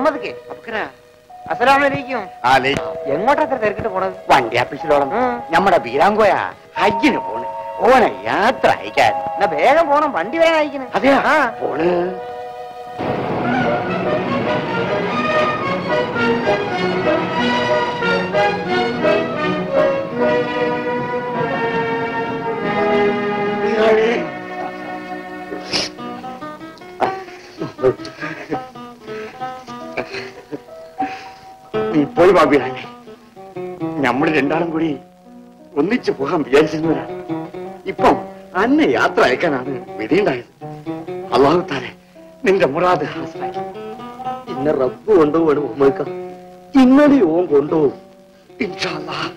മുഹമ്മദ് അസലാമലൈക്കും എങ്ങോട്ടാ അത്ര തിരക്കിട്ട് പോണത് വണ്ടി ആഫീസിലോളം ഉം. നമ്മുടെ ബീരാങ്കോയ ഹജ്ജിന് പോണ് ഓനെ യാത്ര അയക്കാൻ എന്നാ വേഗം പോണം വണ്ടി വേഗം അയക്കണേ അതെയാ ആ പോണ് നീ പോയി ബാബിയാനെ നമ്മൾ രണ്ടാളും കൂടി ഒന്നിച്ചു പോകാൻ വിചാരിച്ചിരുന്നവരാണ് ഇപ്പം അന്നെ യാത്ര അയക്കാനാണ് വിധിയുണ്ടായത് അള്ളാഹു താരെ നിന്റെ മുറാദ് ഹാസനാക്കി ഇന്ന റബ്ബ് കൊണ്ടുപോകണം ഉമ്മക്ക ഇന്നലെ ഓൻ കൊണ്ടുപോകും ഇൻഷാ അല്ലാഹ്.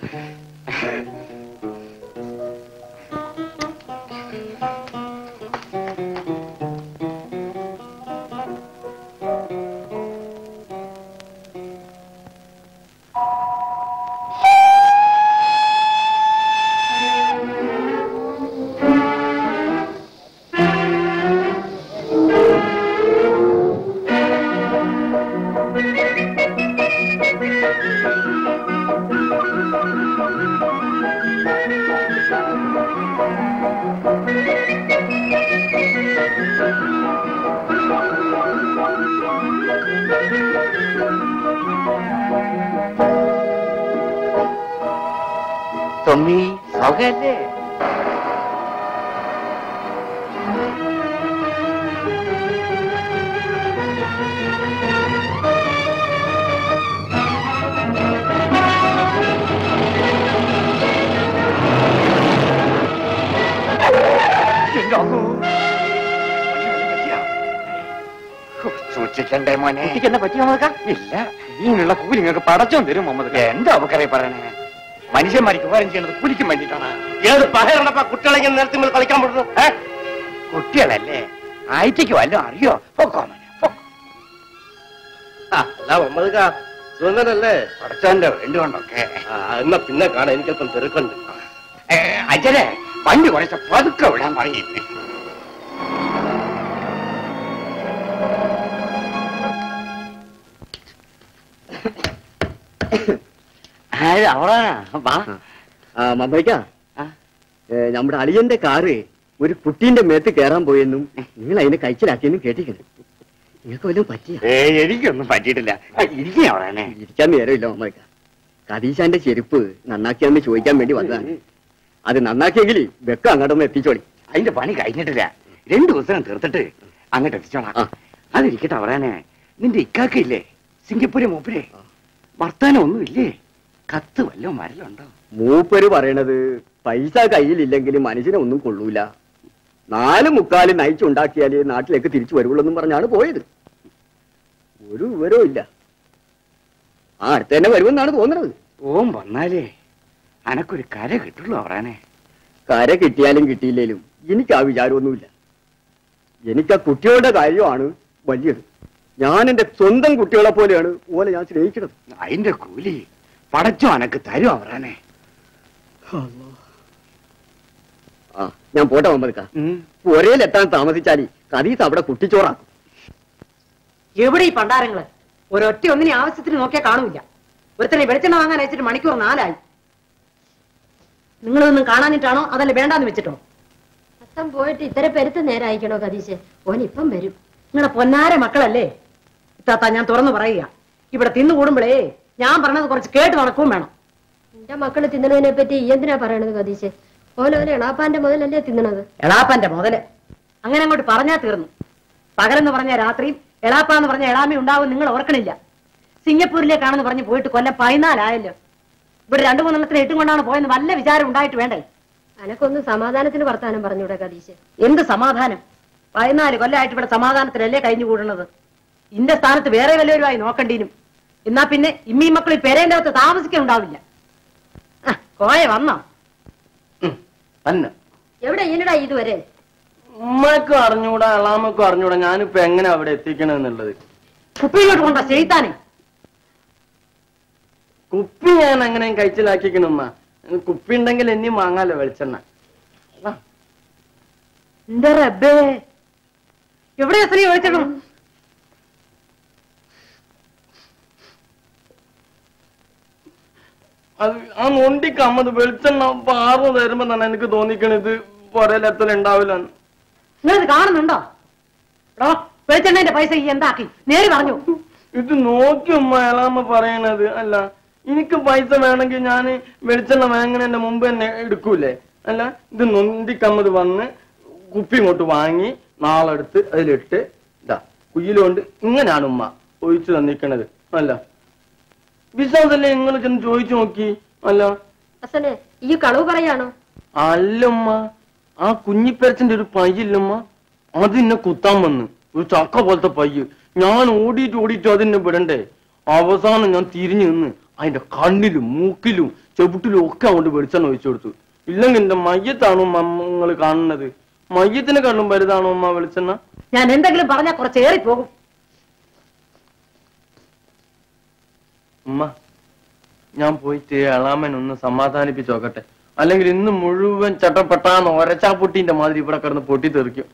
തൊമ്മി സൗഖ്യല്ലേ എന്റെ അമ്മോ. സൂക്ഷിക്കണ്ടേ മോനെ കുട്ടിക്ക് എന്താ പറ്റിയോ മുഹമ്മദ് ഇല്ല ഇതിനുള്ള കൂലി നിങ്ങൾക്ക് പടച്ചോൻ തരും മുഹമ്മദ് എന്താ അവക്കറെ പറയണേ മനുഷ്യന്മാർക്ക് ഉപകാരം ചെയ്യുന്നത് കൂലിക്കും വേണ്ടിയിട്ടാണ് ഏത് പഹരണപ്പ കുട്ടികളെ ഇങ്ങനെ നിരത്തി കളിക്കാൻ പറ്റുന്നു ഏ? കുട്ടികളല്ലേ ആയിട്ടേക്ക് വല്ലതും അറിയോ പൊക്കോ മോനെ, പൊക്കോ. അല്ല ഉമ്മക്ക സുന്ദരല്ലേ പടച്ചോന്റെ വേണ്ടുകൊണ്ടൊക്കെ എന്നാ പിന്നെ കാണാൻ എനിക്കല്പം തിരക്കുണ്ട് ഏ, അജലെ വണ്ടി കുറച്ച് പതുക്കെ വിടാൻ പറഞ്ഞില്ലേ അവളാ വാ ആ മമ്മയ്ക്ക ആ. നമ്മുടെ അളിയന്റെ കാറ് ഒരു കുട്ടീന്റെ മേത്ത് കയറാൻ പോയെന്നും നിങ്ങൾ അതിനെ കഴിച്ചിലാക്കിയെന്നും കേട്ടിരിക്കുന്നു നിങ്ങൾക്ക് വല്ലതും പറ്റിയ ഏ എനിക്കൊന്നും പറ്റിയിട്ടില്ല ഇരിക്കേ അവളെ ഇരിക്കാൻ നേരമില്ല മമ്മയ്ക്ക കദീശാന്റെ ചെരുപ്പ് നന്നാക്കിയാന്ന് ചോദിക്കാൻ വേണ്ടി വന്നതാണ് അത് നന്നാക്കിയെങ്കിൽ വെക്ക അങ്ങോട്ടൊന്ന് എത്തിച്ചോളി അതിന്റെ പണി കഴിഞ്ഞിട്ടില്ല രണ്ടു ദിവസം തീർത്തിട്ട് അങ്ങോട്ട് എത്തിച്ചോളാം ആ. അതിരിക്കട്ടെ അവറാനെ നിന്റെ ഇക്കാക്കയില്ലേ സിംഗപ്പൂര് മൂപ്പരെ വർത്താനം ഒന്നും ഇല്ലേ കത്ത് വല്ലോ മരലുണ്ടോ മൂപ്പര് പറയണത് പൈസ കയ്യിലില്ലെങ്കിൽ മനുഷ്യനെ ഒന്നും കൊള്ളൂല നാല് മുക്കാല് നയിച്ചുണ്ടാക്കിയാലേ നാട്ടിലേക്ക് തിരിച്ചു വരുള്ളൂ എന്നും പറഞ്ഞാണ് പോയത് ഒരു വിവരവും ഇല്ല ആ അടുത്ത് തന്നെ വരുമെന്നാണ് തോന്നുന്നത് ഓം വന്നാലേ അനക്കൊരു കര കിട്ടുള്ളൂ അവറാനെ കര കിട്ടിയാലും കിട്ടിയില്ലേലും എനിക്ക് ആ വിചാരമൊന്നുമില്ല എനിക്ക് ആ കുട്ടികളുടെ കാര്യമാണ് വലിയത് ഞാൻ എന്റെ സ്വന്തം കുട്ടികളെ പോലെയാണ് ഓലെ ഞാൻ സ്നേഹിക്കുന്നത് അതിന്റെ കൂലി പടച്ചോ അനക്ക് തരും അവറാനെ ആ ഞാൻ പോട്ടെ മമ്മദ്ക്ക ഒരേലെത്താൻ താമസിച്ചാൽ കദീസ് അവിടെ കുട്ടിച്ചോറാക്കും എവിടെ ഈ പണ്ടാരങ്ങള് ഒരൊറ്റ ഒന്നിനെ ആവശ്യത്തിന് നോക്കിയാൽ കാണൂല ഒരുത്തനെ വെളിച്ചെണ്ണ വാങ്ങാൻ അയച്ചിട്ട് മണിക്കൂർ നാലായി നിങ്ങളൊന്നും കാണാനിട്ടാണോ അതല്ല വേണ്ടാന്ന് വെച്ചിട്ടോ അത്തം പോയിട്ട് ഇത്ര പെരുത്ത് നേരായിക്കണോ കതീശ് ഓൻ ഇപ്പം വരും നിങ്ങളുടെ പൊന്നാര മക്കളല്ലേ ഇത്താത്ത ഞാൻ തുറന്നു പറയുക ഇവിടെ തിന്നു കൂടുമ്പോഴേ ഞാൻ പറഞ്ഞത് കുറച്ച് കേട്ട് നടക്കുകയും വേണം എന്റെ മക്കള് തിന്നണതിനെ പറ്റി ഈ എന്തിനാ പറയണത് കതീശ് ഓലോലെ എളാപ്പാന്റെ മുതലല്ലേ തിന്നണത് എളാപ്പന്റെ മുതല് അങ്ങനെ അങ്ങോട്ട് പറഞ്ഞാ തീർന്നു പകലെന്ന് പറഞ്ഞ രാത്രിയും എളാപ്പ എന്ന് പറഞ്ഞ എളാമി ഉണ്ടാവും നിങ്ങൾ ഓർക്കണില്ല സിംഗപ്പൂരിലേക്കാണെന്ന് പറഞ്ഞ് പോയിട്ട് കൊല്ലം പതിനാലായല്ലോ ഇവിടെ രണ്ടു മൂന്നെണ്ണത്തിന് എട്ടും കൊണ്ടാണ് പോയെന്ന് വല്ല വിചാരം ഉണ്ടായിട്ട് വേണ്ടേ അനക്കൊന്ന് സമാധാനത്തിന് വർത്താനം പറഞ്ഞൂടെ കതീശ് എന്ത് സമാധാനം പതിനാല് കൊല്ലമായിട്ട് ഇവിടെ സമാധാനത്തിലല്ലേ കഴിഞ്ഞു കൂടുന്നത് ഇന്റെ സ്ഥാനത്ത് വേറെ വല്ലവരുമായി നോക്കണ്ടീനും എന്നാ പിന്നെ ഇമ്മീ മക്കൾ ഈ പെരേന്റെ അകത്ത് താമസിക്കുന്നുണ്ടാവില്ല ആ, കോയ വന്നോ തന്നെ എവിടെ ഈനടാ ഇതുവരെ ഉമ്മക്കും അറിഞ്ഞൂടാ അളാമക്കും അറിഞ്ഞൂടാ ഞാനിപ്പോ എങ്ങനെ അവിടെ എത്തിക്കണെന്നുള്ളത് കുപ്പിയിലോട്ട് കൊണ്ടോ ചെയ്താനെ കുപ്പി ഞാൻ എങ്ങനെ കഴിച്ചിലാക്കിക്കണുമ്മ കുപ്പി ഉണ്ടെങ്കിൽ എന്നെയും വാങ്ങാലോ വെളിച്ചെണ്ണ എന്റെ റബ്ബേ എവിടെ എത്ര വിളിച്ചിടും അത് ആ നൊണ്ടിക്ക് അമ്മത് വെളിച്ചെണ്ണ പാറു തരുമ്പോ തന്നെ എനിക്ക് തോന്നിക്കണത് പുരയിലെത്തൽ ഉണ്ടാവില്ല നിങ്ങളിത് കാണുന്നുണ്ടോ എടോ വെളിച്ചെണ്ണന്റെ പൈസ ഈ എന്താക്കി നേര് പറഞ്ഞു ഇത് നോക്കി ഉമ്മ അയാളമ്മ പറയണത് അല്ല എനിക്ക് പൈസ വേണമെങ്കിൽ ഞാൻ വെളിച്ചെണ്ണ വാങ്ങണതിന്റെ മുമ്പ് തന്നെ എടുക്കൂലേ അല്ല ഇത് നൊണ്ടിക്കമ്മത് വന്ന് കുപ്പി ഇങ്ങോട്ട് വാങ്ങി നാളെ എടുത്ത് അതിലിട്ട് ഇതാ കുയിലുകൊണ്ട് ഇങ്ങനെയാണ് ഉമ്മ ഒഴിച്ചു തന്നിക്കണത് അല്ല വിശ്വാസല്ലേ നിങ്ങൾ ചെന്ന് ചോദിച്ചു നോക്കി അല്ല ഹസനെ ഈ കളവ് പറയാണോ അല്ലമ്മ ആ കുഞ്ഞിപ്പരച്ചന്റെ ഒരു പയ്യില്ലമ്മ അത് എന്നെ കുത്താൻ വന്ന് ഒരു ചക്ക പോലത്തെ പയ്യ് ഞാൻ ഓടിയിട്ട് ഓടിയിട്ട് അതെന്നെ വിടണ്ടേ അവസാനം ഞാൻ തിരിഞ്ഞു നിന്ന് അതിന്റെ കണ്ണിലും മൂക്കിലും ചെവിട്ടിലും ഒക്കെ അങ്ങോട്ട് വെളിച്ചെണ്ണ ഒഴിച്ചു കൊടുത്തു ഇല്ലെങ്കിൽ എന്റെ മയ്യത്താണോ നിങ്ങൾ കാണുന്നത് മയ്യത്തിന് കണ്ണും വലുതാണോ അമ്മ വെളിച്ചെണ്ണ ഞാൻ എന്തെങ്കിലും പറഞ്ഞാൽ കുറച്ച് ഏറിപ്പോകും ഉമ്മ ഞാൻ പോയിട്ട് എളാമൻ ഒന്ന് സമാധാനിപ്പിച്ച് നോക്കട്ടെ അല്ലെങ്കിൽ ഇന്ന് മുഴുവൻ ചട്ടപ്പെട്ടാന്ന് ഒരച്ചാപ്പൊട്ടിന്റെ മാതിരി ഇവിടെ കിടന്ന് പൊട്ടി തെറിക്കും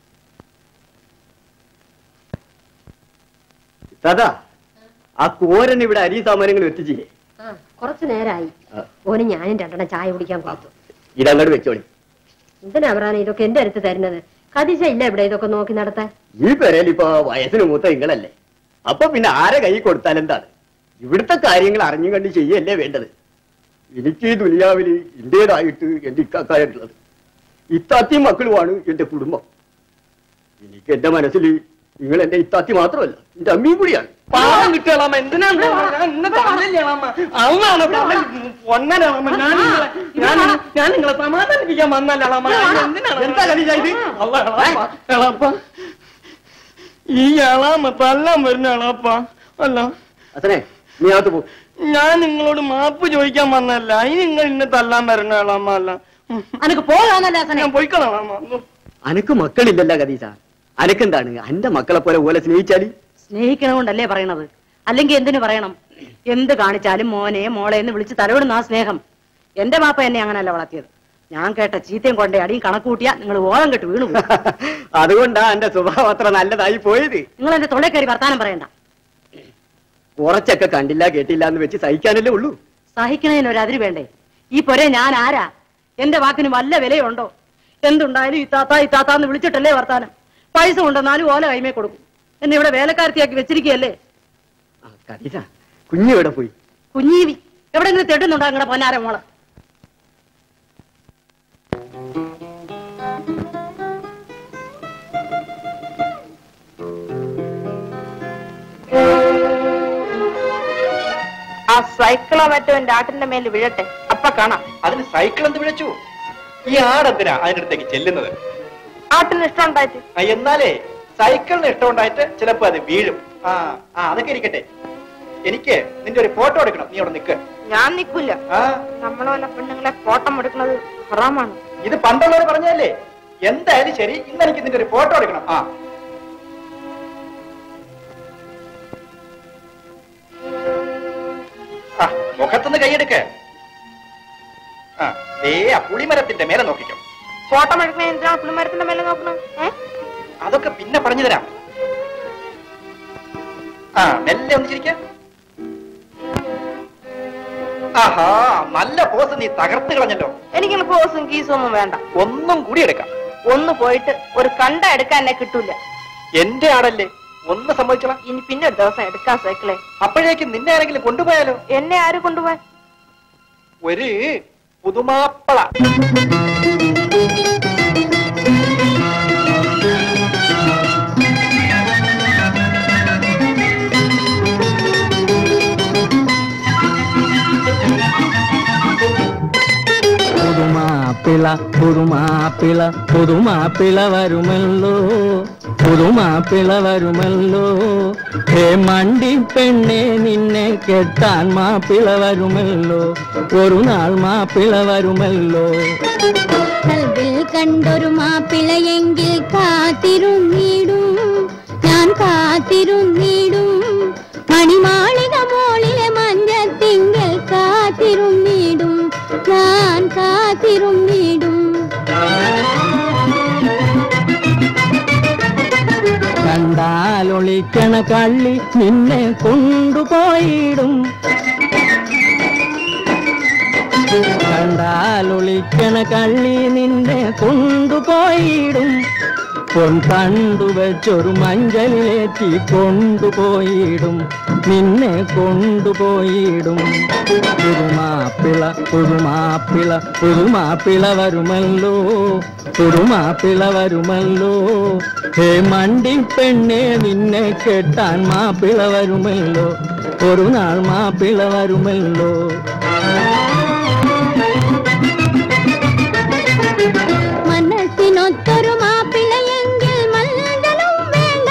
ദാദാ ആ കോരൻ ഇവിടെ അരി സാമാനങ്ങൾ എത്തിച്ചില്ലേ ആ കുറച്ചു നേരായി ആ. ഓന് ഞാനും രണ്ടെണ്ണം ചായ കുടിക്കാൻ കൊടുത്തു ഇതങ്ങോട്ട് വെച്ചോളി എന്തിനാ പറയാൻ ഇതൊക്കെ എന്റെ അടുത്ത് തരുന്നത് കതിശ ഇല്ല ഇവിടെ ഇതൊക്കെ നോക്കി നടത്താൻ ഈ പെരയിൽ ഇപ്പൊ വയസ്സിന് മൂത്ത നിങ്ങളല്ലേ അപ്പൊ പിന്നെ ആരെ കൈ കൊടുത്താൽ എന്താണ് ഇവിടുത്തെ കാര്യങ്ങൾ അറിഞ്ഞു കണ്ട് ചെയ്യല്ലേ വേണ്ടത് എനിക്ക് ഈ ദുനിയാവില് ഇന്ത്യയിലായിട്ട് എന്റെ ഇക്കാക്കായിട്ടുള്ളത് ഇത്താത്തി മക്കളുമാണ് എന്റെ കുടുംബം എനിക്ക് എന്റെ മനസ്സിൽ നിങ്ങൾ എന്റെ ഇത്താത്തി മാത്രമല്ല എന്റെ അമ്മയും കൂടിയാണ് പാവം കിട്ടിയാളാമ എന്തിനാണ് ഞാൻ ഇന്ന് തന്നില്ലേളാമ അള്ളാണ് പൊന്നലാമ ഞാൻ നിങ്ങളെ ഞാൻ ഞാൻ നിങ്ങളെ സമാധാനിപ്പിക്കാൻ വന്നല്ലാമ എന്തിനാണ് എന്താ കളി ഇത്? അള്ളാ, എളാപ്പ, എളാപ്പ ഈ എളാമ തല്ലാൻ വരുന്ന എളാപ്പ അല്ല അസനെ നീ അകത്ത് പോ ഞാൻ നിങ്ങളോട് മാപ്പ് ചോദിക്കാൻ വന്നല്ല ഇനി നിങ്ങൾ ഇന്നെ തല്ലാൻ വരണ എളാമ അല്ല ഉം. അനക്ക് പോകാന്നല്ല ഹസനെ ഞാൻ പോയിക്കളാമ അനക്ക് മക്കളില്ലല്ല കദീസ അനക്കെന്താണ് എന്റെ മക്കളെ പോലെ ഓലെ സ്നേഹിച്ചാല് സ്നേഹിക്കണകൊണ്ടല്ലേ പറയണത് അല്ലെങ്കിൽ എന്തിനു പറയണം എന്ത് കാണിച്ചാലും മോനെ മോളെ എന്ന് വിളിച്ച് തലവിടുന്ന ആ സ്നേഹം എന്റെ മാപ്പ എന്നെ അങ്ങനല്ല വളർത്തിയത് ഞാൻ കേട്ട ചീത്തയും കൊണ്ടേ അടിയും കണക്ക് കൂട്ടിയാ നിങ്ങൾ ഓളം കെട്ട് വീണു പോകും. അതുകൊണ്ടാ എന്റെ സ്വഭാവം അത്ര നല്ലതായി പോയത് നിങ്ങൾ എന്റെ തൊള്ളേ കയറി വർത്താനം പറയണ്ട കുറച്ചൊക്കെ കണ്ടില്ല കേട്ടില്ല എന്ന് വെച്ച് സഹിക്കാനല്ലേ ഉള്ളൂ സഹിക്കണതിന് ഒരു അതിര് വേണ്ടേ ഈ പൊരെ ഞാൻ ആരാ എന്റെ വാക്കിന് വല്ല വിലയുണ്ടോ എന്തുണ്ടായാലും ഇത്താത്ത ഇത്താത്താന്ന് വിളിച്ചിട്ടല്ലേ വർത്താനം പൈസ കൊണ്ടെന്നാലും ഓല കൈമേ കൊടുക്കും എന്നെ ഇവിടെ വേലക്കാരത്തിയാക്കി വെച്ചിരിക്കുകയല്ലേ ആ, കദീസ കുഞ്ഞെവിടെ പോയി കുഞ്ഞീവി എവിടെങ്കിലും തെട്ടുന്നുണ്ടോ നിങ്ങളുടെ പൊന്നാര മോളെ ആ സൈക്കിളോ മറ്റോ എന്റെ ആട്ടിന്റെ മേൽ വീഴട്ടെ അപ്പൊ കാണാം അതിന് സൈക്കിൾ എന്ത് വിളിച്ചു ഈ ആടെന്തിനാ അതിനടുത്തേക്ക് ചെല്ലുന്നത് ആട്ടിന് ഇഷ്ടം ഉണ്ടായിട്ട് ആ, എന്നാലേ സൈക്കിളിന് ഇഷ്ടമുണ്ടായിട്ട് ചിലപ്പോ അത് വീഴും ആ ആ അതൊക്കെ ഇരിക്കട്ടെ എനിക്ക് നിന്റെ ഒരു ഫോട്ടോ എടുക്കണം നീ അവിടെ നിൽക്ക് ഞാൻ നിക്കൂല ആ നമ്മളെ പോലെ പെണ്ണുങ്ങളെ ഫോട്ടം എടുക്കുന്നത് ഹറാമാണ് ഇത് പണ്ടുള്ളവർ പറഞ്ഞല്ലേ എന്തായാലും ശരി ഇന്ന് എനിക്ക് നിന്റെ ഒരു ഫോട്ടോ എടുക്കണം ആ ആ, മുഖത്തുനിന്ന് കൈയെടുക്ക് ആ ദേ ആ പുളിമരത്തിന്റെ മേലെ നോക്കിക്കോ ഫോട്ടം എടുക്കണ എന്തിനാ പുളിമരത്തിന്റെ മേലെ നോക്കണം ഏ അതൊക്കെ പിന്നെ പറഞ്ഞു തരാം ആ മെല്ലെ ഒന്ന് ചിരിക്ക ആഹാ നല്ല പോസ് നീ തകർത്ത് കളഞ്ഞല്ലോ എനിക്കിങ്ങനെ പോസും കീസും ഒന്നും വേണ്ട ഒന്നും കൂടി എടുക്കാം ഒന്ന് പോയിട്ട് ഒരു കണ്ട എടുക്കാൻ എന്നെ കിട്ടൂല എന്റെ ആടല്ലേ ഒന്ന് സമ്മതിച്ചോളാം ഇനി പിന്നെ ഒരു ദിവസം എടുക്കാൻ സൈക്കിളെ അപ്പോഴേക്കും നിന്നെ ആരെങ്കിലും കൊണ്ടുപോയാലോ എന്നെ ആര് കൊണ്ടുപോയി ഒരു പുതുമാപ്പള പുതുമാപ്പിള പുതുമാപ്പിള പുതുമാപ്പിള വരുമല്ലോ പുതുമാപ്പിള വരുമല്ലോ ഹേ മണ്ടി പെണ്ണെ നിന്നെ കെട്ടാൻ മാപ്പിള വരുമല്ലോ ഒരു നാൾ മാപ്പിള വരുമല്ലോ കൽവിൽ കണ്ടൊരു മാപ്പിളയെങ്കിൽ കാത്തിരുന്നിടും ഞാൻ കാത്തിരുന്നിടും മണിമാളിക മോളിലെ മഞ്ഞത്തിങ്കൽ കാത്തിരുന്നിടും ഞാൻ കാത്തിരുന്നിടും കണ്ടാലൊളിക്കണ കള്ളി നിന്നെ കൊണ്ടുപോയിടും കണ്ടാലൊളിക്കണ കള്ളി നിന്നെ കൊണ്ടുപോയിടും പൊൻ കണ്ടു വെച്ചൊരു മഞ്ചലിലേറ്റി കൊണ്ടുപോയിടും നിന്നെ കൊണ്ടുപോയിടും പുതുമാപ്പിള പുതുമാപ്പിള പുതുമാപ്പിള വരുമല്ലോ പുതുമാപ്പിള വരുമല്ലോ ഹേ മണ്ടി പെണ്ണെ നിന്നെ കെട്ടാൻ മാപ്പിള വരുമല്ലോ ഒരു നാൾ മാപ്പിള വരുമല്ലോ മനസ്സിനൊത്തൊരു മാപ്പിളയെങ്കിൽ മല്ലലും വേണ്ട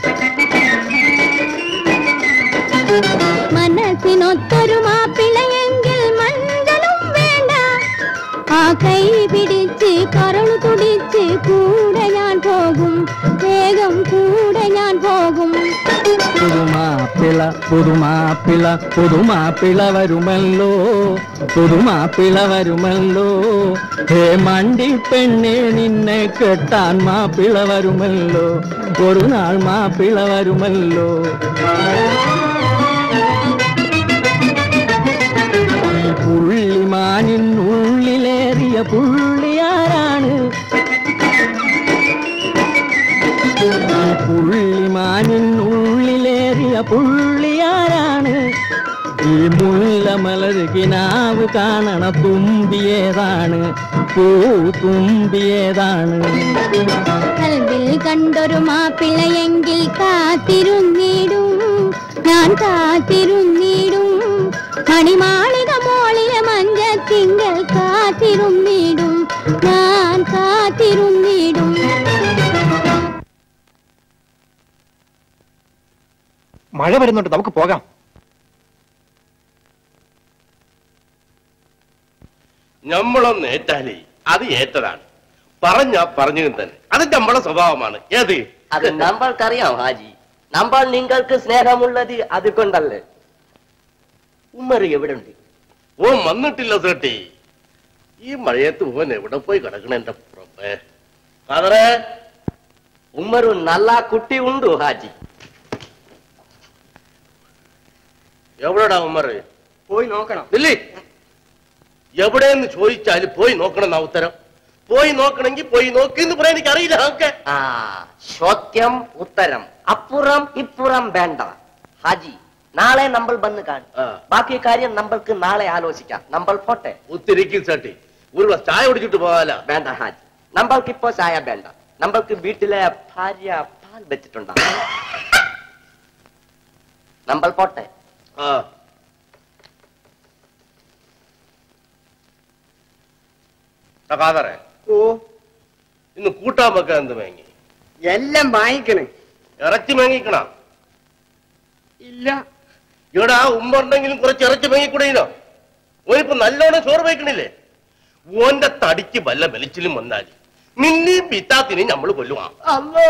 മനസ്സിനൊത്തൊരു മാപ്പിളയെങ്കിൽ മല്ലലും വേണ്ട ആ കൈ പിടിച്ച് കരളു തുടിച്ച് കൂടെ ഞാൻ പോകും വേഗം കൂടെ ഞാൻ പോകും പുതുമാപ്പിള പുതുമാപ്പിള പുതുമാപ്പിള വരുമല്ലോ പുതുമാപ്പിള വരുമല്ലോ ഹേ മണ്ടി പെണ്ണെ നിന്നെ കെട്ടാൻ മാപ്പിള വരുമല്ലോ ഒരു നാൾ മാപ്പിള വരുമല്ലോ ഈ പുള്ളിമാനിനുള്ളിലേറിയ പുള്ളിയാരാണ് ഈ പുള്ളിമാനിനുള്ളിലേറിയ പുള്ളിയാരാണ് ഈ മുല്ലമലർ കിനാവ് കാണണ തുമ്പിയേതാണ് പൂ തുമ്പിയേതാണ് കൽവിൽ കണ്ടൊരു മാപ്പിളയെങ്കിൽ കാത്തിരുന്നിടും ഞാൻ കാത്തിരുന്നിടും മണിമാളിക മോളിലെ മഞ്ചത്തിങ്കൽ കാത്തിരുന്നിടും ഞാൻ കാത്തിരുന്നിടും മഴ വരുന്നുണ്ട് നമുക്ക് പോകാം നമ്മളൊന്ന് ഏറ്റാലേ അത് ഏറ്റതാണ് പറഞ്ഞ പറഞ്ഞു തന്നെ അത് നമ്മളെ സ്വഭാവമാണ് ഏത് അത് നമ്മൾക്കറിയാം ഹാജി നമ്മൾ നിങ്ങൾക്ക് സ്നേഹമുള്ളത് അതുകൊണ്ടല്ലേ ഉമ്മർ എവിടെ ഉണ്ട് ഓ വന്നിട്ടില്ല സേട്ടി ഈ മഴയത്ത് ഓൻ എവിടെ പോയി കിടക്കണ എന്റെ പുറമേ ഫാദറേ ഉമ്മരു നല്ല കുട്ടി ഉണ്ടു ഹാജി എവിടെടാ ഉമ്മറ് പോയി നോക്കണം ഇല്ലേ എവിടെയെന്ന് ചോദിച്ചാല് പോയി നോക്കണം എന്നാ ഉത്തരം പോയി നോക്കണമെങ്കിൽ പോയി നോക്കി എന്ന് പറയാൻ എനിക്ക് അറിയില്ല ഒക്കെ ആ ചോദ്യം ഉത്തരം അപ്പുറം ഇപ്പുറം വേണ്ട ഹാജി നാളെ നമ്മൾ വന്ന് കാണും ആ. ബാക്കി കാര്യം നമ്മൾക്ക് നാളെ ആലോചിക്കാം നമ്മൾ പോട്ടെ ഒത്തിരിക്കും സേട്ടി ഒരു ഗ്ലാസ് ചായ കുടിച്ചിട്ട് പോകാല വേണ്ട ഹാജി നമ്മൾക്ക് ഇപ്പോ ചായ വേണ്ട നമ്മൾക്ക് വീട്ടിലെ ഭാര്യ പാൽ വെച്ചിട്ടുണ്ടാ നമ്മൾ പോട്ടെ ആ ഫാദറേ ഓ ഇന്ന് കൂട്ടാൻ വെക്കാൻ എന്ത് വാങ്ങി എല്ലാം വാങ്ങിക്കണേ ഇറച്ചി വാങ്ങിക്കണ ഇല്ല ഇവിടെ ആ ഉമ്പുണ്ടെങ്കിലും കുറച്ച് ഇറച്ചി വാങ്ങിക്കൂടെയില്ലോ ഓനിപ്പോ നല്ലോണം ചോറ് വയ്ക്കണില്ലേ ഓന്റെ തടിക്ക് വല്ല വെളിച്ചിലും വന്നാൽ നിന്നെയും പിത്താത്തിനെയും നമ്മൾ കൊല്ലുവാ അല്ലോ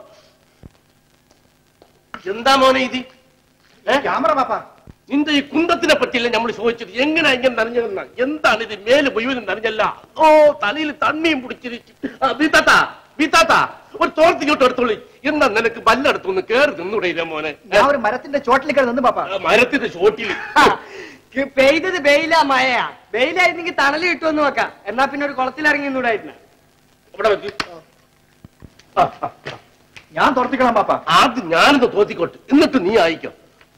എന്താ മോനെ ഇത് ഏ? ക്യാമറ പാപ്പാ നിന്റെ ഈ കുന്തത്തിനെ പറ്റിയല്ല നമ്മൾ ചോദിച്ചത് എങ്ങനെ ഇങ്ങനെ നനഞ്ഞതെന്ന എന്താണ് ഇത് മേല് മുഴുവനും നനഞ്ഞല്ല ഓ തലയിൽ തണ്ണിയും പിടിച്ചിരിക്കും ആ, ബീത്താത്ത ബീത്താത്ത ഒരു തോർത്തിങ്ങോട്ട് എടുത്തോളി എന്താ നിനക്ക് വല്ലെടുത്തൊന്ന് കേറി നിന്നൂടെയില്ല മോനെ ഞാൻ ഒരു മരത്തിന്റെ ചോട്ടിലേക്ക് നിന്ന് പാപ്പാ ആ, മരത്തിന്റെ ചോട്ടിൽ ക- പെയ്തത് വെയില മഴയാ വെയിലായിരുന്നെങ്കിൽ തണല് കിട്ടുമെന്ന് വെക്കാം എന്നാ പിന്നെ ഒരു കുളത്തിലിറങ്ങി നിന്നൂടായിരുന്നു അവിടെ വെച്ച് ആ, ആ, ഞാൻ തുറപ്പിക്കണം പാപ്പാ ആദ്യം ഞാനൊന്ന് തോത്തിക്കോട്ട് എന്നിട്ട് നീ അയക്കാം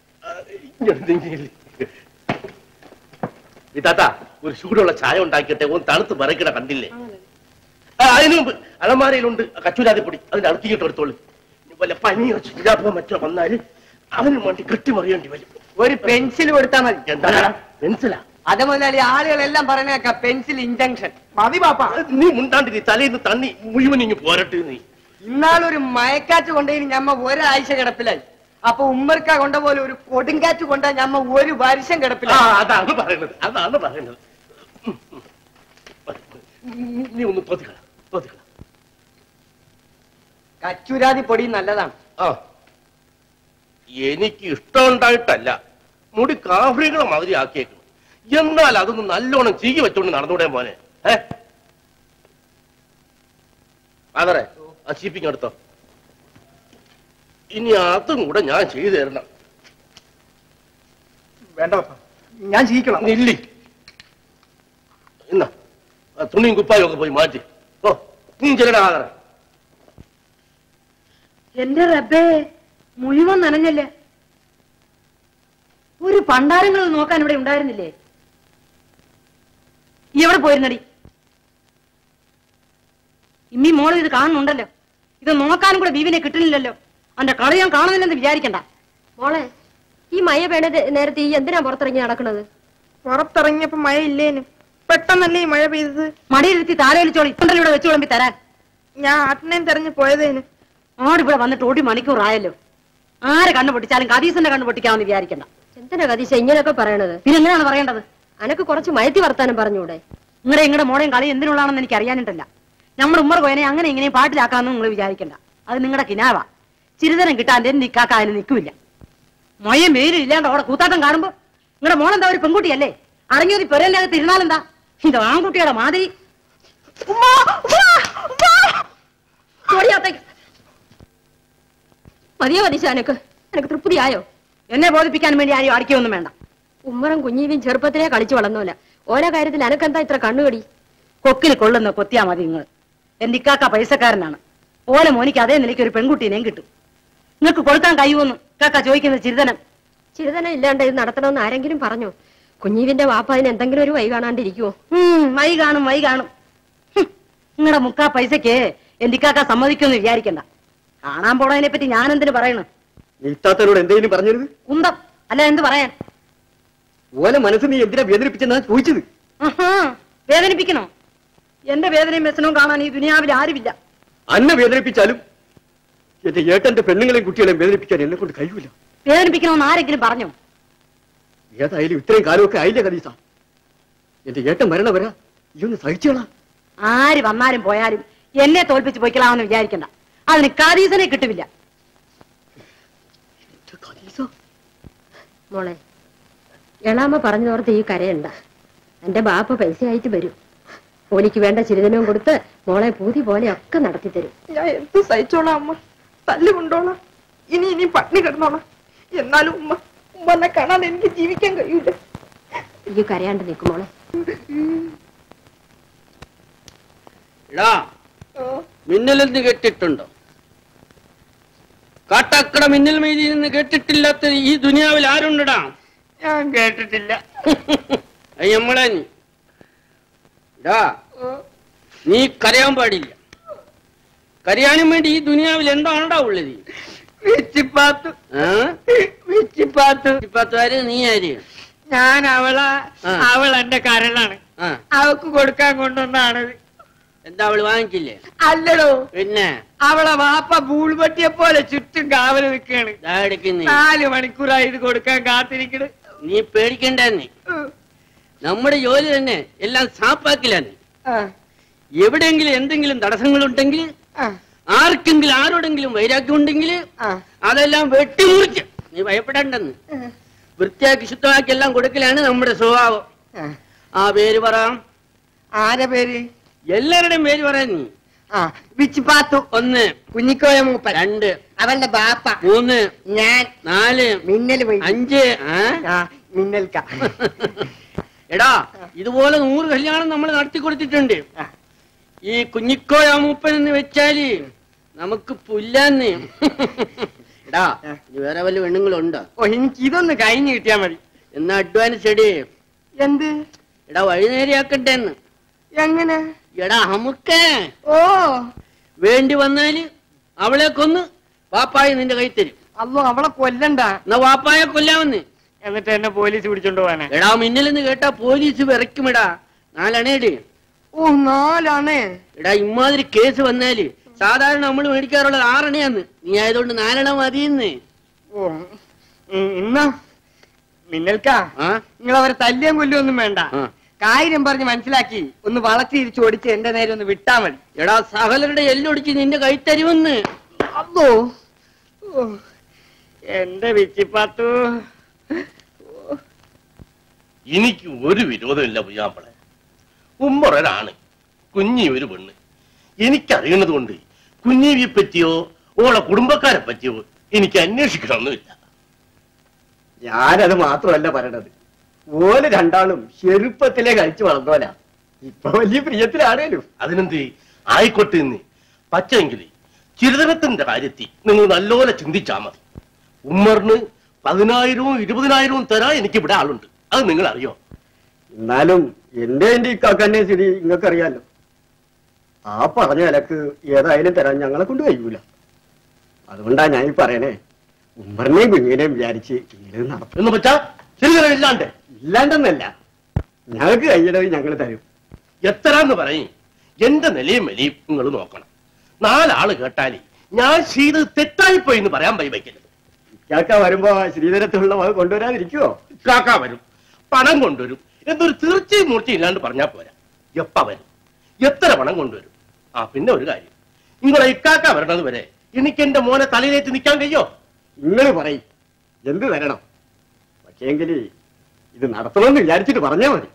ഇതാത്ത ഒരു ചൂടുള്ള ചായ ഉണ്ടാക്കിട്ടെ ഒന്ന് തണുത്ത് മറക്കണ കണ്ടില്ലേ ആ, അതിനു മുമ്പ് അലമാരയിലുണ്ട് കച്ചൂരാതി പൊടി അതിന്റെ അടുത്തിട്ട് എടുത്തോളൂ ഇനി വല്ല പനിയോ ചൂരാപ്പോ മറ്റോ വന്നാല് അവന് വേണ്ടി കെട്ടിമറിയേണ്ടി വരും ഒരു പെൻസിൽ കൊടുത്താൽ മതി എന്താ പെൻസിലാ അത് മുതലാളി ആളുകളെല്ലാം പറഞ്ഞേക്കാം പെൻസിൽ ഇഞ്ചക്ഷൻ മതി പാപ്പാ നീ മുണ്ടാണ്ടി നീ തലേന്ന് തണ്ണി മുഴുവൻ ഇങ്ങ് പോരട്ടെ നീ ഇന്നാളൊരു മയക്കാറ്റ് കൊണ്ടതിന് ഞമ്മ ഒരാഴ്ച കിടപ്പിലായി അപ്പൊ ഉമ്മർക്ക കൊണ്ട പോലെ ഒരു കൊടുങ്കാറ്റ് കൊണ്ട ഞമ്മ ഒരു വർഷം ആ കിടപ്പിലായി അതാണ് പറയുന്നത് അതാണ് പറയുന്നത് ഉം, ഉം. നീ ഒന്ന് തോത്തിക്കള തോത്തിക്കള കച്ചൂരാതി പൊടി നല്ലതാണ് ആ എനിക്ക് ഇഷ്ടമുണ്ടായിട്ടല്ല മുടി കാഫ്രികളെ മാതിരി ആക്കിയേക്കുന്നു എന്നാൽ അതൊന്ന് നല്ലോണം ചീകി വെച്ചോണ്ട് നടന്നൂടെ മോനെ ഏ അതറെ ആ ചീപ്പിങ് എടുത്തോ ഇനി അതും കൂടെ ഞാൻ ചെയ്തു തരണം വേണ്ട പാപ്പാ ഞാൻ ജീവിക്കണം നില്ലി ഇന്ന ആ തുണിയും കുപ്പായും ഒക്കെ പോയി മാറ്റി ഓ നീ ചെല്ലടാ ആദര എന്റെ റബ്ബേ മുഴുവൻ നനഞ്ഞല്ലേ ഒരു പണ്ടാരങ്ങൾ നോക്കാൻ ഇവിടെ ഉണ്ടായിരുന്നില്ലേ ഈ എവിടെ പോയിരുന്നടി ഇമ്മി മോളും ഇത് കാണുന്നുണ്ടല്ലോ ഇത് നോക്കാനും കൂടെ ബീവിനെ കിട്ടുന്നില്ലല്ലോ അവന്റെ കളി ഞാൻ കാണുന്നില്ലെന്ന് വിചാരിക്കണ്ട മോളെ ഈ മഴ വേണ നേരത്തെ ഈ എന്തിനാ പുറത്തിറങ്ങി നടക്കണത് പുറത്തിറങ്ങിയപ്പോ മഴ ഇല്ലേനും പെട്ടെന്നല്ലേ ഈ മഴ പെയ്തത് മടിയിലിരുത്തി താലോലിച്ചോളി ഇപ്പണ്ടല്ലോ ഇവിടെ വെച്ചു വിളമ്പി തരാൻ ഞാൻ ആട്ടിനെയും തെരഞ്ഞു പോയതേന് ആടിവിടെ വന്നിട്ട് ഒരു മണിക്കൂറായല്ലോ ആരെ കണ്ണു പൊട്ടിച്ചാലും കദീസിന്റെ കണ്ണു പൊട്ടിക്കാമെന്ന് വിചാരിക്കണ്ട എന്തിനാ കതീശ ഇങ്ങനെയൊക്കെ പറയണത് പിന്നെ എങ്ങനെയാണ് പറയേണ്ടത് അനക്ക് കുറച്ച് മയത്തി വർത്താനം പറഞ്ഞൂടെ നിങ്ങളുടെ ഇങ്ങടെ മോളെയും കളി എന്തിനുള്ളതാണെന്ന് എനിക്ക് അറിയാനിട്ടല്ല നമ്മുടെ ഉമ്മർ കോയനെ അങ്ങനെ ഇങ്ങനെ പാട്ടിലാക്കാമെന്ന് നിങ്ങൾ വിചാരിക്കണ്ട അത് നിങ്ങളുടെ കിനാവാ ചിരിതരം കിട്ടാൻ എന്റെ നിക്കാക്ക അതിന് നിൽക്കില്ല മൊയം വെയിലും ഇല്ലാണ്ട് അവിടെ കൂത്താട്ടം കാണുമ്പോ നിങ്ങളുടെ മോളെന്താ ഒരു പെൺകുട്ടിയല്ലേ അറിഞ്ഞൊരു പെരലിനകത്ത് ഇരുന്നാലെന്താ ഇത് ആൺകുട്ടിയുടെ മാതിരി ഓടിയാത്തേക്ക് മതിയോ കതീശ എനക്ക് എനക്ക് തൃപ്തിയായോ എന്നെ ബോധിപ്പിക്കാൻ വേണ്ടി ആരും അടിക്കൊന്നും വേണ്ട ഉമ്മറും കുഞ്ഞീവിയും ചെറുപ്പത്തിലേ കളിച്ചു വളർന്നോല ഓരോ കാര്യത്തിൽ എനക്കെന്താ ഇത്ര കണ്ണുകടി കൊക്കിൽ കൊള്ളുന്ന കൊത്തിയാ മതി നിങ്ങൾ എന്റെ ഇക്കാക്ക പൈസക്കാരനാണ് ഓലെ മോനിക്ക് അതേ നിലയ്ക്ക് ഒരു പെൺകുട്ടീനെയും കിട്ടും നിങ്ങൾക്ക് കൊടുക്കാൻ കഴിയുമെന്ന് കാക്ക ചോദിക്കുന്നത് ചിരിതനം ചിരിതനം ഇല്ലാണ്ട് ഇത് നടത്തണമെന്ന് ആരെങ്കിലും പറഞ്ഞോ കുഞ്ഞീവിന്റെ വാപ്പ അതിന് എന്തെങ്കിലും ഒരു വൈ കാണാണ്ടിരിക്കുവോ ഉം, വൈ കാണും വൈ കാണും നിങ്ങളുടെ മുക്കാ പൈസക്ക് എന്റെ ഇക്കാക്ക സമ്മതിക്കുമെന്ന് വിചാരിക്കണ്ട കാണാൻ പോണതിനെ പറ്റി ഞാൻ എന്തിനു പറയണു ഇത്താത്തനോട് എന്തെങ്കിലും പറഞ്ഞത് കുന്തം അല്ല എന്ത് പറയാൻ ഓലെ മനസ്സ് നീ എന്തിനാ വേദനിപ്പിച്ചെന്നാ ചോദിച്ചത് ആഹാ, വേദനിപ്പിക്കണോ എന്റെ വേദനയും വ്യസനവും കാണാൻ ഈ ദുനിയാവിൽ ആരുമില്ല അന്നെ വേദനിപ്പിച്ചാലും എന്റെ ഏട്ടന്റെ പെണ്ണുങ്ങളെയും കുട്ടികളെയും വേദനിപ്പിക്കാൻ എന്നെ കൊണ്ട് കഴിയൂല വേദനിപ്പിക്കണമെന്ന് ആരെങ്കിലും പറഞ്ഞോ ഏതായാലും ഇത്രയും കാലമൊക്കെ ആയില്ല കദീസ എന്റെ ഏട്ടൻ മരണ വരാ ഈ ഒന്ന് സഹിച്ചോളാ ആര് വന്നാലും പോയാലും എന്നെ തോൽപ്പിച്ച് പൊയ്ക്കലാമെന്ന് വിചാരിക്കണ്ട അതിന് കാദീസനെ കിട്ടുമില്ല മോളെ എളാമ്മ പറഞ്ഞതോർത്ത് ഈ കരയണ്ട എന്റെ ബാപ്പ പൈസ ആയിട്ട് വരും ഓലിക്ക് വേണ്ട ചിരിതനവും കൊടുത്ത് മോളെ പൂതി പോലെ ഒക്കെ നടത്തി തരും ഞാൻ എന്ത് സഹിച്ചോളാം അമ്മ തല്ലു കൊണ്ടോളാം ഇനി ഇനി പട്ടിണി കിടന്നോളാം എന്നാലും ഉമ്മ ഉമ്മ എന്നെ കാണാതെ എനിക്ക് ജീവിക്കാൻ കഴിയൂല ഈ കരയാണ്ട് നിൽക്കും മോളെ എടാ മിന്നലെന്ന് കേട്ടിട്ടുണ്ടോ കാട്ടാക്കട മിന്നൽ മെയ്തി എന്ന് കേട്ടിട്ടില്ലാത്ത ഈ ദുനിയാവിൽ ആരുണ്ടടാ ഞാൻ കേട്ടിട്ടില്ല നമ്മളെ നീ കരയാൻ പാടില്ല കരയാനും വേണ്ടി ഈ ദുനിയാവിൽ എന്താണടാ ഉള്ളത് വിച്ചിപ്പാത്തു ആ? വിച്ചിപ്പാത്തു ഇപ്പത്ത് ആര് നീ ആര് ഞാൻ അവള ആ. അവൾ എന്റെ കരളാണ് ആ അവക്ക് കൊടുക്കാൻ കൊണ്ടുവന്നാണത് എന്താ അവള് വാങ്ങിച്ചില്ലേ അല്ലടോ പിന്നെ അവളെ വാപ്പ ബൂൾപട്ടിയെ പോലെ ചുറ്റും കാവല് നിൽക്കാണ് ദാ എടുക്കുന്നേ നാല് മണിക്കൂറായി ഇത് കൊടുക്കാൻ കാത്തിരിക്കണ് നീ പേടിക്കണ്ടെന്ന് നമ്മുടെ ജോലി തന്നെ എല്ലാം സാപ്പാക്കിലാണ് എവിടെയെങ്കിലും എന്തെങ്കിലും തടസ്സങ്ങളുണ്ടെങ്കിൽ ആർക്കെങ്കിലും ആരോടെങ്കിലും വൈരാഗ്യം ഉണ്ടെങ്കിൽ അതെല്ലാം വെട്ടിമുറിച്ച് നീ ഭയപ്പെടണ്ടെന്ന് വൃത്തിയാക്കി ശുദ്ധമാക്കി എല്ലാം കൊടുക്കലാണ് നമ്മുടെ സ്വഭാവം ആ പേര് പറ ആരെ പേര് എല്ലാവരുടെയും പേര് പറയാൻ നീ ആ വിച്ചിപ്പാത്തു ഒന്ന് കുഞ്ഞിക്കോയ മൂപ്പൻ രണ്ട് അവന്റെ ബാപ്പ മൂന്ന് ഞാൻ നാല് മിന്നൽ പോയി അഞ്ച് ആ? ആ മിന്നൽക്ക എടാ ഇതുപോലെ നൂറ് കല്യാണം നമ്മൾ നടത്തി കൊടുത്തിട്ടുണ്ട് ഈ കുഞ്ഞിക്കോയ മൂപ്പൻ എന്ന് വെച്ചാല് നമുക്ക് പുല്ലാന്ന് എടാ ഇനി വേറെ വല്ല പെണ്ണുങ്ങളുണ്ടോ ഓ എനിക്ക് ഇതൊന്ന് കഴിഞ്ഞു കിട്ടിയാ മതി എന്നാ അഡ്വാൻസ് എടി എന്ത് എടാ വഴിനേരെയാക്കട്ടെ എന്ന് എങ്ങനെ എടാ നമുക്കേ ഓ വേണ്ടി വന്നാല് അവളെ കൊന്ന് വാപ്പായി നിന്റെ കൈ തരും അല്ലോ അവളെ കൊല്ലണ്ട എന്നാ വാപ്പായെ കൊല്ലാമെന്ന് എന്നിട്ട് എന്നെ പോലീസ് പിടിച്ചോണ്ട് പോവാനാ എടാ മിന്നലെന്ന് കേട്ടാ പോലീസ് വിറയ്ക്കുമെടാ നാലണേടി ഓ നാലാണേ എടാ ഇമാതിരി കേസ് വന്നാല് സാധാരണ നമ്മൾ മേടിക്കാറുള്ളത് ആറണയാന്ന് നീ ആയതുകൊണ്ട് നാലെണ്ണ മതിയെന്ന് ഓ ഉം, ഇന്നാ മിന്നൽക്ക ആ നിങ്ങൾ അവരെ തല്ലിയും കൊല്ലൊന്നും വേണ്ട ആ. കാര്യം പറഞ്ഞ് മനസ്സിലാക്കി ഒന്ന് വളച്ചിരിച്ച് ഓടിച്ച് എന്റെ നേരെ ഒന്ന് വിട്ടാ മതി എടാ സകലരുടെ എല്ലൊടിച്ച് നിന്റെ കൈ തരുമെന്ന് അതോ ഓ, എന്റെ വിച്ചിപ്പാത്തു എനിക്ക് ഒരു വിരോധമില്ല പുയ്യാമ്പളെ ഉമ്മറൊരാണ് കുഞ്ഞി ഒരു പെണ്ണ് എനിക്കറിയുന്നത് കൊണ്ട് കുഞ്ഞീവിയെ പറ്റിയോ ഓളെ കുടുംബക്കാരെ പറ്റിയോ എനിക്ക് അന്വേഷിക്കണമെന്നില്ല ഞാനത് മാത്രമല്ല പറയണത് ഓല് രണ്ടാളും ചെറുപ്പത്തിലെ കഴിച്ചു വളർന്നോല ഇപ്പൊ വലിയ പ്രിയത്തിലാണേലും അതിനെന്ത് ആയിക്കോട്ടെ എന്ന് പച്ചെങ്കിൽ ചിരിതനത്തിന്റെ കാര്യത്തിൽ നിങ്ങൾ നല്ലപോലെ ചിന്തിച്ചാ മതി ഉമ്മറിന് പതിനായിരവും ഇരുപതിനായിരവും തരാൻ എനിക്ക് ഇവിടെ ആളുണ്ട് അത് നിങ്ങൾ അറിയോ എന്നാലും എന്റെ എന്റെ ഇക്കാക്കന്നെ സ്ഥിതി നിങ്ങൾക്കറിയാലോ ആ പറഞ്ഞ വിലക്ക് ഏതായാലും തരാൻ ഞങ്ങളെ കൊണ്ട് കഴിയൂല അതുകൊണ്ടാ ഞാൻ ഈ പറയണേ ഉമ്മറിനെയും കുഞ്ഞിനെയും വിചാരിച്ച് ഇത് നടത്തും എന്ന് വെച്ചാ ചിരിതനം ഇല്ലാണ്ട് ഇല്ലാണ്ടെന്നല്ല ഞങ്ങൾക്ക് കഴിയണത് ഞങ്ങൾ തരും എത്രാന്ന് പറയും എന്റെ നിലയും വിലയും നിങ്ങൾ നോക്കണം നാലാള് കേട്ടാലേ ഞാൻ ചെയ്ത് തെറ്റായിപ്പോയി എന്ന് പറയാൻ വൈ വയ്ക്കരുത് ഇക്കാക്ക വരുമ്പോ ശ്രീധരത്തുള്ള വക കൊണ്ടുവരാതിരിക്കുവോ കാക്ക വരും പണം കൊണ്ടുവരും എന്നൊരു തീർച്ചയും മൂർച്ചയും ഇല്ലാണ്ട് പറഞ്ഞാ പോരാ എപ്പ വരും എത്ര പണം കൊണ്ടുവരും ആ പിന്നെ ഒരു കാര്യം നിങ്ങളെ ഇക്കാക്ക വരണത് വരെ എനിക്ക് എന്റെ മോനെ തലയിലേറ്റ് നിൽക്കാൻ കഴിയോ നിങ്ങൾ പറയും എന്ത് തരണം പക്ഷേങ്കിൽ ഇത് നടത്തണമെന്ന് വിചാരിച്ചിട്ട് പറഞ്ഞാ മതി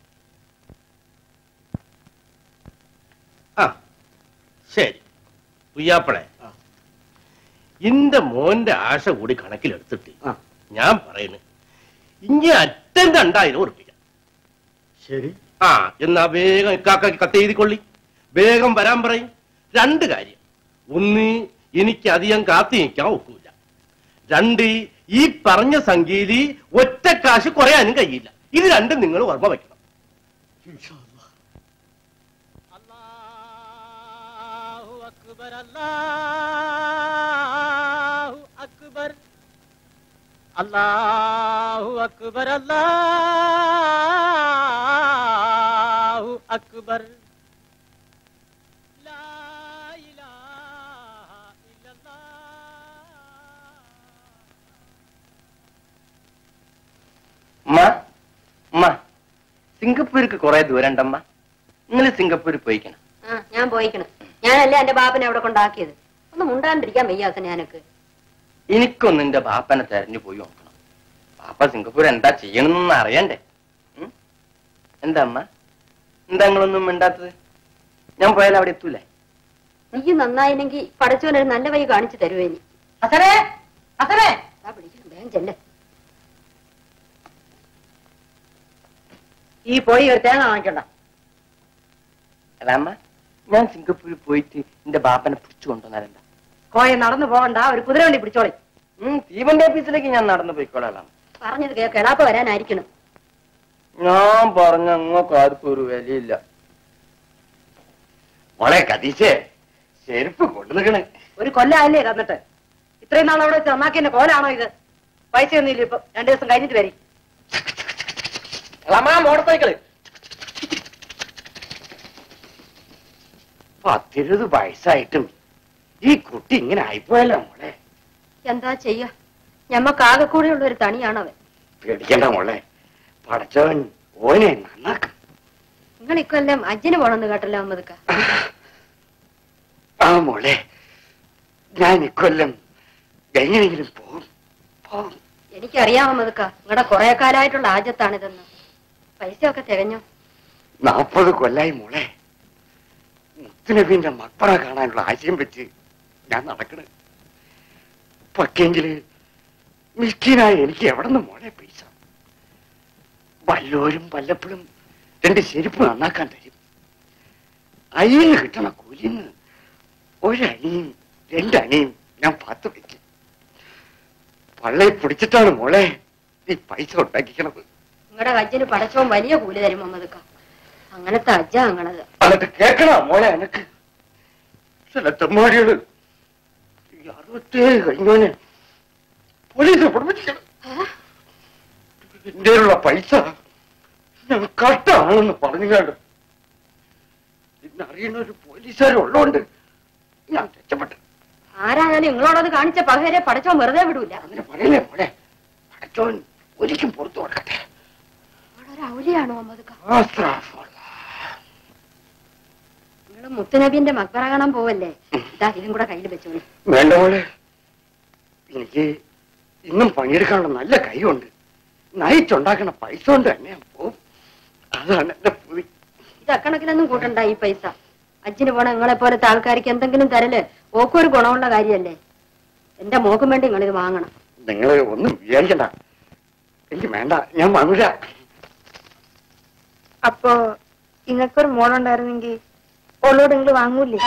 ആ ശരി പുയ്യാപ്പളെ എന്റെ മോന്റെ ആശ കൂടി കണക്കിലെടുത്തിട്ട് ഞാൻ പറയുന്നു ഇനി അറ്റം രണ്ടായിരം ഉറപ്പിക്കാം ശരി ആ എന്നാ വേഗം ഇക്കാക്കി കത്തെഴുതിക്കൊള്ളി വേഗം വരാൻ പറയും രണ്ട് കാര്യം ഒന്ന് എനിക്ക് അധികം കാത്തി നിൽക്കാൻ ഒക്കൂല രണ്ട് ഈ പറഞ്ഞ സംഖ്യയിൽ ഒറ്റ കാശ് കുറയാനും കഴിയില്ല ഇത് രണ്ടും നിങ്ങൾ ഓർമ്മ വെക്കണം അക്ബർ അല്ലാഹു അക്ബർ അല്ലാഹു അക്ബർ അല്ലാഹു അക്ബർ ഉമ്മ ഉമ്മ സിംഗപ്പൂർക്ക് കുറെ ദൂരണ്ടമ്മ നിങ്ങൾ സിംഗപ്പൂരിൽ പോയിക്കണം ആ ഞാൻ പോയിക്കണം ഞാനല്ലേ എന്റെ ബാപ്പനെ അവിടെ കൊണ്ടാക്കിയത് ഒന്ന് മുണ്ടാണ്ടിരിക്കാൻ വയ്യാത്ത ഞാനൊക്കെ എനിക്കൊന്ന് എന്റെ ബാപ്പനെ തെരഞ്ഞു പോയി നോക്കണം ബാപ്പ സിംഗപ്പൂർ എന്താ ചെയ്യണമെന്ന് അറിയണ്ടേ ഉം? എന്താ അമ്മ എന്താ നിങ്ങളൊന്നും മിണ്ടാത്തത് ഞാൻ പോയാൽ അവിടെ എത്തൂലേ നീ നന്നായില്ലെങ്കിൽ പടച്ചോനൊരു നല്ല വഴി കാണിച്ചു തരുവേനി അസറേ അസറേ അതാ പിടിക്കണം വേഗം ചെല്ലേ ഈ പോയി ഒരു തേങ്ങ വാങ്ങിക്കണ്ട അല്ല അമ്മ ഞാൻ സിംഗപ്പൂരിൽ പോയിട്ട് എന്റെ ബാപ്പനെ പിടിച്ചു കൊണ്ടുവന്നാലെന്താ കോയ നടന്നു പോകണ്ട ഒരു കുതിര വണ്ടി പിടിച്ചോളി ഉം തീവണ്ടി ഓഫീസിലേക്ക് ഞാൻ നടന്നു പോയിക്കോളാം പറഞ്ഞത് കേക്ക് എളാപ്പ വരാനായിരിക്കണം ഞാൻ പറഞ്ഞ അങ്ങോട്ട് ആർക്കും ഒരു വിലയില്ല മോളെ കതീശേ ചെരുപ്പ് കൊണ്ടു നിൽക്കണേ ഒരു കൊല്ലല്ലേ തന്നിട്ട് ഇത്രയും നാൾ അവിടെ വെച്ച് നന്നാക്കിന്റെ കോലാണോ ഇത് പൈസ ഒന്നും ഇല്ല ഇപ്പൊ രണ്ടു ദിവസം കഴിഞ്ഞിട്ട് വരും മോട്ടോർ സൈക്കിള് പത്തിരുപത് വയസ്സായിട്ടും ഈ കുട്ടി ഇങ്ങനെ ആയിപ്പോയല്ലോ മോളെ എന്താ ചെയ്യ ഞമ്മക്കാകെ കൂടെയുള്ള ഒരു തണിയാണവൻ പേടിക്കണ്ട മോളെ പടച്ചവൻ ഓനെ നന്നാക്കും നിങ്ങൾ ഇക്കൊല്ലം അജ്ജിന് പോണെന്ന് കേട്ടല്ലോ അമ്മതുക്ക ആ മോളെ ഞാൻ ഇക്കൊല്ലം എങ്ങനെയെങ്കിലും പോകും പോകും എനിക്കറിയാം അമ്മതുക്ക നിങ്ങളുടെ കുറെ കാലമായിട്ടുള്ള ആജത്താണിതെന്ന് പൈസ ഒക്കെ തികഞ്ഞോ നാൽപ്പത് കൊല്ലായി മോളെ മുത്തുനബീന്റെ മക്കളെ കാണാനുള്ള ആശയം വെച്ച് ഞാൻ നടക്കണ പക്ഷെങ്കില് മിസ്കീനായ എനിക്ക് എവിടെ നിന്ന് മോളെ പൈസ വല്ലോരും വല്ലപ്പോഴും രണ്ട് ചെരുപ്പ് നന്നാക്കാൻ തരും അയ്യന് കിട്ടണ കൂലിന്ന് ഒരണിയും രണ്ടണിയും ഞാൻ പാത്തു വെക്കും പള്ളയെ പിടിച്ചിട്ടാണ് മോളെ ഈ പൈസ ഉണ്ടാക്കിക്കണത് നിങ്ങളുടെ അജ്ജിന് പടച്ചോൻ വലിയ കൂലി തരും അമ്മതുക്ക അങ്ങനത്തെ അജ്ജ അങ്ങനത് എന്നിട്ട് കേക്കണ മോളെ എനക്ക് ചില തെമ്മാടികള് ഈ അറുപത്തേഴ് കഴിഞ്ഞോനെ പോലീസ് പഠിപ്പിക്കണം എന്റെ ഉള്ള പൈസ ഞാൻ കട്ടാണെന്ന് പറഞ്ഞുകാണ്ട് ഇന്ന് അറിയുന്ന ഒരു പോലീസുകാരുള്ളോണ്ട് ഞാൻ രക്ഷപ്പെട്ടു ആരായാലും നിങ്ങളോടത് കാണിച്ച പകരെ പടച്ചോൻ വെറുതെ വിടൂല അങ്ങനെ പറയലേ മോളെ അടച്ചോൻ ഒരിക്കലും പുറത്തു കൊടുക്കട്ടെ ഒരു ഔലിയാണോ അമ്മതുക്ക ആസ്ത്രാഫുള്ള. നിങ്ങള് മുത്തുനബീന്റെ മക്ബറ കാണാൻ പോവല്ലേ ഇതാ ഇതും കൂടെ കയ്യിൽ വെച്ചോളി വേണ്ട മോളെ എനിക്ക് ഇന്നും പണിയെടുക്കാനുള്ള നല്ല കൈയുണ്ട് നയിച്ച് ഉണ്ടാക്കണ പൈസ കൊണ്ട് തന്നെ ഞാൻ പോവും അതാണ് എന്റെ പുതി ഇത് അക്കണക്കിനൊന്നും കൂട്ടണ്ട ഈ പൈസ അച്ഛന് പോണ നിങ്ങളെ പോലത്തെ ആൾക്കാർക്ക് എന്തെങ്കിലും തരല് ഓക്കൊരു ഗുണമുള്ള കാര്യല്ലേ എന്റെ മോക്കും വേണ്ടി നിങ്ങൾ ഇത് വാങ്ങണം നിങ്ങൾ ഒന്നും വിചാരിക്കണ്ട എനിക്ക് വേണ്ട ഞാൻ വാങ്ങൂല അപ്പോ ഇങ്ങക്കൊരു മോളുണ്ടായിരുന്നെങ്കിൽ ഓളോട് നിങ്ങൾ വാങ്ങൂലേ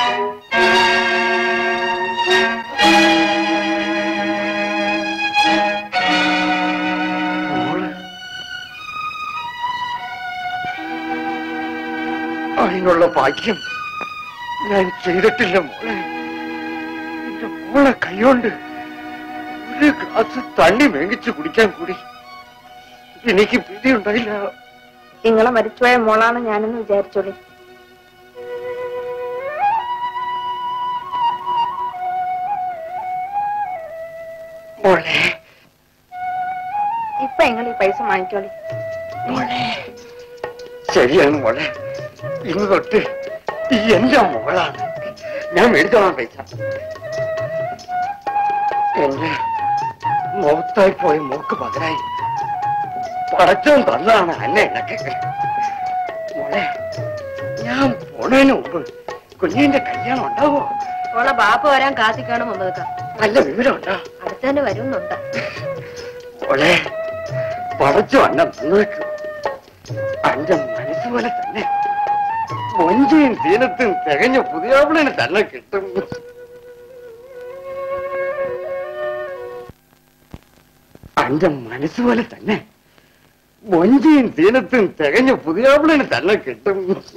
അതിനുള്ള ഭാഗ്യം ഞാൻ ചെയ്തിട്ടില്ല മോളെ എന്റെ മോളെ കൈകൊണ്ട് ഒരു ഗ്ലാസ് തണ്ണി മേങ്ങിച്ചു കുടിക്കാൻ കൂടി എനിക്ക് പേടിയുണ്ടായില്ല നിങ്ങളെ മരിച്ചുപോയ മോളാണ് ഞാനെന്ന് വിചാരിച്ചോളി മോളെ ഇപ്പൊ നിങ്ങൾ ഈ പൈസ വാങ്ങിക്കോളി ശരിയാണ് മോളെ ഇന്ന് തൊട്ട് ഈ എന്റെ മോളാണ് ഞാൻ മേടിച്ചോളാം പൈസ എന്റെ മുഖത്തായി പോയ മൂക്ക് പകരായി പടച്ചോൻ തന്നതാണ് അന്നെ എനക്ക് മോളെ ഞാൻ പോണതിന് മുമ്പ് കുഞ്ഞിന്റെ കല്യാണം ഉണ്ടാവോ ഓളെ ബാപ്പ വരാൻ കാത്തിക്കാണ് മുമ്പേക്ക നല്ല വിവരമുണ്ടോ അടുത്ത് തന്നെ വരുന്നുണ്ട് മോളെ പടച്ചു അന്നെ നന്നാക്കും അന്റെ മനസ്സ് പോലെ തന്നെ മൊഞ്ചയും തീനത്തും തികഞ്ഞ പുതിയാപ്പിളിന് തന്നെ കിട്ടും അന്റെ മനസ്സ് പോലെ തന്നെ മൊഞ്ചയും തീനത്തും തികഞ്ഞ പുതിയാപ്പിളിന് തന്നെ കിട്ടും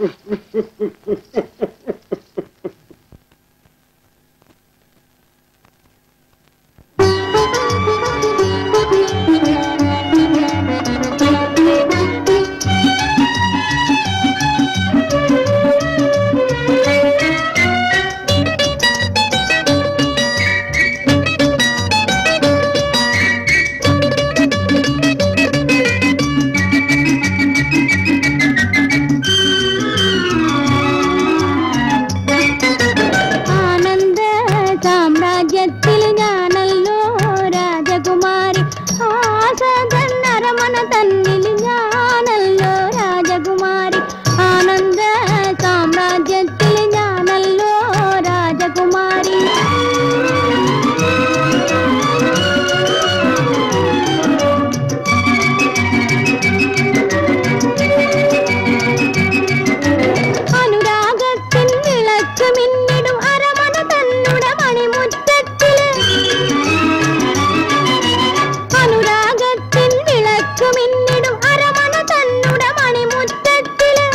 ആനന്ദ സാമ്രാജ്യത്തിൽ ഞാനല്ലോ രാജകുമാരി ആസകൻ അരമന തന്നിൽ ഞാനല്ലോ രാജകുമാരി ആനന്ദ സാമ്രാജ്യത്തിൽ ഞാനല്ലോ രാജകുമാരി അനുരാഗത്തിൻ വിളക്ക് മിന്നിടും അരമന തന്നുടെ മണിമുറ്റത്തില് അനുരാഗത്തിൻ വിളക്ക് മിന്നിടും അരമന തന്നുടെ മണിമുറ്റത്തില്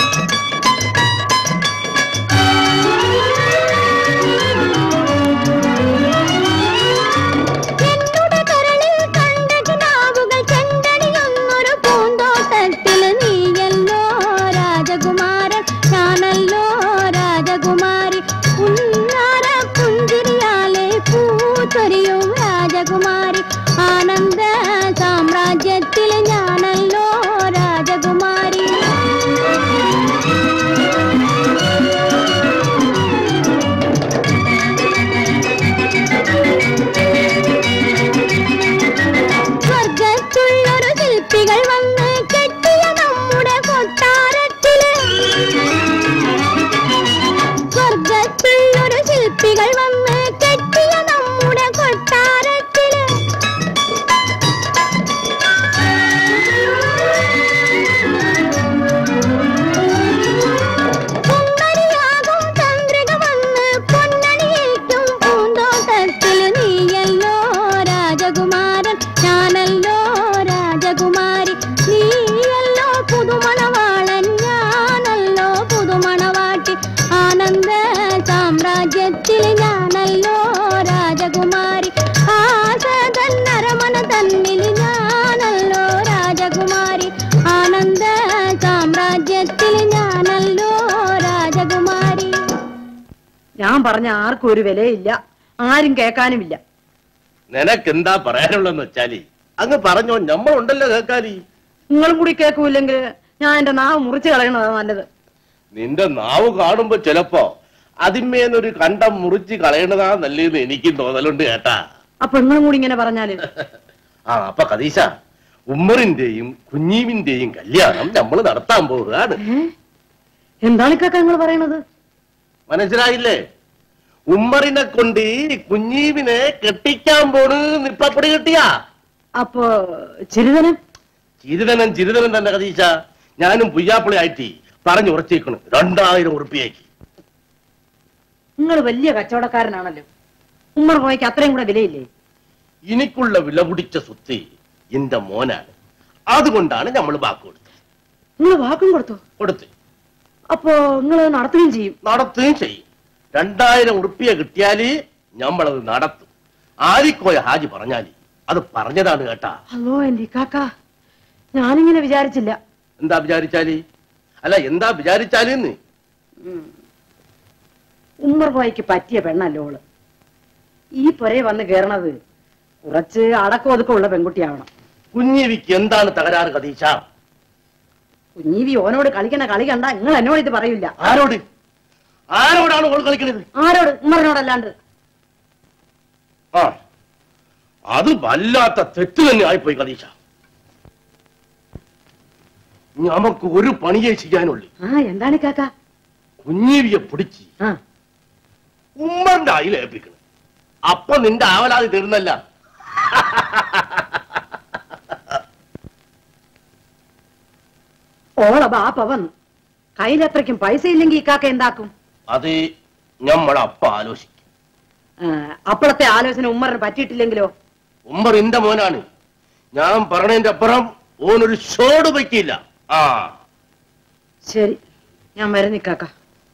എന്നുടെ കരളിൽ കണ്ട കിനാവുകൾ ചെണ്ടണിയൊന്നൊരു പൂന്തോട്ടത്തില് നീയല്ലോ രാജകുമാരൻ ഞാനല്ലോ രാജകുമാരി ഉന്നാര പുഞ്ചിരിയാലെ പൂച്ചൊരിയും രാജകുമാരി ആനന്ദ സാമ്രാജ്യത്തിൽ ഞാനല്ലോ രാജകുമാരി സ്വർഗത്തുള്ളൊരു ശില്പികൾ വന്ന് കെട്ടിയ നമ്മുടെ കൊട്ടാരത്തില് സ്വർഗത്തുള്ളൊരു ശില്പികൾ വന്ന് കെട്ടിയ നമ്മുടെ കൊട്ടാരത്തില് സുന്ദരിയാകും ചന്ദ്രിക വന്ന് പൊന്നണിയേറ്റും പൂന്തോട്ടത്തിൽ നീയല്ലോ രാജകുമാരൻ ഞാനല്ലോ രാജകുമാരി നീയല്ലോ പുതുമണവാളൻ ഞാനല്ലോ പുതുമണവാട്ടി ആനന്ദ സാമ്രാജ്യത്തിൽ ഞാനല്ലോ രാജകുമാരി ആസതൻ അരമന തന്നിൽ ഞാനല്ലോ രാജകുമാരി ആനന്ദ സാമ്രാജ്യത്തിൽ ഞാനല്ലോ രാജകുമാരി ഞാൻ പറഞ്ഞ ആർക്കും ഒരു വിലയില്ല ആരും കേൾക്കാനുമില്ല നിനക്കെന്താ പറയാനുള്ളതെന്ന് വെച്ചാല് അങ്ങ് പറഞ്ഞോ നമ്മളുണ്ടല്ലോ കേക്കാലി നിങ്ങളും കൂടി കേൾക്കൂല്ലെങ്കിൽ ഞാൻ എന്റെ നാവ് മുറിച്ച് കളയണതാ നല്ലത് നിന്റെ നാവ് കാണുമ്പോ ചിലപ്പോ അതിന്മേന്നൊരു കണ്ടം മുറിച്ച് കളയണതാ നല്ലതെന്ന് എനിക്കും തോന്നലുണ്ട് കേട്ടാ അപ്പൊ നിങ്ങളും കൂടി ഇങ്ങനെ പറഞ്ഞാല് ആ അപ്പൊ കദീശ ഉമ്മറിന്റെയും കുഞ്ഞീവിന്റെയും കല്യാണം നമ്മൾ നടത്താൻ പോവുകയാണ് എന്താണ് ഇക്കാക്ക നിങ്ങൾ പറയണത് മനസ്സിലായില്ലേ ഉമ്മറിനെ കൊണ്ട് കുഞ്ഞീവിനെ കെട്ടിക്കാൻ പോണ് നിപ്പപ്പടി കിട്ടിയാ അപ്പൊ ചിരിതനം ചിരിതനം ചിരിതനം തന്നെ കദീശ ഞാനും പുയ്യാപ്പിളി ആയിട്ട് പറഞ്ഞുറച്ചേക്കണ് രണ്ടായിരം ഉറുപ്പിയേക്ക് നിങ്ങൾ വലിയ കച്ചവടക്കാരനാണല്ലോ ഉമ്മർ കോയക്ക് അത്രയും കൂടെ വിലയില്ലേ എനിക്കുള്ള വില പിടിച്ച സ്വത്ത് എന്റെ മോനാണ് അതുകൊണ്ടാണ് നമ്മൾ വാക്ക് കൊടുത്തത് നിങ്ങൾ വാക്കും കൊടുത്തോ കൊടുത്ത് അപ്പോ നിങ്ങൾ നടത്തുകയും ചെയ്യും നടത്തുകയും ചെയ്യും രണ്ടായിരം ഉറുപ്പിയ കിട്ടിയാല് നമ്മളത് നടത്തും ആരിക്കോയ ഹാജി പറഞ്ഞാല് അത് പറഞ്ഞതാണ് കേട്ടാ അല്ലോ എന്റെ കാക്ക ഞാനിങ്ങനെ വിചാരിച്ചില്ല എന്താ വിചാരിച്ചാല് അല്ല എന്താ വിചാരിച്ചാലെന്ന് ഉമ്മർ കോയക്ക് പറ്റിയ പെണ്ണല്ലോ ഓള് ഈ പുരയെ വന്ന് കേറണത് കുറച്ച് അടക്കം ഒതുക്കമുള്ള പെൺകുട്ടിയാവണം കുഞ്ഞിവിക്ക് എന്താണ് തകരാറ് കതീശ കുഞ്ഞീവി ഓനോട് കളിക്കണ കളി കണ്ട നിങ്ങൾ എന്നോട് ഇത് പറയില്ല ആരോട് ആരോടാണ് ഓൾ കളിക്കുന്നത് ആരോട് ഉമ്മറിനോടല്ലാണ്ട് ആ അത് വല്ലാത്ത തെറ്റ് തന്നെ ആയിപ്പോയി കതീശ നമുക്ക് ഒരു പണിയെ ചെയ്യാനുള്ളൂ ആ എന്താണ് കാക്ക കുഞ്ഞീവിയെ പിടിച്ച് ആ ഉമ്മറിന്റെ അയില ഏൽപ്പിക്കണം അപ്പൊ നിന്റെ ആവലാതി തീർന്നല്ല ഓളെ ബാപ്പ വന്നു കയ്യിലെത്രയ്ക്കും പൈസ ഇല്ലെങ്കിൽ ഈ കാക്ക എന്താക്കും അത് ഞമ്മള അപ്പ ആലോചിക്കും ആ, അപ്പോഴത്തെ ആലോചന ഉമ്മറിന് പറ്റിയിട്ടില്ലെങ്കിലോ ഉമ്മർ എന്റെ മോനാണ് ഞാൻ പറഞ്ഞതിന്റെ അപ്പുറം ഓനൊരു ഷോട് വയ്ക്കില്ല ആ ശരി ഞാൻ വരുന്ന കാക്ക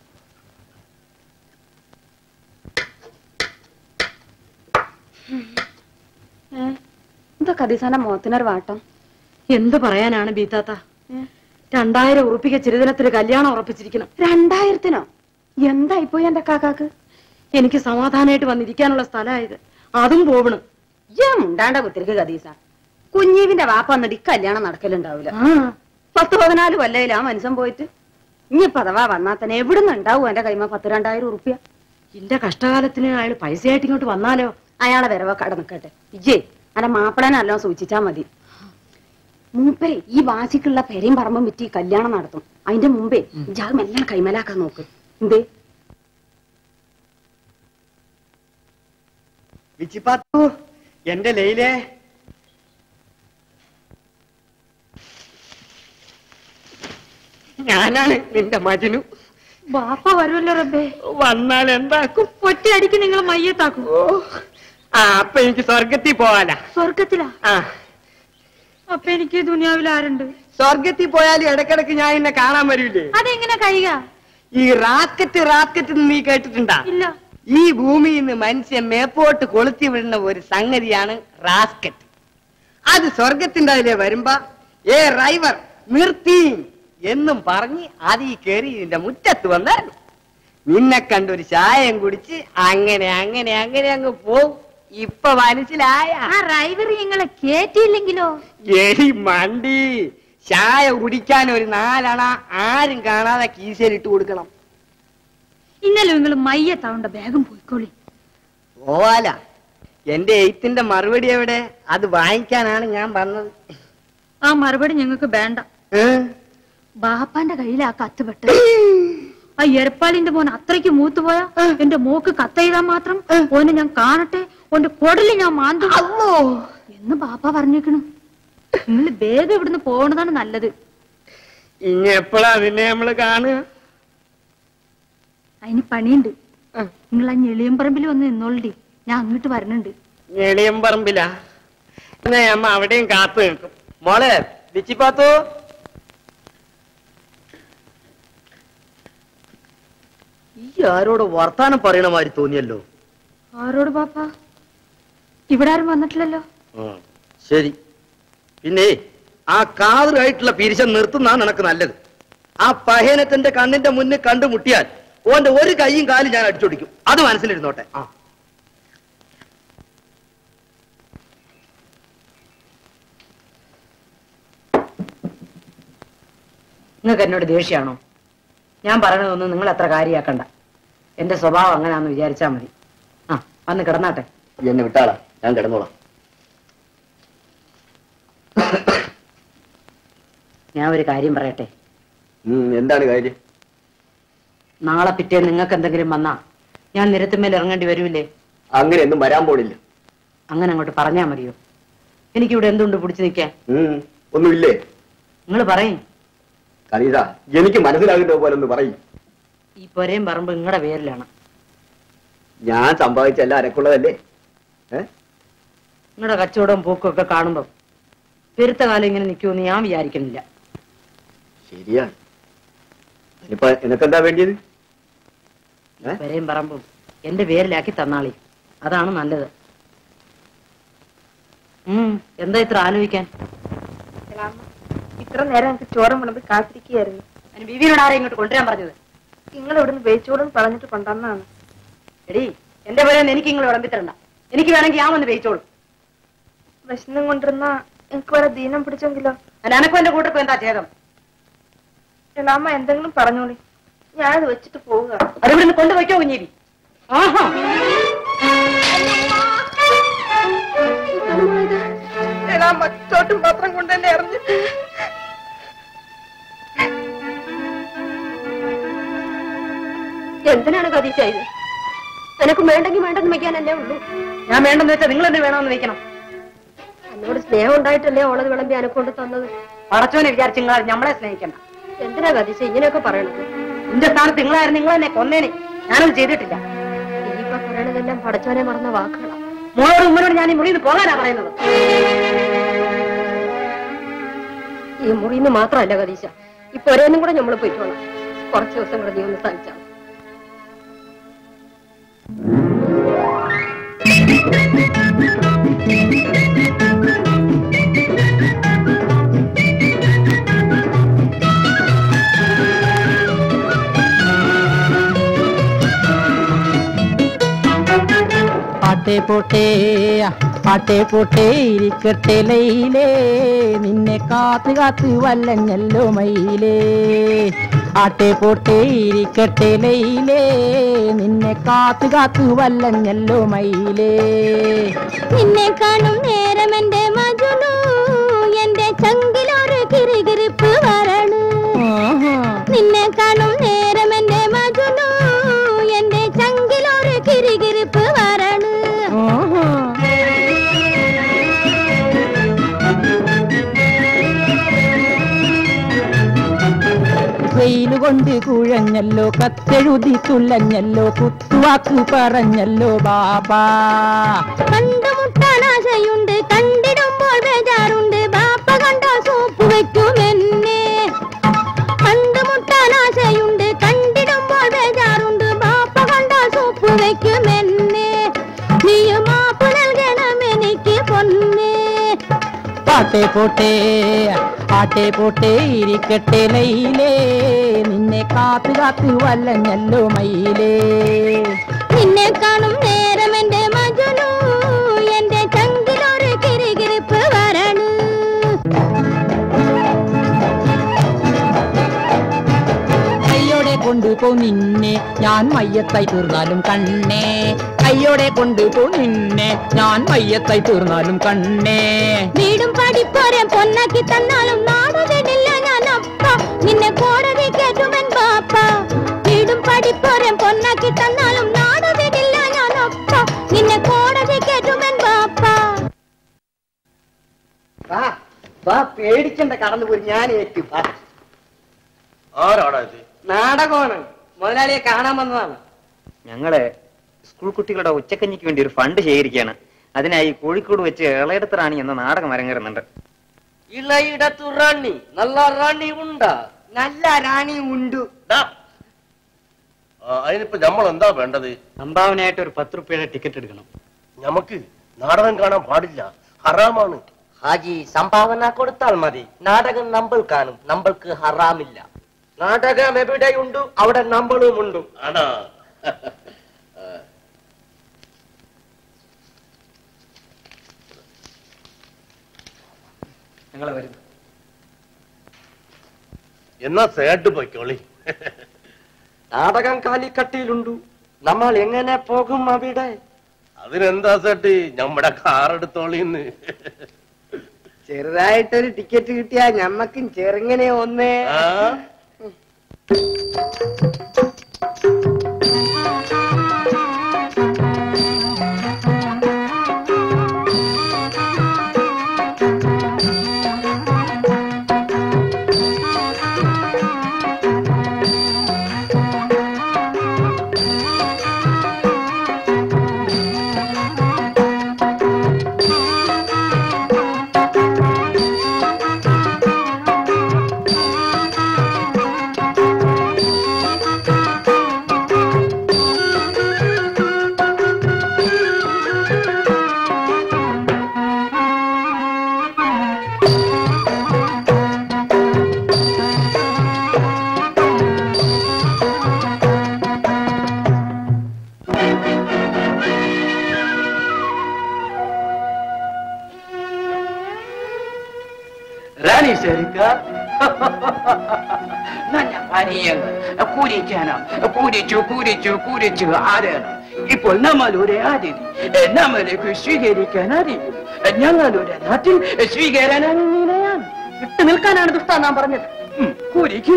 എന്താ കദീസാന്റെ മുഖത്തിനൊരു വാട്ടം എന്ത് പറയാനാണ് ബീത്താത്ത രണ്ടായിരം ഉറുപ്പിക ചിരുദിനത്തിൽ കല്യാണം ഉറപ്പിച്ചിരിക്കണം രണ്ടായിരത്തിനോ എന്തായിപ്പോയി എന്റെ കാക്കാക്ക് എനിക്ക് സമാധാനമായിട്ട് വന്നിരിക്കാനുള്ള സ്ഥലമായത് അതും പോവണം ഞാൻ മുണ്ടാണ്ട കുത്തിരിക്ക് കദീസ കുഞ്ഞീവിന്റെ വാപ്പ വന്നിട്ട് ഈ കല്യാണം നടക്കലുണ്ടാവൂല ആ പത്ത് പതിനാല് കൊല്ലയില്ല ആ മനുഷ്യൻ പോയിട്ട് ഇനി പതവാ വന്നാ തന്നെ എവിടുന്ന് ഉണ്ടാവും എന്റെ കൈമ പത്ത് രണ്ടായിരം ഉറുപ്പ്യ എന്റെ കഷ്ടകാലത്തിന് അയാൾ പൈസയായിട്ട് ഇങ്ങോട്ട് വന്നാലോ അയാളെ വരവ കട നിക്കട്ടെ ഇജേ അന്റെ മാപ്പിളനെല്ലാം സൂചിച്ചാ മതി മൂപ്പരെ ഈ വാശിക്കുള്ള പെരയും പറമ്പും വിറ്റ് ഈ കല്യാണം നടത്തും അതിന്റെ മുമ്പേ ഇജാഗ് മെല്ലെ കൈമലാക്കാൻ നോക്ക് എന്തേ വിച്ചിപ്പാത്തു എന്റെ ലൈലേ ഞാനാണ് നിന്റെ മജനു ബാപ്പ വരുമല്ലോ റബ്ബേ വന്നാൽ എന്താക്കും ഒറ്റയടിക്ക് നിങ്ങൾ മയ്യത്താക്കും ആ അപ്പൊ എനിക്ക് സ്വർഗത്തിൽ പോവാനാ സ്വർഗത്തിലാ ആ അപ്പൊ എനിക്ക് ദുനിയാവിൽ ആരുണ്ട് സ്വർഗത്തിൽ പോയാലും ഇടക്കിടക്ക് ഞാൻ എന്നെ കാണാൻ വരൂലേ അതെങ്ങനെ കഴിയുക ഈ റാക്കറ്റ് റാക്കറ്റ് എന്ന് നീ കേട്ടിട്ടുണ്ടാ ഇല്ല ഈ ഭൂമിയിൽ നിന്ന് മനുഷ്യൻ മേപ്പോട്ട് കൊളുത്തി വിടുന്ന ഒരു സംഗതിയാണ് റാസ്കറ്റ് അത് സ്വർഗത്തിന്റെ അതിലെ വരുമ്പോ ഏ ഡ്രൈവർ നിർത്തി എന്നും പറഞ്ഞ് അത് ഈ കയറി ഇതിന്റെ മുറ്റത്ത് വന്നായിരുന്നു നിന്നെ കണ്ടൊരു ചായം കുടിച്ച് അങ്ങനെ അങ്ങനെ അങ്ങനെ അങ്ങ് പോവും ഇപ്പൊ മനസ്സിലായ ആ ഡ്രൈവർ നിങ്ങളെ കേറ്റിയില്ലെങ്കിലോ എലി മണ്ടി ചായ കുടിക്കാൻ ഒരു നാലണ ആരും കാണാതെ കീശയിലിട്ട് കൊടുക്കണം ഇന്നലെ നിങ്ങൾ മയ്യത്താവണ്ട വേഗം പോയിക്കോളി പോവാല എന്റെ എയ്ത്തിന്റെ മറുപടി എവിടെ അത് വാങ്ങിക്കാനാണ് ഞാൻ വന്നത് ആ മറുപടി ഞങ്ങൾക്ക് വേണ്ട ഏ? ബാപ്പാന്റെ കയ്യിൽ ആ കത്ത് പെട്ടത് ആ എരപ്പാളിന്റെ മോൻ അത്രയ്ക്ക് മൂത്തുപോയാ എന്റെ മോക്ക് കത്തെഴുതാൻ മാത്രം ഓനെ ഞാൻ കാണട്ടെ ഓന്റെ കൊടല് ഞാൻ മാന്തു എന്ന് ബാപ്പ പറഞ്ഞേക്കണു നിങ്ങൾ വേഗം ഇവിടുന്ന് പോകണതാണ് നല്ലത് ഇനി എപ്പോഴാ നിന്നെ നമ്മള് കാണുക അതിന് പണിയുണ്ട് നിങ്ങൾ ആ ഞെളിയമ്പറമ്പിൽ വന്ന് നിന്നോളി ഞാൻ അങ്ങോട്ട് വരണുണ്ട് ഞെളിയം പറമ്പിലാ എന്നാ അമ്മ അവിടെയും കാത്തു നിൽക്കും മോളെ ലിച്ചിപ്പാത്തു ഈ ആരോട് വർത്താനം പറയണ മാതിരി തോന്നിയല്ലോ ആരോട് ബാപ്പ ഇവിടെ ആരും വന്നിട്ടില്ലല്ലോ ശരി പിന്നെ ആ കാതറായിട്ടുള്ള പിരിശം നിർത്തുന്നതാണ് നിനക്ക് നല്ലത് ആ പഹേനത്തിന്റെ കണ്ണിന്റെ മുന്നിൽ കണ്ടുമുട്ടിയാൽ ഓന്റെ ഒരു കൈയും കാലും ഞാൻ അടിച്ചൊടിക്കും അത് മനസ്സിലിരുന്നോട്ടെ ആ നിങ്ങൾക്ക് എന്നോട് ദേഷ്യമാണോ ഞാൻ പറയണതൊന്നും നിങ്ങൾ അത്ര കാര്യമാക്കണ്ട എന്റെ സ്വഭാവം അങ്ങനെയാന്ന് വിചാരിച്ചാ മതി ആ വന്ന് കിടന്നാട്ടെ എന്നെ വിട്ടാളാ ഞാൻ കിടന്നോളാം ഞാൻ ഒരു കാര്യം പറയട്ടെ എന്താണ് കാര്യം നാളെ പിറ്റേ നിങ്ങൾക്ക് എന്തെങ്കിലും വന്നാ ഞാൻ നിരത്തുമേൽ ഇറങ്ങേണ്ടി വരൂലേ അങ്ങനെ ഒന്നും വരാൻ പോണില്ല അങ്ങനെ അങ്ങോട്ട് പറഞ്ഞാ മതിയോ എനിക്കിവിടെ എന്തുണ്ട് പിടിച്ചു നിൽക്കാൻ ഉം, ഒന്നുമില്ലേ നിങ്ങൾ പറയും കലീസ എനിക്ക് മനസ്സിലാകുന്ന പോലെ ഒന്ന് പറയും ഈ പൊരയും പറമ്പ് നിങ്ങളുടെ പേരിലാണ് ഞാൻ സമ്പാദിച്ചല്ല അനക്കുള്ളതല്ലേ ഏ നിങ്ങളുടെ കച്ചവടവും പോക്കും ഒക്കെ കാണുമ്പം പെരുത്ത കാലം ഇങ്ങനെ നിൽക്കുമെന്ന് ഞാൻ വിചാരിക്കുന്നില്ല ശരിയാണ് ഇനിയിപ്പൊ നിനക്കെന്താ വേണ്ടിയത് ഈ പൊരയും പറമ്പും എന്റെ പേരിലാക്കി തന്നാളി അതാണ് നല്ലത് ഉം എന്താ ഇത്ര ആലോചിക്കാൻ എളാമ്മ, ഇത്ര നേരം എനിക്ക് ചോറും വിളമ്പി കാത്തിരിക്കുകയായിരുന്നു അതിന് ബീവിനോട് ആരെയും ഇങ്ങോട്ട് കൊണ്ടുവരാൻ പറഞ്ഞത് നിങ്ങൾ ഇവിടുന്ന് വേച്ചോടും പറഞ്ഞിട്ട് കൊണ്ടുവന്നാണ് എടീ എന്റെ പോലെ എനിക്ക് നിങ്ങൾ വിളമ്പിത്തരണ്ട എനിക്ക് വേണമെങ്കിൽ ഞാൻ വന്ന് വേയിച്ചോളൂ വിശന്നും കൊണ്ടിരുന്ന എനിക്ക് വരെ ദീനം പിടിച്ചെങ്കിലോ അല്ല അനക്കും എന്റെ കൂട്ടർക്കും എന്താ ഛേദം എളാമ്മ എന്തെങ്കിലും പറഞ്ഞോളി ഞാനത് വെച്ചിട്ട് പോവുക അത് ഇവിടുന്ന് കൊണ്ടുപോയിക്കോ കുഞ്ഞേരി ആഹാ എളാമ്മ ചോട്ടും പാത്രം കൊണ്ട് തന്നെ എറിഞ്ഞ് എന്തിനാണ് കതീശ ഇത് നിനക്ക് വേണ്ടെങ്കിൽ വേണ്ടെന്ന് വെക്കാനല്ലേ ഉള്ളൂ ഞാൻ വേണ്ടെന്ന് വെച്ചാൽ നിങ്ങൾ എന്നെ വേണമെന്ന് വെക്കണം എന്നോട് സ്നേഹം ഉണ്ടായിട്ടല്ലേ ഓളത് വിളമ്പി അനക്കൊണ്ട് തന്നത് പടച്ചോനെ വിചാരിച്ച് നിങ്ങൾ നമ്മളെ സ്നേഹിക്കണ്ട എന്തിനാ കതീശ ഇങ്ങനെയൊക്കെ പറയണത് എന്റെ സ്ഥാനത്ത് നിങ്ങളായിരുന്നു നിങ്ങൾ എന്നെ കൊന്നേനെ ഞാനത് ചെയ്തിട്ടില്ല ഇനിയിപ്പോ പറയണതെല്ലാം പടച്ചോനെ മറന്ന വാക്കുകളാ മോളോട് ഉമ്മനോട് ഞാൻ ഈ മുറിയിൽ നിന്ന് പോകാനാ പറയുന്നത് ഈ മുറിന്ന് മാത്രമല്ല കതീശ ഈ പൊരേന്നും കൂടെ നമ്മൾ പോയിക്കോളാം കുറച്ച് ദിവസം കൂടെ നീ ഒന്ന് സഹിച്ചാൽ പാട്ടേ പോട്ടേ പാട്ടേ പോട്ടേ ഇരിക്കട്ടെ ലൈലേ നിന്നെ കാത്ത് കാത്ത് വല്ലഞ്ഞല്ലോ മയിലേ ആട്ടെ പോട്ടേ ഇരിക്കട്ടെ ലൈലേ നിന്നെ കാത്ത് കാത്ത് വല്ലഞ്ഞല്ലോ മയിലേ നിന്നെ കാണും നേരം എന്റെ മജുനു എന്റെ ചങ്കിലൊരു കിറുകിറുപ്പ് വരണു നിന്നെ കാണും നേരം എന്റെ മജുനു എന്റെ ചങ്കിലൊരു കിറുകിറുപ്പ് വരണു വെയില് കൊണ്ട് കുഴഞ്ഞല്ലോ കത്തെഴുതി തുള്ളഞ്ഞല്ലോ കുത്തുവാക്ക് പറഞ്ഞല്ലോ ബാബാ കണ്ടുമുട്ടാൻ ആശയുണ്ട് കണ്ടിടുമ്പോൾ ബേജാറുണ്ട് ബാപ്പ കണ്ടോ സൂപ്പ് വെക്കുമെന്നെ കണ്ടുമുട്ടാൻ ആശയുണ്ട് കണ്ടിടുമ്പോൾ ബേജാറുണ്ട് ബാപ്പ കണ്ടോ സൂപ്പ് വെക്കുമെന്നെ നീയും മാപ്പ് നൽകണമെനിക്ക് പൊന്നേ പാട്ടേ പോട്ടേ ആട്ടെ പോട്ടേ ഇരിക്കട്ടെ ലൈലേ നിന്നെ കാത്ത് കാത്ത് വല്ലഞ്ഞല്ലോ മയിലേ നിന്നെ കാണും നേരം എന്റെ മജുനു എന്റെ ചങ്കിലൊരു കിരികിരിപ്പ് വരണു കയ്യോടെ കൊണ്ടുപോ നിന്നെ ഞാൻ മയ്യത്തായി തീർന്നാലും കണ്ണേ കയ്യോടെ കൊണ്ടുപോ നിന്നെ ഞാൻ മയ്യത്തായി തീർന്നാലും കണ്ണേ വീടും പഠിപ്പോരെ പൊന്നാക്കി തന്നാലും നാട് വിടില്ല ഞാൻ അപ്പ നിന്നെ കോടതി കേട്ടുമൻ ബാപ്പ വീടും പഠിപ്പോരെ പൊന്നാക്കി തന്നാലും നാട് വിടില്ല ഞാൻ അപ്പ നിന്നെ കോടതി കേട്ടുമൻ ബാപ്പ വാ വാ പേടിക്കണ്ട കടന്നു പോയി ഞാൻ ഏറ്റു വാ. ആരാടാ ഇത് നാടകമാണ് മുതലാളിയെ കാണാൻ വന്നതാണ് ഞങ്ങള് സ്കൂൾ കുട്ടികളുടെ ഉച്ചക്കഞ്ഞിക്ക് വേണ്ടി ഒരു ഫണ്ട് ശേഖരിക്കുകയാണ് അതിനായി കോഴിക്കോട് വെച്ച് ഇളയിടത്ത് റാണി എന്ന നാടകം അരങ്ങേറുന്നുണ്ട് ഇളയിടത്തു റാണി നല്ല റാണി ഉണ്ടാ നല്ല റാണിയും ഉണ്ട് ഡാ. ആ, അതിനിപ്പോ നമ്മൾ എന്താ വേണ്ടത് സംഭാവനയായിട്ട് ഒരു പത്ത് റുപ്യയുടെ ടിക്കറ്റ് എടുക്കണം നമുക്ക് നാടകം കാണാൻ പാടില്ല ഹറാമാണ് ഹാജി സംഭാവന കൊടുത്താൽ മതി നാടകം നമ്മൾ കാണും നമ്മൾക്ക് ഹറാമില്ല നാടകം എവിടെയുണ്ട് അവിടെ നമ്മളും ഉണ്ട് ആണാ ഞങ്ങളെ വരുന്നു എന്നാ സേട്ട് പൊയ്ക്കോളി നാടകം കാലിക്കട്ടിയിലുണ്ട് നമ്മൾ എങ്ങനെ പോകും അവിടെ അതിനെന്താ സേട്ട് നമ്മുടെ കാർ എടുത്തോളിന്ന് ചെറുതായിട്ടൊരു ടിക്കറ്റ് കിട്ടിയാ ഞമ്മക്കും ചെറുങ്ങനെ ഒന്ന് ആ ആ അനുസരിക്ക നല്ല പനിയങ്ങൾ കുരിക്കണം കുരിച്ചു കുരിച്ചു കുരിച്ചു ആരണം ഇപ്പോൾ നമ്മൾ ഒരു അതിഥി നമ്മൾക്ക് സ്വീകരിക്കാൻ അറിയും ഞങ്ങളുടെ നാട്ടിൽ സ്വീകരണമാണ് വിട്ടു നിൽക്കാനാണ് ദുഷ്ട നാം പറഞ്ഞത് കുരിക്ക്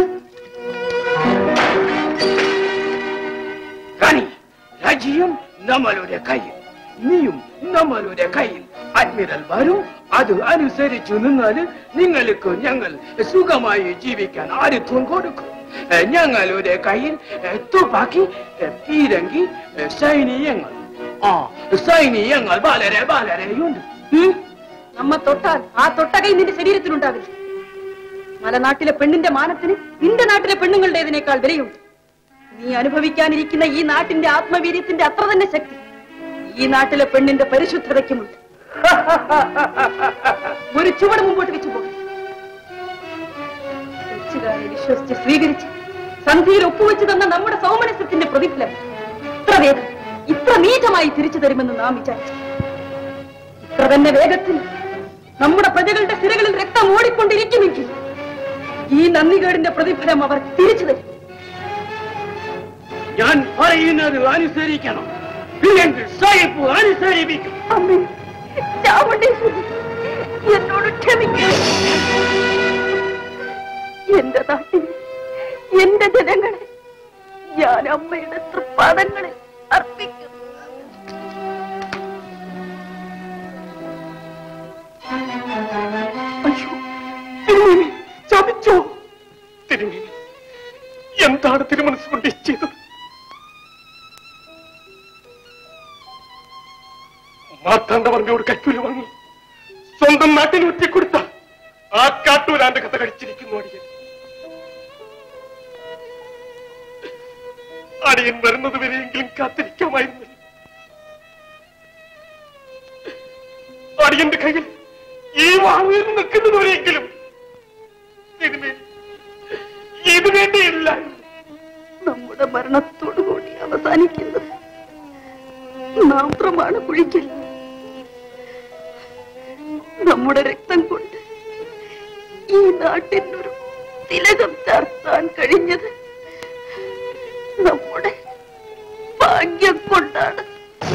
റാണി രാജ്യം നമ്മളുടെ കയ്യിൽ നീയും നമ്മളുടെ കയ്യിൽ അഡ്മിറൽ വരും അത് അനുസരിച്ചു നിന്നാൽ നിങ്ങൾക്ക് ഞങ്ങൾ സുഖമായി ജീവിക്കാൻ ആരുത്വം കൊടുക്കും എ, ഞങ്ങളുടെ കയ്യിൽ എ, തുപ്പാക്കി എ, പീരങ്കി എ, സൈനിയങ്ങൾ ആ സൈനിയങ്ങൾ വളരെ വളരെയുണ്ട് ഉം? നമ്മ തൊട്ടാൽ ആ തൊട്ടകൈ നിന്റെ ശരീരത്തിലുണ്ടാവില്ല മലനാട്ടിലെ പെണ്ണിന്റെ മാനത്തിന് നിന്റെ നാട്ടിലെ പെണ്ണുങ്ങളുടേതിനേക്കാൾ വിലയുണ്ട് നീ അനുഭവിക്കാനിരിക്കുന്ന ഈ നാട്ടിന്റെ ആത്മവീര്യത്തിന്റെ അത്ര തന്നെ ശക്തി ഈ നാട്ടിലെ പെണ്ണിന്റെ പരിശുദ്ധതയ്ക്കുമുണ്ട് ഒരു ചുവട് മുമ്പോട്ട് വെച്ചു പോകും കൊച്ചുകാരെ വിശ്വസിച്ച് സ്വീകരിച്ച് സന്ധിയിൽ ഒപ്പുവെച്ച് തന്ന നമ്മുടെ സൗമനസ്യത്തിന്റെ പ്രതിഫലം ഇത്ര വേഗം ഇത്ര നീചമായി തിരിച്ചു തരുമെന്ന് നാം വിചാരിച്ചു ഇത്ര തന്നെ വേഗത്തിൽ നമ്മുടെ പ്രജകളുടെ സിരകളിൽ രക്തം ഓടിക്കൊണ്ടിരിക്കുമെങ്കിൽ ഈ നന്ദികേടിന്റെ പ്രതിഫലം അവർ തിരിച്ചു തരും ഞാൻ പറയുന്നത് അനുസരിക്കണം ഇല്ലെങ്കിൽ സായിപ്പ് അനുസരിപ്പിക്കും അമ്മേ ചാമുണ്ടേശ്വരി എന്നോട് ക്ഷമിക്കൂ എന്റെ നാട്ടിൽ എന്റെ ജനങ്ങളെ ഞാൻ അമ്മയുടെ തൃപ്പാദങ്ങളിൽ അർപ്പിക്കുന്നു അയ്യോ തിരുമേനി ചതിച്ചോ തിരുമേനി എന്താണ് തിരുമനസ് കൊണ്ട് ഈ ചെയ്തത് മാർത്താണ്ഡവർമ്മയോട് കൈക്കൂലി വാങ്ങി സ്വന്തം നാട്ടിൽ ഒറ്റിക്കൊടുത്ത ആ കാട്ടൂരാന്റെ കഥ കഴിച്ചിരിക്കുന്നു അടിയൻ അടിയൻ വരുന്നത് വരെയെങ്കിലും കാത്തിരിക്കാമായിരുന്നു അടിയന്റെ കയ്യിൽ ഈ വാങ്ങിൽ നിൽക്കുന്നത് വരെയെങ്കിലും തിരുമേനി ഇത് വേണ്ടിയില്ല നമ്മുടെ മരണത്തോടുകൂടി അവസാനിക്കുന്നത് മാത്രമാണ് കുഴിക്കൽ നമ്മുടെ രക്തം കൊണ്ട് ഈ നാട്ടിനൊരു തിലകം ചാർത്താൻ കഴിഞ്ഞത് നമ്മുടെ ഭാഗ്യം കൊണ്ടാണ്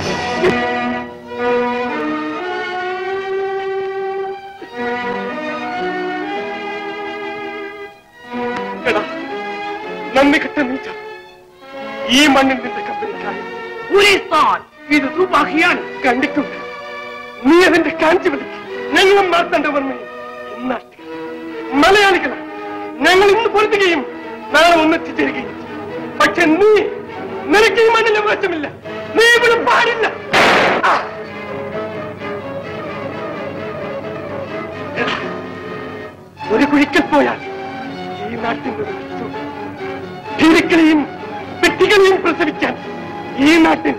എടാ നന്ദി കെട്ട നീച്ച ഈ മണ്ണിൽ നിന്റെ കമ്പനിക്കായി ഉരിസ്ഥാൻ ഇത് തുപ്പാക്കിയാണ് കണ്ടിട്ടുണ്ട് നീ അതിന്റെ കാഞ്ചി വിളിക്കും ഞങ്ങളും മാർത്തണ്ടവർമ്മയും ഇന്നാട്ടുക മലയാളികളാണ് ഞങ്ങൾ ഇന്ന് പൊരുത്തുകയും നാളെ ഒന്നെത്തിച്ചേരുകയും ചെയ്യും. പക്ഷെ നീ നിനക്ക് ഈ മണ്ണിൽ അവകാശമില്ല നീ ഇവിടെ പാടില്ല ആ. എടാ, ഒരു കുഴിക്കൽ പോയാൽ ഈ നാട്ടിന്റെ ഒരു വസ്തു. ഭീരുക്കളെയും വെട്ടികളെയും പ്രസവിക്കാൻ ഈ നാട്ടിൽ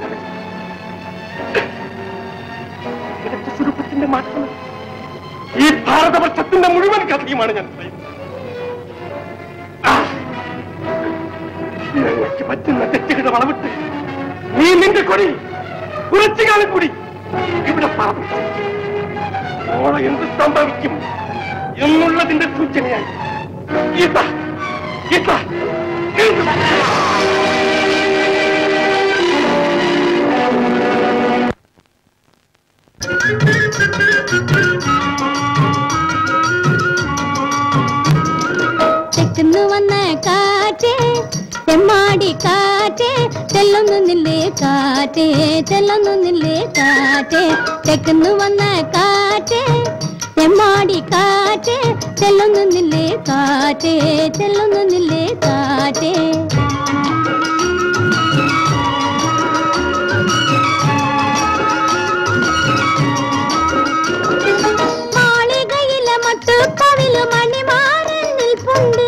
നിനക്ക് സ്വരൂപത്തിന്റെ മാത്രമല്ല ഈ ഭാരതവർഷത്തിന്റെ മുഴുവൻ കഥയുമാണ് ഞാൻ പറയുന്നത് ആ, ഞങ്ങൾക്ക് പറ്റുന്ന തെറ്റുകളുടെ വളവിട്ട് നീ നിന്റെ കൊടി കുറച്ചു കാലം കൂടി ഇവിടെ പറഞ്ഞു ഓളെ എന്ത് സംഭവിക്കും എന്നുള്ളതിന്റെ സൂചനയായി ഇതാ ഇതാ ഇതാ. തെക്കുന്നു വന്ന കാറ്റേ തെമ്മാടി കാറ്റേ ചെല്ലുന്നു നില്ലേ കാറ്റേ ചെല്ലുന്നു നില്ലേ കാറ്റേ തെക്കുന്നു വന്ന കാറ്റേ തെമ്മാടി കാറ്റേ ചെല്ലുന്നു നില്ലേ കാറ്റേ ചെല്ലുന്നു നില്ലേ കാറ്റേ മാളികയിലെ മട്ടുക്കവില് മണിമാരൻ നിൽപ്പുണ്ട്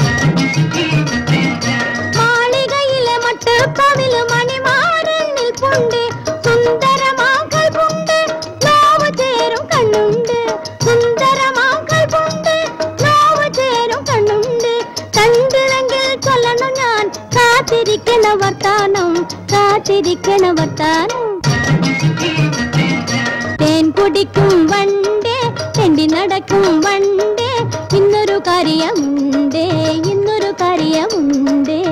മാളികയിലെ മട്ടുക്കവില് മണിമാരൻ നിൽപ്പുണ്ട് സുന്ദരമാക്കൾ പുണ്ട് നോവ് ചേരും കണ്ണുണ്ട് സുന്ദരമാക്കൾ പുണ്ട് നോവ് ചേരും കണ്ണുണ്ട് കണ്ടില്ലെങ്കിൽ ചൊല്ലണം ഞാൻ കാത്തിരിക്കണ വർത്താനം കാത്തിരിക്കണ വർത്താനം തേൻ കുടിക്കും വണ്ടേ തെണ്ടി നടക്കും വണ്ടേ ഇന്ന് കാര്യമുണ്ടേ ഇന്നൊരു കാര്യമുണ്ടേ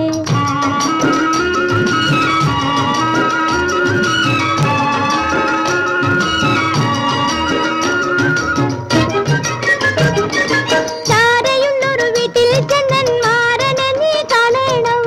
ചാരയുള്ളൊരു വീട്ടിൽ ചെന്നന്മാരനെ നീ കാണണം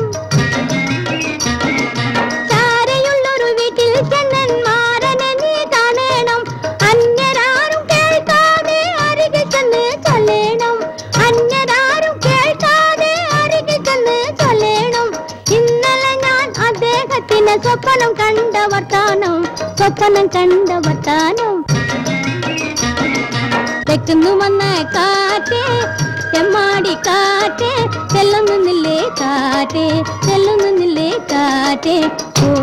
ചാരയുള്ളൊരു വീട്ടിൽ ചെന്നന്മാരനെ നീ കാണണം അന്യരാരും കേൾക്കാതെ അരികിൽ ചെന്ന് ചൊല്ലണം അന്യരാരും കേൾക്കാതെ അരികിൽ ചെന്ന് ചൊല്ലണം ഇന്നലെ ഞാൻ അദ്ദേഹത്തിന് സ്വപ്നം കണ്ട വർത്താനം സ്വപ്നം കണ്ട വർത്താനം തെക്കുന്നു വന്ന കാറ്റേ തെമ്മാടി കാറ്റേ ചെല്ലുന്നില്ലേ കാറ്റേ ചെല്ലുന്നില്ലേ കാറ്റേ ഓ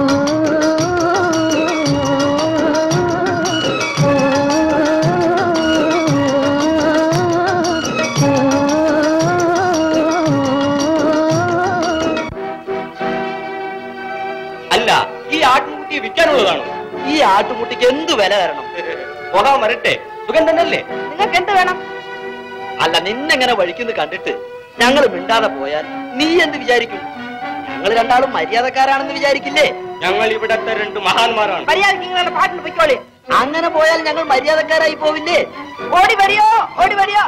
അല്ല ഈ ആട്ടുമുട്ടിയെ വിൽക്കാനുള്ളതാണോ ഈ ആട്ടുമുട്ടിക്ക് എന്ത് വില തരണം പോകാൻ വരട്ടെ സുഖം തന്നെയല്ലേ നിങ്ങൾക്ക് എന്ത് വേണം അല്ല നിന്നെങ്ങനെ വഴിക്കുന്നു കണ്ടിട്ട് ഞങ്ങൾ മിണ്ടാതെ പോയാൽ നീ എന്ത് വിചാരിക്കും ഞങ്ങൾ രണ്ടാളും മര്യാദക്കാരാണെന്ന് വിചാരിക്കില്ലേ ഞങ്ങൾ ഇവിടത്തെ രണ്ട് മഹാന്മാരാണ് മര്യാദയ്ക്ക് നിങ്ങളുടെ പാട്ടിന് പൊയ്ക്കോളി അങ്ങനെ പോയാൽ ഞങ്ങൾ മര്യാദക്കാരായി പോവില്ലേ ഓടി വരിയോ ഓടി വരിയോ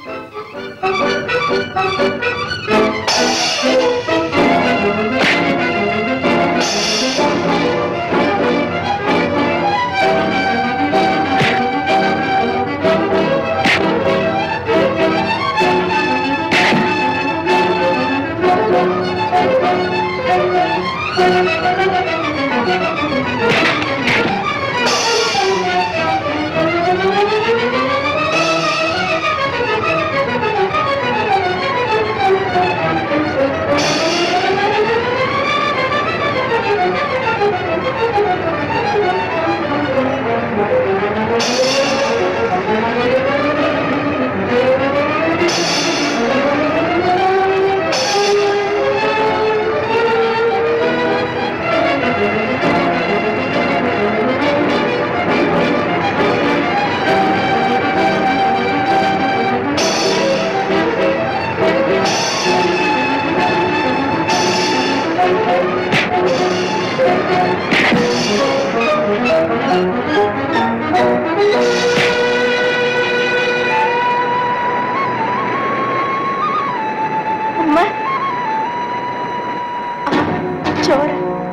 ഉമ്മ ആ, ചോര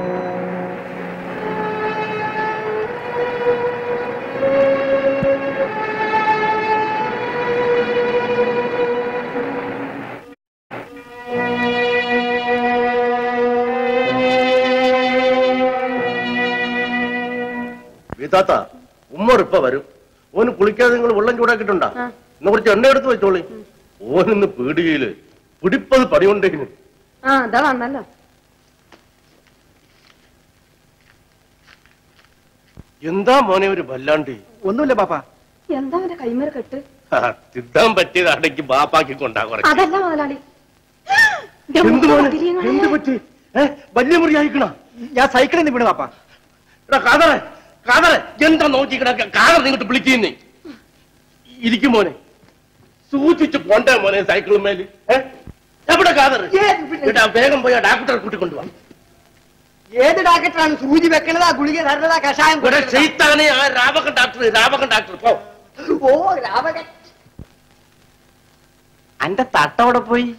വീതാത്ത ഉമ്മോട് ഇപ്പൊ വരും ഓന് കുളിക്കാതെ നിങ്ങൾ വെള്ളം ചൂടാക്കിയിട്ടുണ്ടാ ഇന്ന് കുറച്ച് എണ്ണ എടുത്ത് വെച്ചോളി ഓനിന്ന് പീടികയില് പിടിപ്പത് പണിയുണ്ടേന് ആ അതാ വന്നല്ലോ എന്താ മോനെ ഒരു വല്ലാണ്ട് ഒന്നുമില്ല പാപ്പ എന്താ അവന്റെ കൈമേൽ കെട്ട് ആ, തിന്നാൻ പറ്റിയതാണെങ്കിൽ ബാപ്പാക്കി കൊണ്ടാ കുറച്ച് അതല്ല മുതലാളി എന്ത് മോനെ എന്ത് പറ്റി ഏ വലിയ മുറി അയക്കണ ഞാൻ സൈക്കിളിൽ നിന്ന് വീണ് പാപ്പ എടാ കാതറെ കാതറെ എന്താ നോക്കിക്കണ കാതർ നിങ്ങോട്ട് വിളിക്കുന്നേ ഇരിക്കും മോനെ സൂചിച്ച് പോണ്ടേ മോനെ സൈക്കിളും മേല് ഏ? എവിടെ കാതർ എടാ വേഗം പോയി ആ ഡാക്ടറെ കൂട്ടിക്കൊണ്ടുവാ ഏത് ഡാക്ടറാണ് സൂചി വെക്കണതാ ഗുളിക തരണതാ കഷായം ഇവിടെ കൊടുക്കണതാ? ചെയ്ത്താനെ ആ രാവകൻ ഡാക്ടർ രാവകൻ ഡാക്ടർ പോ ഓ രാമകൻ അന്റെ തട്ടവിടെ പോയി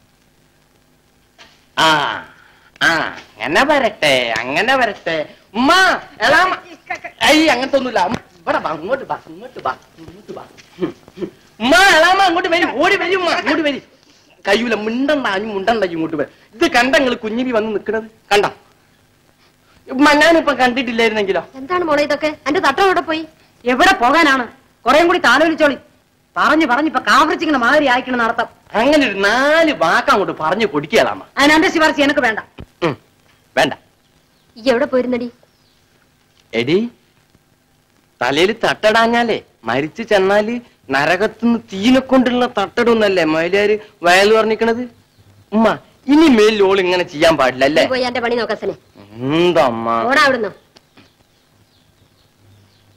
ആ ആ അങ്ങനെ വരട്ടെ അങ്ങനെ വരട്ടെ ഉമ്മ എളാമ ഐ അങ്ങനത്തെ ഒന്നുമില്ല ഉമ്മ, ഇവിടെ വാ ഇങ്ങോട്ട് വാ ഇങ്ങോട്ട് വാ ഇങ്ങോട്ട് വാ ഹും, ഹും. ഉമ്മ എളാമ അങ്ങോട്ട് വരും ഓടി വരും ഉമ്മ അങ്ങോട്ട് വരും കയ്യൂല മുണ്ടണ്ട അഞ്ഞു മുണ്ടണ്ട ഇങ്ങോട്ട് വരും ഇത് കണ്ട നിങ്ങൾ കുഞ്ഞിരി വന്ന് നിക്കണത് കണ്ട ഉമ്മ ഞാനിപ്പൊ കണ്ടിട്ടില്ലായിരുന്നെങ്കിലോ എന്താണ് മോളെ ഇതൊക്കെ എന്റെ തട്ടം എവിടെ പോയി എവിടെ പോകാനാണ് കുറേം കൂടി താലോലിച്ചോളി പറഞ്ഞു പറഞ്ഞു ഇപ്പൊ കാവറിച്ചിങ്ങനെ മാതിരി അയക്കണം നടത്തം അങ്ങനെ ഒരു നാല് വാക്ക് അങ്ങോട്ട് പറഞ്ഞു കൊടുക്കുകയാളാമ അതിനെ ശിവാർച്ചി എനിക്ക് വേണ്ട വേണ്ട ഈ എവിടെ പോയിരുന്നടി എടി തലയിൽ തട്ടടാഞ്ഞാലേ മരിച്ചു ചെന്നാല് നരകത്തുനിന്ന് തീനെ കൊണ്ടുള്ള തട്ടടുന്നല്ലേ മയിലാര് വയൽ പറഞ്ഞിക്കണത് ഉമ്മ ഇനി മേലിൽ ഓൾ ഇങ്ങനെ ചെയ്യാൻ പാടില്ല അല്ലേ നീ പോയി എന്റെ പണി നോക്കസനെ എന്താ അമ്മ ഓടാ അവിടുന്ന്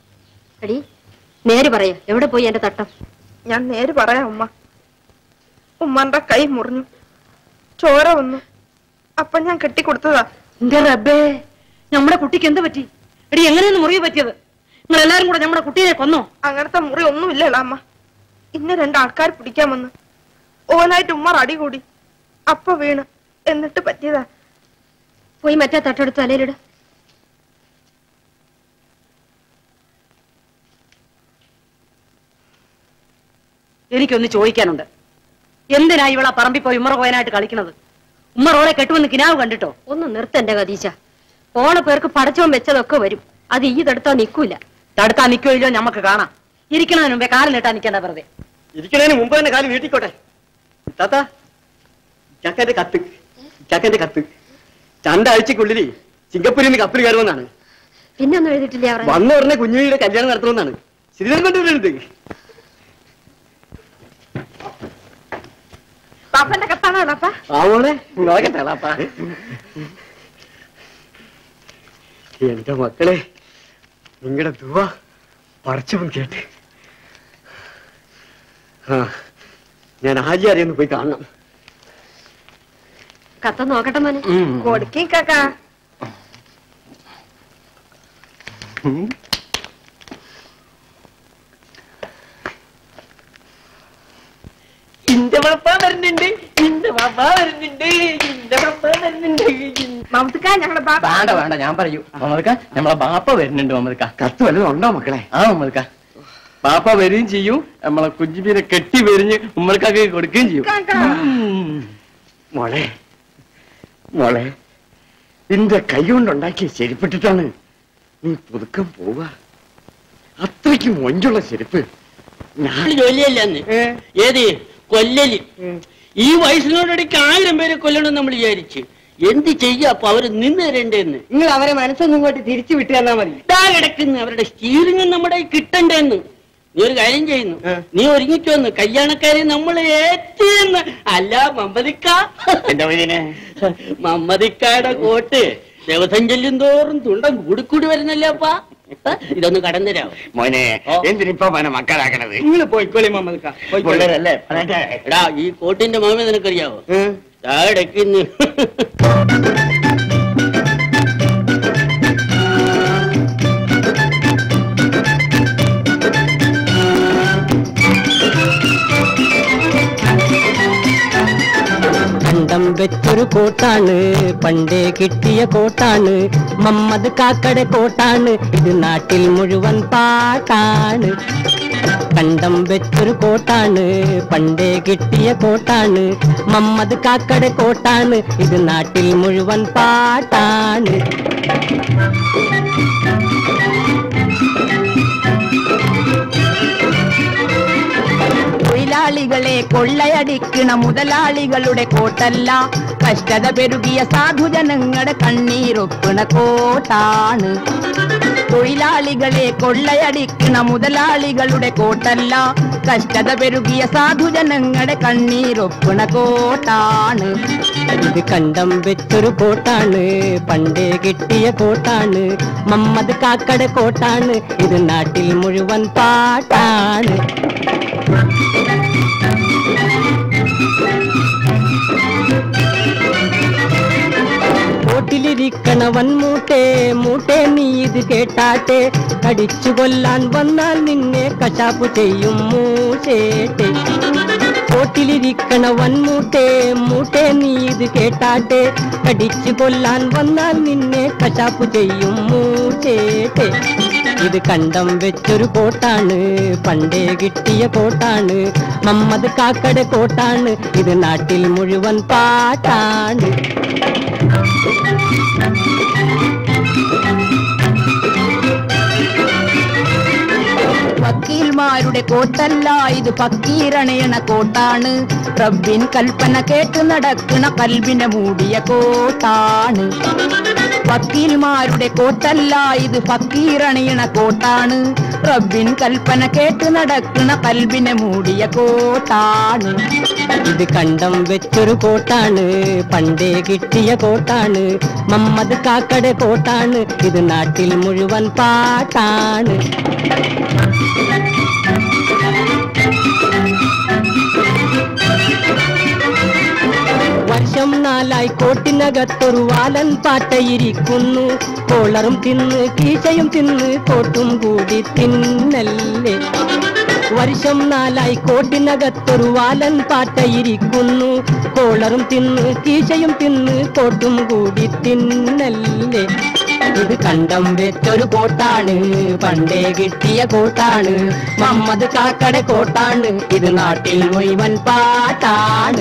എടി നേര് പറയ എവിടെ പോയി എന്റെ തട്ടം ഞാൻ നേര് പറയാം ഉമ്മ ഉമ്മാന്റെ കൈ മുറിഞ്ഞു ചോര വന്നു അപ്പൊ ഞാൻ കെട്ടിക്കൊടുത്തതാ എന്റെ റബ്ബേ നമ്മുടെ കുട്ടിക്ക് എന്ത് പറ്റി എടി എങ്ങനെയൊന്ന് മുറിവ് പറ്റിയത് നിങ്ങൾ എല്ലാരും കൂടെ നമ്മുടെ കുട്ടീനെ കൊന്നോ അങ്ങനത്തെ മുറി ഒന്നുമില്ല അമ്മ ഇന്ന് രണ്ടാൾക്കാർ പിടിക്കാൻ വന്ന് ഓനായിട്ട് ഉമ്മർ അടി കൂടി അപ്പൊ വീണ് എന്നിട്ട് പറ്റിയതാ പോയി മറ്റേ തട്ടെടുത്ത് തലയിലിട് എനിക്കൊന്ന് ചോദിക്കാനുണ്ട് എന്തിനാ ഇവളെ പറമ്പിൽ പോയി ഉമ്മറ പോയനായിട്ട് കളിക്കണത് ഉമ്മർ ഓളെ കെട്ടുമെന്ന് കിനാവ് കണ്ടിട്ടോ ഒന്ന് നിർത്തന്റെ കതീശ പോണ പേർക്ക് പടച്ചോൻ വെച്ചതൊക്കെ വരും അത് ഈ തടുത്താ നിക്കൂല തടുക്കാൻ നിൽക്കോ ഇല്ലോ നമുക്ക് കാണാം ഇരിക്കണതിന് മുമ്പേ കാലിൽ നീട്ടാൻ നിൽക്കണ്ട വെറുതെ ഇരിക്കണതിന് മുമ്പ് തന്നെ കാല് വീട്ടിക്കോട്ടെ താത്ത ചക്കന്റെ കത്ത് ചക്കന്റെ കത്ത് രണ്ടാഴ്ചക്കുള്ളിൽ സിംഗപ്പൂരിൽ നിന്ന് കപ്പൽ കയറുമെന്നാണ് പിന്നെ ഒന്നും എഴുതിയിട്ടില്ല അവർ വന്ന ഉടനെ കുഞ്ഞുവിയുടെ കല്യാണം നടത്തണമെന്നാണ് ശ്രീധരൻ കൊണ്ടുവരുന്നത് പാപ്പന്റെ കത്താണോ അപ്പാ ആവോളെ നോക്കട്ടെ അപ്പാ എന്റെ മക്കളെ നിങ്ങളുടെ ദുവ പറിച്ചവൻ കേട്ട് ആ ഞാൻ ആചാര്യ ഒന്ന് പോയി കാണണം കത്ത നോക്കട്ടെ മോനെ കൊടുക്കേ കാക്കാ ഇന്റെ പാപ്പ വരുന്നുണ്ട് ഇന്റെ പാപ്പ വരുന്നുണ്ട് ഇന്റെ പാപ്പ വരുന്നുണ്ട് മമതുക്ക ഞങ്ങളുടെ ബാപ്പ വേണ്ട വേണ്ട ഞാൻ പറയൂ മമ്മദ്ക്ക നമ്മളെ ബാപ്പ വരുന്നുണ്ട് മമ്മദ്ക്ക കത്ത് വല്ലതും ഉണ്ടോ മക്കളെ ആ മമ്മദ്ക്ക പാപ്പ വരികയും ചെയ്യും നമ്മളെ കുഞ്ഞിമീനെ കെട്ടി വരിഞ്ഞ് ഉമ്മൾക്കൊക്കെ കൊടുക്കുകയും ചെയ്യും മോളെ മോളെ നിന്റെ കൈ കൊണ്ടുണ്ടാക്കിയ ചെരുപ്പിട്ടിട്ടാണ് നീ പുതുക്കം പോവുക അത്രയ്ക്ക് മൊഞ്ചുള്ള ചെരുപ്പ് ഞാൻ ജോലിയല്ലെന്ന് ഏത് കൊല്ലല് ഈ വയസ്സിനോടടിക്ക് ആയിരം പേരെ കൊല്ലണം നമ്മൾ വിചാരിച്ച് എന്ത് ചെയ്യാ അപ്പൊ അവര് നിന്ന് തരണ്ടേന്ന് നിങ്ങൾ അവരെ മനസ്സൊന്നും ഇങ്ങോട്ട് തിരിച്ചു വിട്ടു തന്നാ മതി ഇതാ കിടക്കുന്നു അവരുടെ സ്റ്റീറിംഗ് നമ്മുടെ കയ്യിൽ കിട്ടണ്ടേന്ന് നീ ഒരു കാര്യം ചെയ്യുന്നു നീ ഒരുങ്ങിച്ചു വന്ന് കല്യാണക്കാരെ നമ്മൾ ഏറ്റിന്ന് അല്ല മമ്മദിക്ക എന്റെ വൈദ്യനെ മമ്മദിക്കായുടെ കോട്ട് ദിവസം ചെല്ലും തോറും തുണ്ടം കൂടിക്കൂടി വരുന്നല്ലേ അപ്പാ ഇതൊന്ന് കടന്നുതരാമോ മോനെ എന്തിനിപ്പോ മോനെ മക്കളാക്കണത് നിങ്ങൾ പോയിക്കോളി മമ്മദിക്ക പിള്ളേരല്ലേ പറയട്ടെ എടാ ഈ കോട്ടിന്റെ മാമ നിനക്കറിയാവോ താഴെക്കുന്നു കണ്ടം വെച്ചൊരു കോട്ടാണ് പണ്ടേ കിട്ടിയ കോട്ടാണ് മമ്മദ് കാക്കടെ കോട്ടാണ് ഇത് നാട്ടിൽ മുഴുവൻ പാട്ടാണ് കണ്ടം വെച്ചൊരു കോട്ടാണ് പണ്ടേ കിട്ടിയ കോട്ടാണ് മമ്മദ് കാക്കടെ കോട്ടാണ് ഇത് നാട്ടിൽ മുഴുവൻ പാട്ടാണ് തൊഴിലാളികളെ കൊള്ളയടിക്കണ മുതലാളികളുടെ കോട്ടല്ല കഷ്ടത പെരുകിയ സാധുജനങ്ങളുടെ കണ്ണീരൊപ്പണ കോട്ടാണ് തൊഴിലാളികളെ കൊള്ളയടിക്കണ മുതലാളികളുടെ കോട്ടല്ല കഷ്ടത പെരുകിയ സാധുജനങ്ങളുടെ കണ്ണീരൊപ്പണ കോട്ടാണ് ഇത് കണ്ടം വെച്ചൊരു കോട്ടാണ് പണ്ടേ കിട്ടിയ കോട്ടാണ് മമ്മദ് കാക്കടെ കോട്ടാണ് ഇത് നാട്ടിൽ മുഴുവൻ പാട്ടാണ് കോട്ടിലിരിക്കണവൻ മൂട്ടേ മൂട്ടേ നീ ഇത് കേട്ടാട്ടെ കടിച്ചു കൊല്ലാൻ വന്നാൽ നിന്നെ കശാപ്പു ചെയ്യും മൂശേട്ടെ കോട്ടിലിരിക്കണവൻ മൂട്ടേ മൂട്ടേ നീ ഇത് കേട്ടാട്ടെ കടിച്ചു കൊല്ലാൻ വന്നാൽ നിന്നെ കശാപ്പു ചെയ്യും മൂച്ചേട്ടെ ഇത് കണ്ടം വെച്ചൊരു കോട്ടാണ് പണ്ടേ കിട്ടിയ കോട്ടാണ് മമ്മദ് കാക്കടെ കോട്ടാണ് ഇത് നാട്ടിൽ മുഴുവൻ പാട്ടാണ് വക്കീൽമാരുടെ കോട്ടല്ല ഇത് ഫക്കീരണയണ കോട്ടാണ് റബ്ബിൻ കൽപ്പന കേട്ട് നടക്കണ കൽബിനെ മൂടിയ കോട്ടാണ് വക്കീൽമാരുടെ കോട്ടല്ല ഇത് ഫക്കീരണയണ കോട്ടാണ് റബ്ബിൻ കൽപ്പന കേട്ട് നടക്കണ കൽബിനെ മൂടിയ കോട്ടാണ് ഇത് കണ്ടം വെച്ചൊരു കോട്ടാണ് പണ്ടേ കിട്ടിയ കോട്ടാണ് മമ്മദ് കാക്കടെ കോട്ടാണ് ഇത് നാട്ടിൽ മുഴുവൻ പാട്ടാണ് വർഷം നാലായി കോട്ടിനകത്തൊരു വാലൻ പാറ്റയിരിക്കുന്നു കോളറും തിന്ന് കീശയും തിന്ന് കോട്ടും കൂടി തിന്നല്ലേ വർഷം നാലായി കോട്ടിനകത്തൊരു വാലൻ പാറ്റയിരിക്കുന്നു കോളറും തിന്ന് കീശയും തിന്ന് കോട്ടും കൂടി തിന്നല്ലേ ഇത് കണ്ടം വെച്ചൊരു കോട്ടാണ് പണ്ടേ കിട്ടിയ കോട്ടാണ് മമ്മദ് കാക്കടെ കോട്ടാണ് ഇത് നാട്ടിൽ മുഴുവൻ പാട്ടാണ്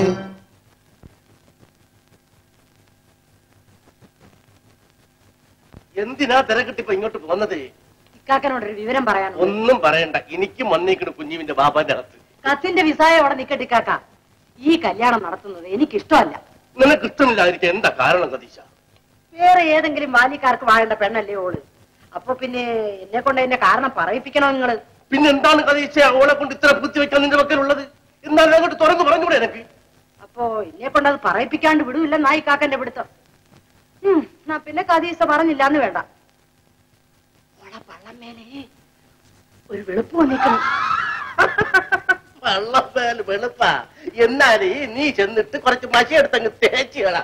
എന്തിനാ തിരക്കിട്ടിപ്പോ ഇങ്ങോട്ട് പോന്നത് ഇക്കാക്കനോടൊരു വിവരം പറയാൻ ഒന്നും പറയണ്ട എനിക്കും വന്നേക്കണ് കുഞ്ഞുവിന്റെ ബാബാന്റെ അകത്ത് കത്തിന്റെ വിസായ അവിടെ നിക്കട്ടെ ഇക്കാക്ക ഈ കല്യാണം നടത്തുന്നത് എനിക്കിഷ്ടമല്ല നിനക്ക് ഇഷ്ടമില്ലാതിരിക്കാൻ എന്താ കാരണം സതീശ വേറെ ഏതെങ്കിലും ബാല്യക്കാർക്ക് വാഴേണ്ട പെണ്ണല്ലേ ഓള് അപ്പൊ പിന്നെ എന്നെ കൊണ്ട് എന്നെ കാരണം പറയിപ്പിക്കണോ നിങ്ങള് പിന്നെ എന്താണ് കതീശ ഓളെ കൊണ്ട് ഇത്ര പൂത്തി വെക്കാൻ നിന്റെ പക്കലുള്ളത് എന്നാലും അങ്ങോട്ട് തുറന്നു പറഞ്ഞൂടെ എനിക്ക് അപ്പോ എന്നെ കൊണ്ട് അത് പറയിപ്പിക്കാണ്ട് വിടൂല്ല നായി കാക്കന്റെ പിടുത്തം ഉം, എന്നാ പിന്നെ കദീസ പറഞ്ഞില്ല എന്ന് വേണ്ട ഓളെ പള്ളമേലെ ഒരു വെളുപ്പ് വന്നിക്കണം വെള്ളപ്പേൽ വെളുപ്പ എന്നാല് നീ ചെന്നിട്ട് കുറച്ച് മഷി എടുത്തങ്ങ് തേച്ച് കളാ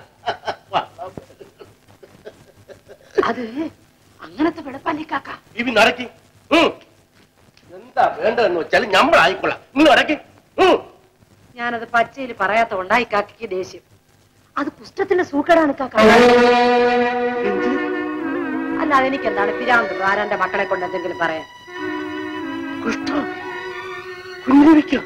അത് അങ്ങനത്തെ വെളുപ്പല്ലേ കാക്ക ഇവി നടക്കി എന്താ വേണ്ടതെന്ന് വെച്ചാൽ ഞമ്മളായിക്കൊള്ളാം നീ നടക്കി ഞാനത് പച്ചയിൽ പറയാത്ത കൊണ്ടായി കാക്കയ്ക്ക് ദേഷ്യം അത് കുഷ്ടത്തിന്റെ സൂക്കേടാണ് കാക്ക അല്ല അതെനിക്ക് എന്താണ് പിരാന്ത് ആരാന്റെ മക്കളെ കൊണ്ട് എന്തെങ്കിലും പറയാൻ കുഞ്ഞിരിക്കോ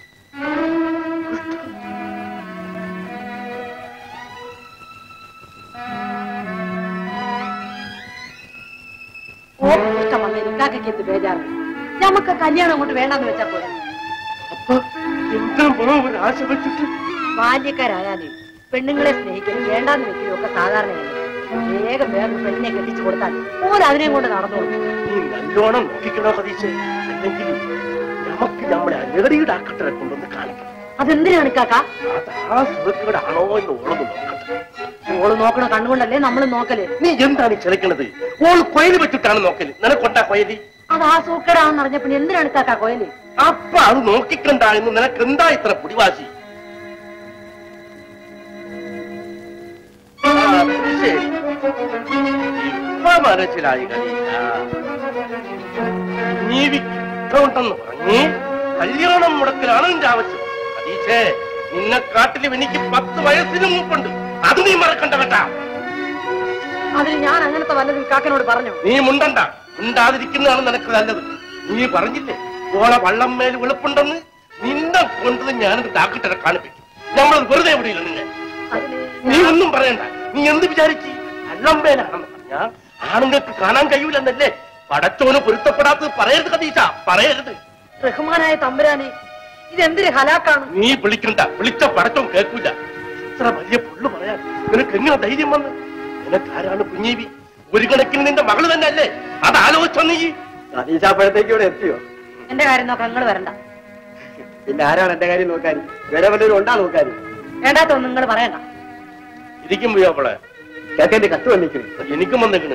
ഓ കുഷ്ടം വന്നതിന് കാക്കയ്ക്ക് എന്ത് ബേജാറ് നമുക്ക് കല്യാണം കൊണ്ട് വേണ്ടെന്ന് വെച്ചാ പോലെ എന്താ മോൻ ഒരു ആശ വെച്ചിട്ട് ബാല്യക്കാരായാലും പെണ്ണുങ്ങളെ സ്നേഹിക്കലും വേണ്ടാന്ന് വെക്കലും ഒക്കെ സാധാരണയല്ലേ വേഗം വേഗം പെണ്ണിനെ കെട്ടിച്ചു കൊടുത്താൽ ഓരോ അതിനെയും കൊണ്ട് നടന്നോളൂ നീ നല്ലോണം നോക്കിക്കണോ സതീശ് അല്ലെങ്കിൽ നമുക്ക് നമ്മുടെ അനേടിയുടെ ആക്കട്ടറെ കൊണ്ടൊന്ന് കാണിക്കണം അതെന്തിനാണ് കാക്ക അത് ആ സുഹൃത്തുക്കളുടെ ആണോ എന്ന് ഓളൊന്ന് നോക്കട്ടെ ഓള് നോക്കണ കണ്ണുകൊണ്ടല്ലേ നമ്മൾ നോക്കല് നീ എന്താണ് ഈ ചിലക്കണത് ഓൾ കൊയല് വെച്ചിട്ടാണ് നോക്കല് നിനക്കൊണ്ടാ കൊയലി അത് ആ സൂക്കേടാണെന്ന് അറിഞ്ഞ പിന്നെ എന്തിനാണ് കാക്ക കോയല് അപ്പ അത് നോക്കിക്കണ്ട എന്ന് നിനക്ക് എന്താ ഇത്ര പിടിവാശി ആ, അത് ശരി. ഇപ്പൊ മനസ്സിലായി കലീല നീ വിക്രമുണ്ടെന്ന് പറഞ്ഞ് കല്യാണം മുടക്കലാണ് നിന്റെ ആവശ്യം കലീശേ നിന്നെ കാട്ടിലും എനിക്ക് പത്ത് വയസ്സിന് മൂപ്പുണ്ട് അത് നീ മറക്കണ്ട കേട്ടാ അതിന് ഞാൻ അങ്ങനത്തെ വല്ലതും കാക്കനോട് പറഞ്ഞു നീ മുണ്ടണ്ട മുണ്ടാതിരിക്കുന്നതാണ് നിനക്ക് നല്ലത് നീ പറഞ്ഞില്ലേ ഓളെ വള്ളം മേൽ വെളുപ്പുണ്ടെന്ന് നിന്നെ കൊണ്ടത് ഞാനൊരു ഡാക്ടറെ കാണിപ്പിക്കും നമ്മളത് വെറുതെ വിടില്ല നിന്നെ നീ ഒന്നും പറയണ്ട നീ എന്ത് വിചാരിച്ചു വള്ളം മേലാണെന്ന് പറഞ്ഞാ ആണുങ്ങൾക്ക് കാണാൻ കഴിയൂലെന്നല്ലേ പടച്ചോന് പൊരുത്തപ്പെടാത്തത് പറയരുത് കതീശ പറയരുത് റഹ്മാനായ തമ്പുരാനെ ഇതെന്തൊരു ഹലാക്കാണ് നീ വിളിക്കണ്ട വിളിച്ച പടച്ചോൻ കേൾക്കൂല ഇത്ര വലിയ പുള്ളു പറയാൻ നിനക്ക് എങ്ങനെ ധൈര്യം വന്ന് നിനക്ക് ആരാണ് കുഞ്ഞീവി ഒരു കണക്കിന് നിന്റെ മകള് തന്നെ അല്ലേ അത് ആലോചിച്ചോ നീ സതീശാപ്പഴത്തേക്ക് ഇവിടെ എത്തിയോ എന്റെ കാര്യം നോക്കാൻ നിങ്ങൾ വരണ്ട പിന്നെ ആരാണ് എന്റെ കാര്യം നോക്കാൻ വേറെ വല്ലവരും ഉണ്ടാ നോക്കാൻ വേണ്ടാത്തൊന്നും നിങ്ങൾ പറയണ്ട ഇരിക്കും പോയി അവളെ കേക്കേന്റെ കത്ത് വന്നിക്കുന്നു എനിക്കും വന്നേക്കണ്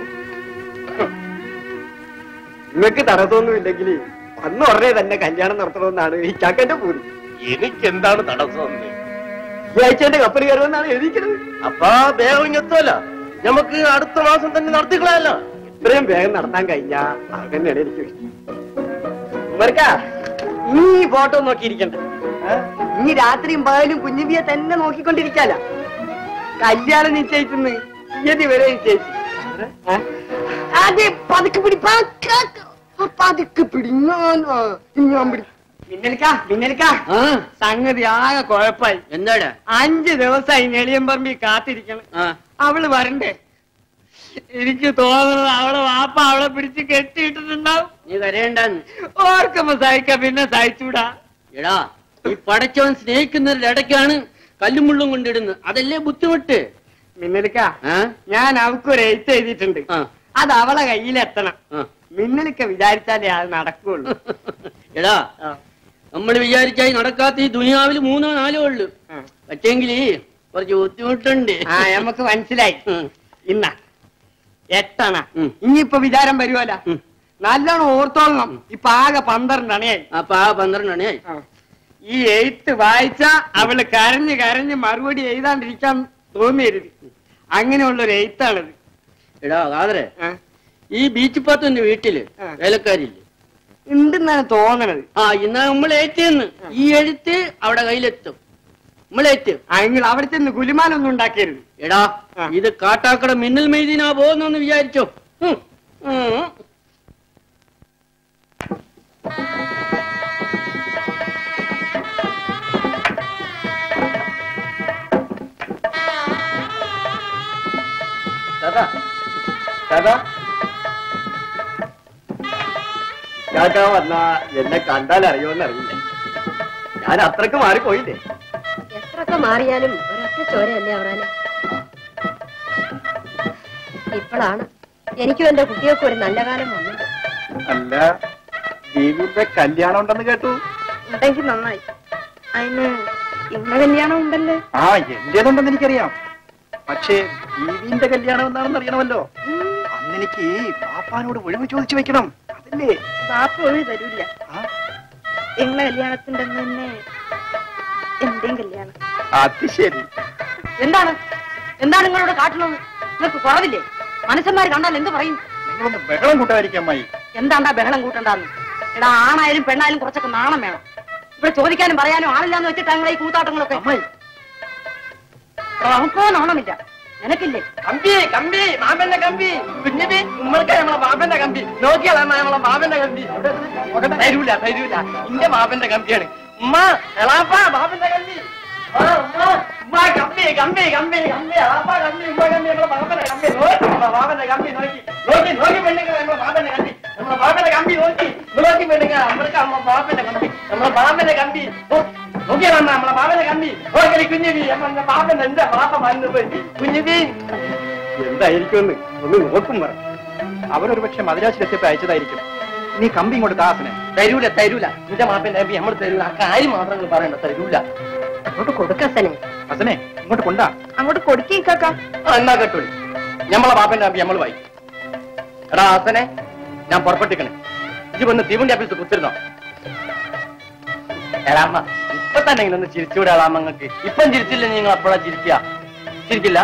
നിങ്ങൾക്ക് തടസ്സമൊന്നും ഇല്ലെങ്കിൽ അന്ന് ഉടനെ തന്നെ കല്യാണം നടത്തണമെന്നാണ് ഈ ചാക്കന്റെ പൂരി എനിക്ക് എന്താണ് തടസ്സം ഈ ആഴ്ച എന്റെ കപ്പൽ കയറുമെന്നാണ് എഴുതിക്കുന്നത് അപ്പൊ വേഗം ഇങ്ങെത്തുമല്ലോ നമുക്ക് അടുത്ത മാസം തന്നെ നടത്തിക്കളയല്ലോ ഇത്രയും വേഗം നടത്താൻ കഴിഞ്ഞാ അതന്നെയാണ് എനിക്ക് ഇഷ്ടം ഉമ്മർക്കാ, നീ ഫോട്ടോ നോക്കിയിരിക്കണ്ട ഏ? നീ രാത്രിയും പകലും കുഞ്ഞുബിയെ തന്നെ നോക്കിക്കൊണ്ടിരിക്കാല കല്യാണം നിശ്ചയിച്ചെന്ന് തീയതി വരെ നിശ്ചയിച്ചു ഏ? അതെ പതുക്കെ പിടി പതുക്കെ, പതുക്കെ പിടി ഞാൻ ആ, ഞാൻ പിടി മിന്നലിക്ക മിന്നലിക്ക സംഗതി ആകെ കുഴപ്പായി എന്താടാ അഞ്ച് ദിവസമായി ഞെളിയമ്പറമ്പി കാത്തിരിക്കണം അവള് വരണ്ടേ എനിക്ക് തോന്നുന്നത് അവളെ വാപ്പ അവളെ പിടിച്ച് കെട്ടിയിട്ടിട്ടുണ്ടാവും നീ കരയണ്ടെന്ന് ഓർക്കുമ്പോ സഹിക്ക പിന്നെ സഹിച്ചൂടാ എടാ ഈ പടച്ചവൻ സ്നേഹിക്കുന്നവരുടെ ഇടയ്ക്കാണ് കല്ലും മുള്ളും കൊണ്ടിടുന്നത് അതല്ലേ ബുദ്ധിമുട്ട് മിന്നലിക്ക ഞാൻ അവക്കൊരു എഴുത്ത് എഴുതിയിട്ടുണ്ട് അത് അവളെ കയ്യിലെത്തണം മിന്നലിക്ക വിചാരിച്ചാലേ അത് നടക്കുള്ളൂ എടാ നമ്മൾ വിചാരിച്ചായി നടക്കാത്ത ഈ ദുനിയാവിൽ മൂന്നോ നാലോ ഉള്ളു പറ്റെങ്കിൽ കുറച്ച് ബുദ്ധിമുട്ടുണ്ട് ആ നമുക്ക് മനസ്സിലായി ഇന്ന എട്ടണ ഇനിയിപ്പൊ വിചാരം വരുമല്ല നല്ലോണം ഓർത്തോളണം ഇപ്പൊ ആകെ പന്ത്രണ്ട് അണയായി അപ്പൊ ആ പന്ത്രണ്ട് അണയായി ഈ എഴുത്ത് വായിച്ച അവള് കരഞ്ഞ് കരഞ്ഞ് മറുപടി എഴുതാണ്ടിരിക്കാൻ തോന്നിയരുത് അങ്ങനെയുള്ള ഒരു എഴുത്താണത് എടാ കാതരെ ഈ ബീച്ച് പാത്തന്റെ വീട്ടില് വേലക്കാരില്ലേ ഉണ്ടെന്നാണ് തോന്നണത് ആ ഇന്നാ നമ്മൾ ഏറ്റെന്ന് ഈ എഴുത്ത് അവിടെ കയ്യിലെത്തും നമ്മളേറ്റ് നിങ്ങൾ അവിടെ ചെന്ന് ഗുലിമാലൊന്നും ഉണ്ടാക്കരുത് എടാ ഇത് കാട്ടാക്കട മിന്നൽ മെയ്തിനാ പോകുന്നെന്ന് വിചാരിച്ചോ ഉം. ഉം. ദാദാ ദാദാ കാക്ക വന്ന എന്നെ കണ്ടാൽ അറിയുമെന്ന് അറിയില്ല ഞാൻ അത്രക്ക് മാറിപ്പോയില്ലേ എത്രയൊക്കെ മാറിയാലും ഒരൊറ്റ ചോരയല്ലേ അവറാനെ ഇപ്പോഴാണ് എനിക്കും എന്റെ കുട്ടികൾക്കും ഒരു നല്ല കാലം വന്നത് അല്ല ദീപിന്റെ കല്യാണം ഉണ്ടെന്ന് കേട്ടു ഉണ്ടെങ്കിൽ നന്നായി അതിന് ഇന്ന കല്യാണം ഉണ്ടല്ലേ ആ എന്റേതുണ്ടെന്ന് എനിക്കറിയാം പക്ഷേ ദീപിന്റെ കല്യാണം എന്താണെന്ന് അറിയണമല്ലോ അന്ന് എനിക്ക് പാപ്പാനോട് ഒഴിവ് ചോദിച്ചു വെക്കണം അതല്ലേ ബാപ്പ ഒഴി തരൂല്ല നിങ്ങളെ കല്യാണത്തിന്റെ അന്ന് തന്നെ എന്റെയും കല്യാണം അത് ശരി എന്താണ് എന്താണ് നിങ്ങളോട് കാട്ടുന്നത് നിങ്ങൾക്ക് കുറവില്ലേ മനുഷ്യന്മാർ കണ്ടാൽ എന്ത് പറയും നിങ്ങളൊന്ന് ബഹളം കൂട്ടാതിരിക്കാം അമ്മായി എന്താണ്ടാ ബഹളം കൂട്ടണ്ടെന്ന് എടാ ആണായാലും പെണ്ണായാലും കുറച്ചൊക്കെ നാണം വേണം ഇവിടെ ചോദിക്കാനും പറയാനും ആളില്ലാന്ന് വെച്ചിട്ട് ഞങ്ങളെ ഈ കൂത്താട്ടങ്ങളൊക്കെ നമുക്കോ നാണമില്ല നിനക്കില്ലേ കമ്പി കമ്പി മാമന്റെ കമ്പി കുഞ്ഞിബി ഉമ്മൾക്ക് നമ്മളെ മാമന്റെ കമ്പി നോക്കിയാൽ നമ്മളെ മാമന്റെ കമ്പി തരൂല തരൂല ഇന്റെ മാമന്റെ കമ്പിയാണ് ഉമ്മ എളാപ്പ മാമന്റെ കമ്പി ആ, ഉമ്മ, ഉമ്മ, കമ്പി കമ്പി കമ്പി കമ്പി എളാപ്പ കമ്പി ഉമ്മ കമ്പി നമ്മളെ മാമന്റെ കമ്പി നോക്കി നമ്മളെ മാമന്റെ കമ്പി നോക്കി നോക്കി നോക്കി പെണ്ണുങ്ങൾ നമ്മളെ മാമന്റെ കമ്പി നമ്മളെ മാമന്റെ കമ്പി നോക്കി നോക്കി പെണ്ണുങ്ങൾ നമ്മൾക്ക് നമ്മളെ മാമന്റെ കമ്പി നമ്മളെ മാമന്റെ കമ്പി നോക്കിയാ നമ്മളെ മാമന്റെ കമ്പി നോക്കി കുഞ്ഞിബി നമ്മളെ മാമന്റെ എന്റെ പാപ്പ മറന്നു പോയി കുഞ്ഞിബി എന്തായിരിക്കുമെന്ന് ഒന്ന് നോക്കും പറ അവരൊരു പക്ഷെ മദ്രാസിലെത്തിയപ്പോ അയച്ചതായിരിക്കും നീ കമ്പി ഇങ്ങോട്ട് ദാസനെ തരൂല തരൂല നിന്റെ മാപ്പന്റെ കമ്പി നമ്മൾ തരൂല ആ കാര്യം മാത്രം നിങ്ങൾ പറയണ്ട തരൂല അങ്ങോട്ട് കൊടുക്കസനെ ഹസനെ ഇങ്ങോട്ട് കൊണ്ടാ അങ്ങോട്ട് കൊടുക്കേക്കാക്ക ആ എന്നാ കേട്ടോളി ഞമ്മളെ ബാപ്പന്റെ കമ്പി നമ്മൾ വായി എടാ ഹാസനെ ഞാൻ പുറപ്പെട്ടിക്കണേ ഇജ്ജ് വന്ന് തീവണ്ടി ഓഫീസ് കുത്തിരുന്നോ എടാമ്മ ഇപ്പൊ തന്നെ ഇങ്ങനെ ഒന്ന് ചിരിച്ചുകൂടെ എളാമ്മങ്ങൾക്ക് ഇപ്പം ചിരിച്ചില്ല നിങ്ങൾ അപ്പോഴാ ചിരിക്കുക ചിരിക്കില്ല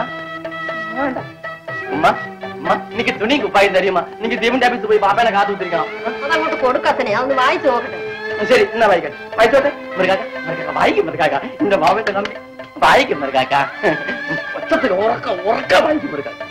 ഉമ്മ ഉമ്മ എനിക്ക് തുണി കുപ്പായി തരുമ്മ എനിക്ക് തീവണ്ടി ഓഫീസ് പോയി ബാപ്പനെ കാത്തു കുത്തിരിക്കണം അതങ്ങോട്ട് കൊടുക്കസനെ അതൊന്ന് വായിച്ചു നോക്കട്ടെ ശരി എന്നാ വായിക്കട്ടെ വായിച്ചോട്ടെ മൃഗാക്ക മൃഗാക്ക വായിക്കും മൃഗാക്ക എന്റെ മാവന്റെ കമ്പി വായിക്കും മൃഗാക്ക ഒച്ചത്തിൽ ഉറക്ക ഉറക്ക വായിക്കും മൃഗാക്ക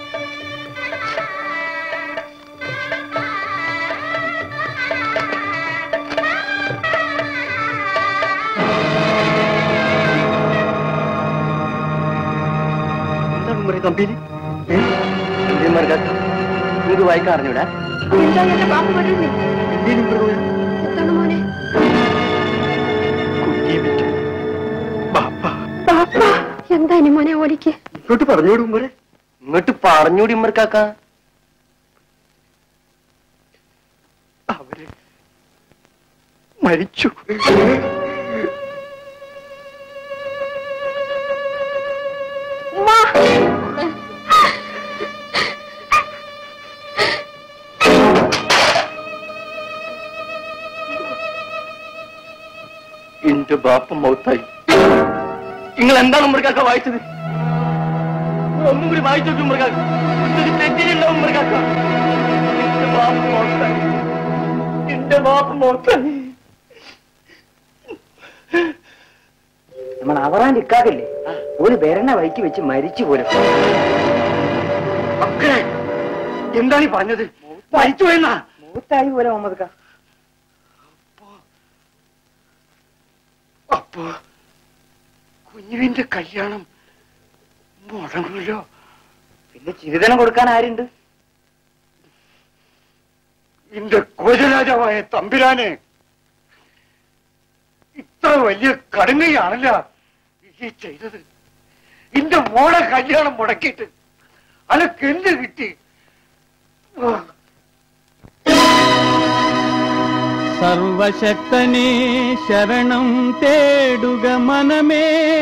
എന്താണ് ഉമ്മറെ കമ്പിയിൽ എന്തേ മൃഗാക്ക നിങ്ങൾക്ക് വായിക്കാൻ അറിഞ്ഞൂടാ എന്താ എന്റെ ബാപ്പ പറയുന്നേ എന്താണ് മോനെ ബാപ്പ എന്താ ഇനി മോനെ ഓലിക്ക് ഇങ്ങോട്ട് പറഞ്ഞോടും ഉമ്മറെ ഇങ്ങോട്ട് പറഞ്ഞൂടി മൃഗാക്ക അവര് മരിച്ചു എന്റെ ബാപ്പ മൗത്തായി നിങ്ങൾ എന്താണ് മൃഗാക്ക വായിച്ചത് ഒന്നും കൂടി വായിച്ചു നോക്കും മൃഗാക്ക ഇതൊരു തെറ്റിലുണ്ടാവും മൃഗാക്ക എന്റെ ബാപ്പ മൗത്തായി എന്റെ ബാപ്പ മൗത്തായി നമ്മൾ അവറാൻ ഇക്കാകില്ലേ ഒരു ബെരണ വഴിക്ക് വെച്ച് മരിച്ചു പോലും മക്കളെ എന്താണ് ഈ പറഞ്ഞത് മരിച്ചു എന്നാ മൂത്തായി പോലെ മുഹമ്മദ് ഖാ അപ്പോ കുഞ്ഞുവിന്റെ കല്യാണം മുടങ്ങുമല്ലോ പിന്നെ ചിരിതനം കൊടുക്കാൻ ആരുണ്ട് എന്റെ കോജരാജാവായ തമ്പിരാനെ ഇത്ര വലിയ കടുങ്ങയാണല്ല ഈ ചെയ്തത് എന്റെ മോളെ കല്യാണം മുടക്കിയിട്ട് അനക്ക് എന്ത് കിട്ടി ഓ സർവശക്തനെ ശരണം തേടുക മനമേ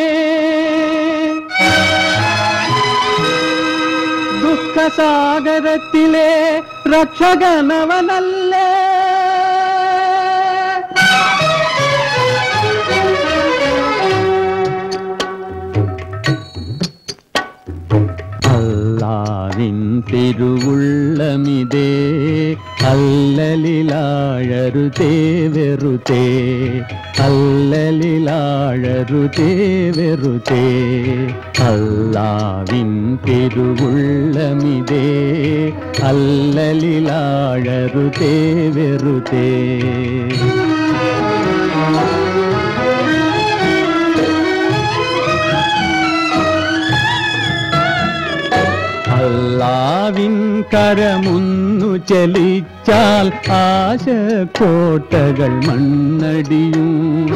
ദുഃഖസാഗരത്തിലെ രക്ഷകനവനല്ലേ തിരുവുള്ളമിതേ അല്ലലിലാഴരുതേ വെറുതേ അല്ലലിലാഴരുതേ വെറുതേ അല്ലാവിൻ തിരുവുള്ളമിതേ അല്ലലിലാഴരുതേ വെറുതേ അല്ലാവിൻ കരമൊന്നു ചലിച്ചാൽ ആശക്കോട്ടകൾ മണ്ണടിയും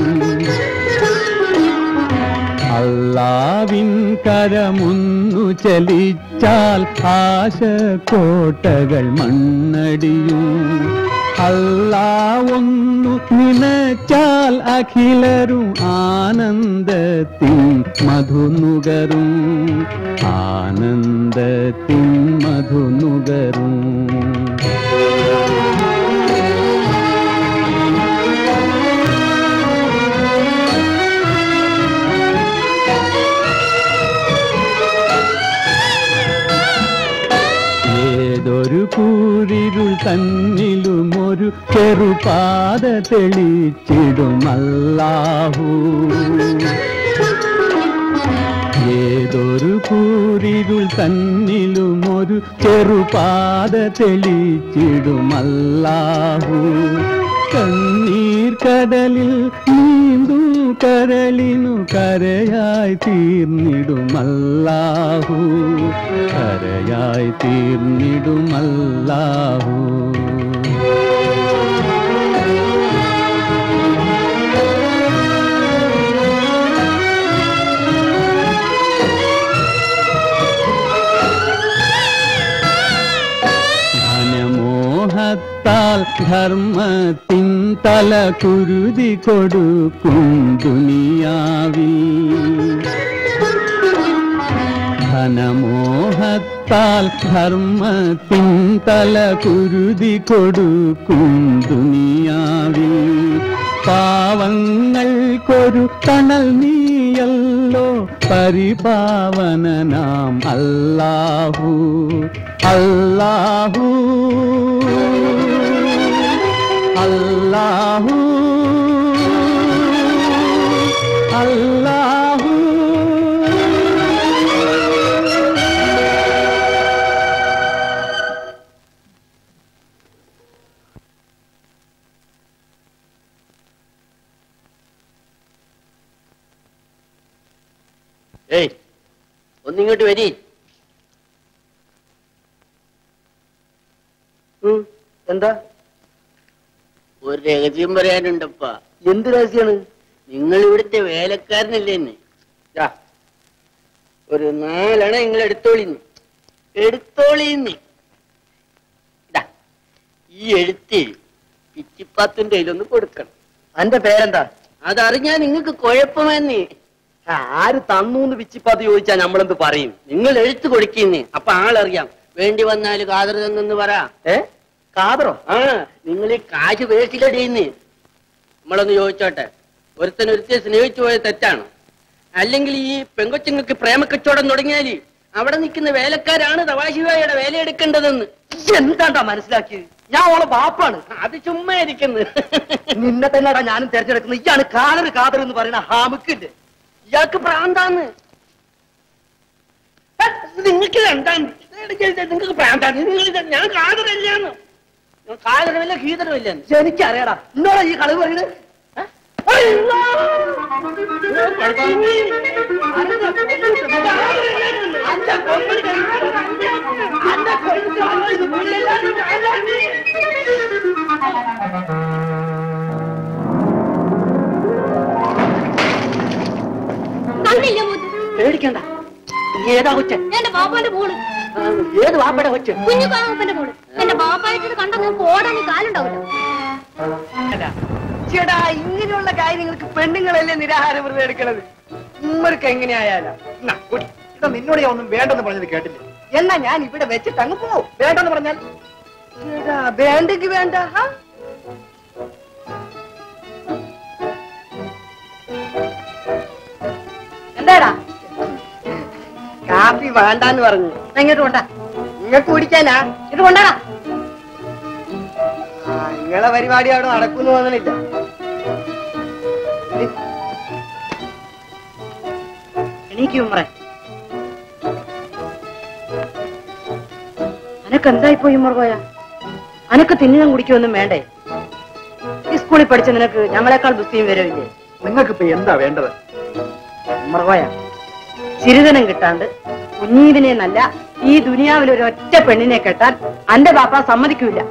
അല്ലാവിൻ കരമൊന്നു ചലിച്ചാൽ ആശക്കോട്ടകൾ മണ്ണടിയും അല്ലാ ഒന്നു നിനച്ചാൽ അഖിലരും ആനന്ദത്തിൻ മധുനുകരും ആനന്ദത്തിൻ മധുനുകരും ഏതൊരു കൂരിരുൾ തന്നിലും ഒരു ചെറുപാത തെളിച്ചിടും അല്ലാഹു ഏതൊരു കൂരിരുൾ തന്നിലും ഒരു ചെറുപാത തെളിച്ചിടും അല്ലാഹു കണ്ണീർ കടലിൽ നീന്തു കരളിനു കരയായി തീർന്നിടും അല്ലാഹു കരയായി തീർന്നിടും അല്ലാഹു ധനമോഹത്താൽ ധർമ്മത്തിൻ തല കുരുതി കൊടുക്കും ദുനിയാവിൽ ധനമോഹത്താൽ ധർമ്മത്തിൻ തല കുരുതി കൊടുക്കും ദുനിയാവിൽ പാവങ്ങൾക്കൊരു തണൽ നീയല്ലോ പരിപാവനനാം അല്ലാഹു അല്ലാഹു അല്ലാഹു അല്ലാഹു ഏയ് ഒന്നിങ്ങോട്ട് വരി എന്താ ഒരു രഹസ്യം പറയാനുണ്ടപ്പ എന്ത് രഹസ്യാണ് നിങ്ങൾ ഇവിടുത്തെ വേലക്കാരനല്ലേ എന്നെ ദാ, ഒരു നാലെണ്ണ നിങ്ങൾ എടുത്തോളിന്ന് എടുത്തോളിന്ന് ദാ, ഈ എഴുത്ത് പിച്ചിപ്പാത്തിന്റെ കയ്യിലൊന്ന് കൊടുക്കണം അന്റെ പേരെന്താ അതറിഞ്ഞാ നിങ്ങൾക്ക് കുഴപ്പമെന്ന് ആര് തന്നൂന്ന് പിച്ചിപ്പാത്ത് ചോദിച്ചാ നമ്മളെന്ത് പറയും നിങ്ങൾ എഴുത്ത് കൊടുക്കുന്നേ അപ്പൊ ആളറിയാം വേണ്ടി വന്നാല് കാതർ തന്നെന്ന് പറ ഏ കാതറോ ആ നിങ്ങൾ ഈ കാശ് വേസ്റ്റിലടിയുന്ന് നമ്മളൊന്ന് ചോദിച്ചോട്ടെ ഒരുത്തൻ ഒരുത്തെ സ്നേഹിച്ചു പോയ തെറ്റാണ് അല്ലെങ്കിൽ ഈ പെങ്കൊച്ചുങ്ങൾക്ക് പ്രേമക്കച്ചവടം തുടങ്ങിയാല് അവിടെ നിൽക്കുന്ന വേലക്കാരാണ് തവാശിവായുടെ വേല എടുക്കേണ്ടതെന്ന് എന്താണ്ടാ മനസ്സിലാക്കിയത് ഞാൻ ഓളെ ബാപ്പാണ് അത് ചുമ്മാ ഇരിക്കുന്നു നിന്നെ തന്നെടാ ഞാനും തെരഞ്ഞെടുക്കുന്നത് ഇയാണ് കാതർ കാതർ എന്ന് പറയുന്ന ഹാമുക്കില്ലേ ഇയാൾക്ക് പ്രാന്താന്ന് ഹെ, നിങ്ങൾക്ക് എന്താണ് നിങ്ങൾക്ക് പ്രാന്താണ് നിങ്ങൾ ഇത് ഞാൻ കാതറല്ലാന്ന് ഞാൻ കാതരമില്ല ഗീതരമില്ല എനിക്കറിയടാ എന്നോടാ ഈ കളവ് പറയുന്നത് കണ്ടില്ല മൂത്ത് പേടിക്കണ്ട ഏതാ കൊച്ചൻ എന്റെ ബാപ്പാന്റെ മോള് ഏത് വാപ്പയുടെ കൊച്ചൻ കുഞ്ഞു കാമുപ്പന്റെ മോള് എന്റെ ബാപ്പായിട്ട് കണ്ട നിങ്ങൾക്ക് ഓടാൻ ഈ കാലുണ്ടാവില്ല ചേടാ ഇങ്ങനെയുള്ള കാര്യങ്ങൾക്ക് പെണ്ണുങ്ങളല്ലേ നിരാഹാരം വെറുതെ എടുക്കണത് ഉമ്മർക്ക് എങ്ങനെയായാലും എന്നാ, കുടി. ഇതാ നിന്നോട് ഞാൻ ഒന്നും വേണ്ടെന്ന് പറഞ്ഞത് കേട്ടില്ല എന്നാ ഞാൻ ഇവിടെ വെച്ചിട്ട് അങ്ങ് പോവും വേണ്ടെന്ന് പറഞ്ഞാൽ ചേടാ വേണ്ടെങ്കി വേണ്ട ഹാ? എന്താടാ കാപ്പി വേണ്ടാന്ന് പറഞ്ഞു എങ്ങോട്ട് കൊണ്ടാ നിങ്ങൾക്ക് കുടിക്കാനാ ഇത് കൊണ്ടാടാ ആ, നിങ്ങളെ പരിപാടി അവിടെ നടക്കുന്നു തോന്നണില്ല എണീക്കും ഉമ്മറെ അനക്ക് എന്തായി പോയി ഉമ്മർ പോയ അനക്ക് തിന്നുകം കുടിക്കൊന്നും വേണ്ടേ ഈ സ്കൂളിൽ പഠിച്ച നിനക്ക് ഞങ്ങളെക്കാൾ ബുദ്ധിയും വരവില്ലേ നിങ്ങൾക്ക് ഇപ്പൊ എന്താ വേണ്ടത് ഉമ്മർ പോയ ചിരിതനം കിട്ടാണ്ട് കുഞ്ഞീവിനെ നല്ല ഈ ദുനിയാവിൽ ഒരു ഒറ്റ പെണ്ണിനെ കെട്ടാൻ അന്റെ ബാപ്പ സമ്മതിക്കൂല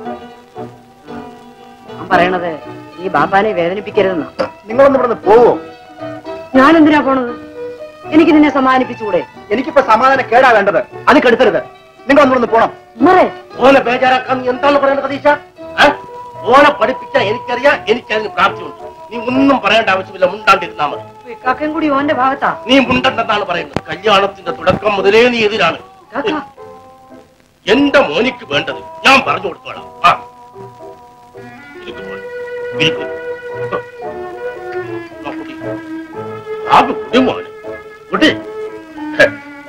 ഞാൻ പറയണത് ഈ ബാപ്പാനെ വേദനിപ്പിക്കരുതെന്നാ നിങ്ങളൊന്ന് ഇവിടുന്ന് പോവോ ഞാൻ എന്തിനാ പോണത് എനിക്ക് നിന്നെ സമാധാനിപ്പിച്ചുകൂടെ എനിക്കിപ്പോ സമാധാനം കേടാ വേണ്ടത് അത് കെടുത്തരുത് നിങ്ങൾ ഒന്നിവിടുന്ന് പോണം ഉമ്മറേ ഓനെ ബേജാറാക്കാൻ നീ എന്താണ് പറയുന്നത് പ്രതീക്ഷ ഏ? ഓനെ പഠിപ്പിച്ച എനിക്കറിയാം എനിക്കതിന് പ്രാപ്തിയുണ്ട് നീ ഒന്നും പറയേണ്ട ആവശ്യമില്ല മുണ്ടാണ്ടിരുന്നാ മതി കാക്കയും കൂടി ഓന്റെ ഭാഗത്താ നീ മുണ്ടെന്നാണ് പറയുന്നത് കല്യാണത്തിന്റെ തുടക്കം മുതലേ നീ എതിരാണ് കാക്ക എന്റെ മോനിക്ക് വേണ്ടത് ഞാൻ പറഞ്ഞു കൊടുത്തോളാം ആ ഇരിക്ക് മോനെ, ഇരിക്ക്. ആ, കുടി. ആ, കുടി മോനെ. കുടി. ഹെ.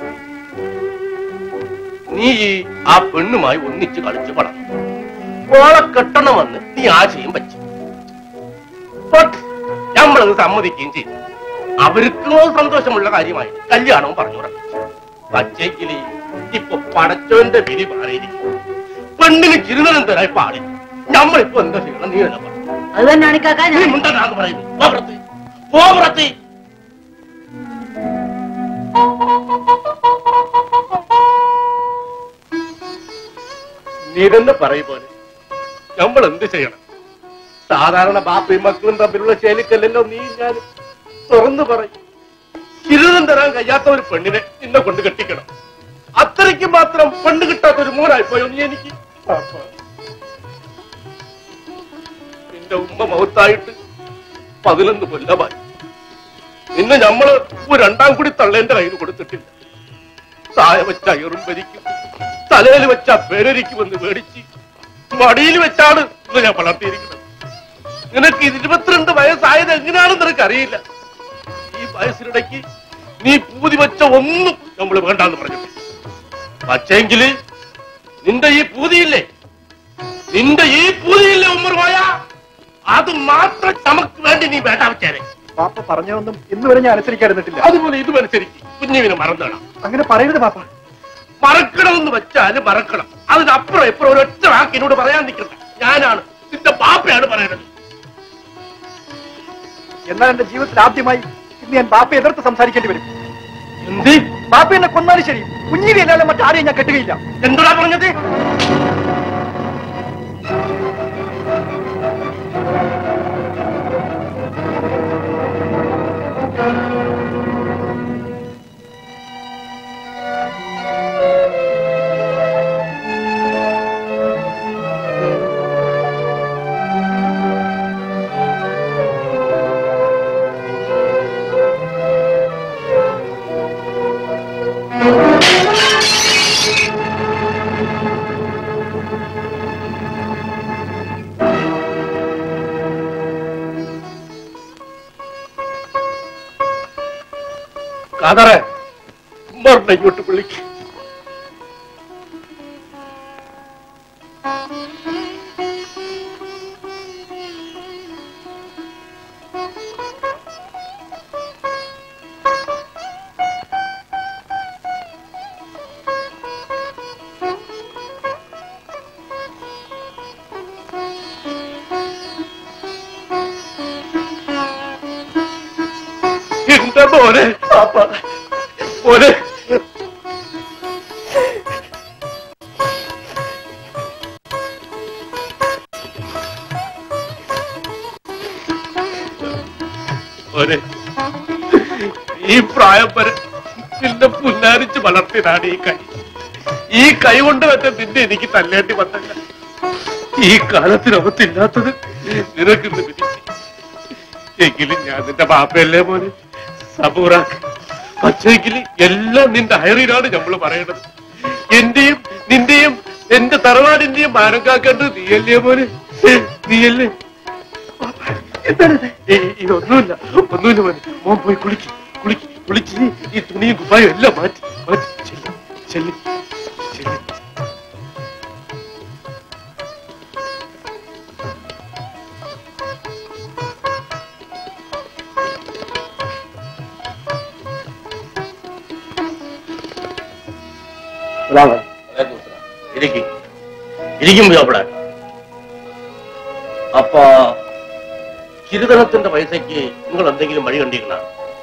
നീ ഈ ആ പെണ്ണുമായി ഒന്നിച്ച് കളിച്ച് വളർന്നു ഓളെ കെട്ടണമെന്ന് നീ ആശയം വെച്ചു But നമ്മളത് സമ്മതിക്കുകയും ചെയ്തു അവർക്കും അത് സന്തോഷമുള്ള കാര്യമായി കല്യാണവും പറഞ്ഞു ഉറപ്പിച്ചു പച്ചയ്ക്കിലി ഇപ്പൊ പടച്ചോന്റെ വിധി മാറിയിരിക്കും പെണ്ണിന് ചിരുതനം തരാൻ പാടില്ല നമ്മളിപ്പോ എന്താ ചെയ്യണം നീ തന്നെ പറ. അത് തന്നെയാണ് ഈ കാക്ക നീ ഞാൻ മുണ്ടെന്നാന്ന് പറയുന്നു പോ പുറത്ത്. പോ പുറത്ത്. നീ തന്നെ പറയും പോലെ നമ്മൾ എന്ത് ചെയ്യണം സാധാരണ ബാപ്പയും മക്കളും തമ്മിലുള്ള ശൈലിക്കല്ലല്ലോ നീ ഞാൻ തുറന്നു പറയും ചിരുതം തരാൻ കഴിയാത്ത ഒരു പെണ്ണിനെ നിന്നെ കൊണ്ട് കെട്ടിക്കണം അത്രയ്ക്ക് മാത്രം പെണ്ണ് കിട്ടാത്ത ഒരു മോനായി പോയോ നീ എനിക്ക് പാപ്പ. നിന്റെ ഉമ്മ മൗത്തായിട്ട് പതിനൊന്ന് കൊല്ലമായി നിന്നെ നമ്മള് ഒരു രണ്ടാം കൂടി തള്ളേന്റെ കയ്യിൽ കൊടുത്തിട്ടില്ല താഴ വെച്ച അയറും ഭരിക്കും തലയിൽ വെച്ച പേരരിക്കുമെന്ന് മേടിച്ച് മടിയിൽ വെച്ചാണ് ഇന്ന് ഞാൻ വളർത്തിയിരിക്കുന്നത് നിനക്ക് ഇരുപത്തിരണ്ട് വയസ്സായത് എങ്ങനെയാണെന്ന് നിനക്ക് അറിയില്ല ഈ വയസ്സിനിടയ്ക്ക് നീ പൂതി വെച്ച ഒന്നും നമ്മൾ വേണ്ടാന്ന് പറഞ്ഞിട്ട് പക്ഷേങ്കില് നിന്റെ ഈ പൂതിയില്ലേ നിന്റെ ഈ പൂതിയില്ലേ ഉമ്മർ പോയ അത് മാത്രം നമുക്ക് വേണ്ടി നീ വേണ്ട വെച്ചേരെ പാപ്പ പറഞ്ഞതൊന്നും ഇന്ന് വരെ ഞാൻ അനുസരിക്കാതിരുന്നിട്ടില്ല അതുപോലെ ഇതും അനുസരിച്ച് കുഞ്ഞുവിനെ മറന്നിടാം അങ്ങനെ പറയരുത് പാപ്പ മറക്കണമെന്ന് വെച്ചാല് മറക്കണം അതിനപ്പുറം ഇപ്പുറം ഒരൊറ്റ വാക്ക് എന്നോട് പറയാൻ നിൽക്കണ്ട ഞാനാണ് നിന്റെ പാപ്പയാണ് പറയുന്നത് എന്നാൽ എന്റെ ജീവിതത്തിൽ ആദ്യമായി ഇന്ന് ഞാൻ ബാപ്പയെ എതിർത്ത് സംസാരിക്കേണ്ടി വരും എന്ത് ബാപ്പ എന്നെ കൊന്നാലും ശരി കുഞ്ഞിനെ അല്ലാതെ മറ്റാരെയും ഞാൻ കെട്ടുകയില്ല എന്താ പറഞ്ഞത് കാതറെ ഉമ്മറിനെ ഇങ്ങോട്ട് വിളിക്കും എന്റെ മോനെ പാപ്പ മോനെ മോനെ ഈ പ്രായം വരെ നിന്നെ പുല്ലാരിച്ച് വളർത്തിയതാണ് ഈ കൈ ഈ കൈ കൊണ്ട് തന്നെ നിന്നെ എനിക്ക് തല്ലേണ്ടി വന്നല്ല ഈ കാലത്തിനകത്തില്ലാത്തത് നിനക്കിന്ന് വിധിച്ചു എങ്കിലും ഞാൻ നിന്റെ ബാപ്പയല്ലേ മോനെ സബൂറാക്ക് പക്ഷേങ്കിൽ എല്ലാം നിന്റെ ഹൈറിയിലാണ് നമ്മൾ പറയണത് എന്റെയും നിന്റെയും എന്റെ തറവാടിന്റെയും മാനം കാക്കേണ്ടത് നീയല്ലേ മോനെ നീയല്ലേ എന്താണിത് ഏയ്, ഇതൊന്നുമില്ല ഒന്നുമില്ല മോനെ മോൻ പോയി കുളിക്ക് കുളിക്ക് കുളിച്ച് ഈ തുണിയും കുപ്പായും എല്ലാം മാറ്റി മാറ്റി ചെല്ലി ചെല്ലി ചെല്ലി ഇരിക്കും ഇരിക്കും അവിടെ അപ്പൊ ചിരുതനത്തിന്റെ പൈസയ്ക്ക് നിങ്ങൾ എന്തെങ്കിലും വഴി കണ്ടിരിക്കണ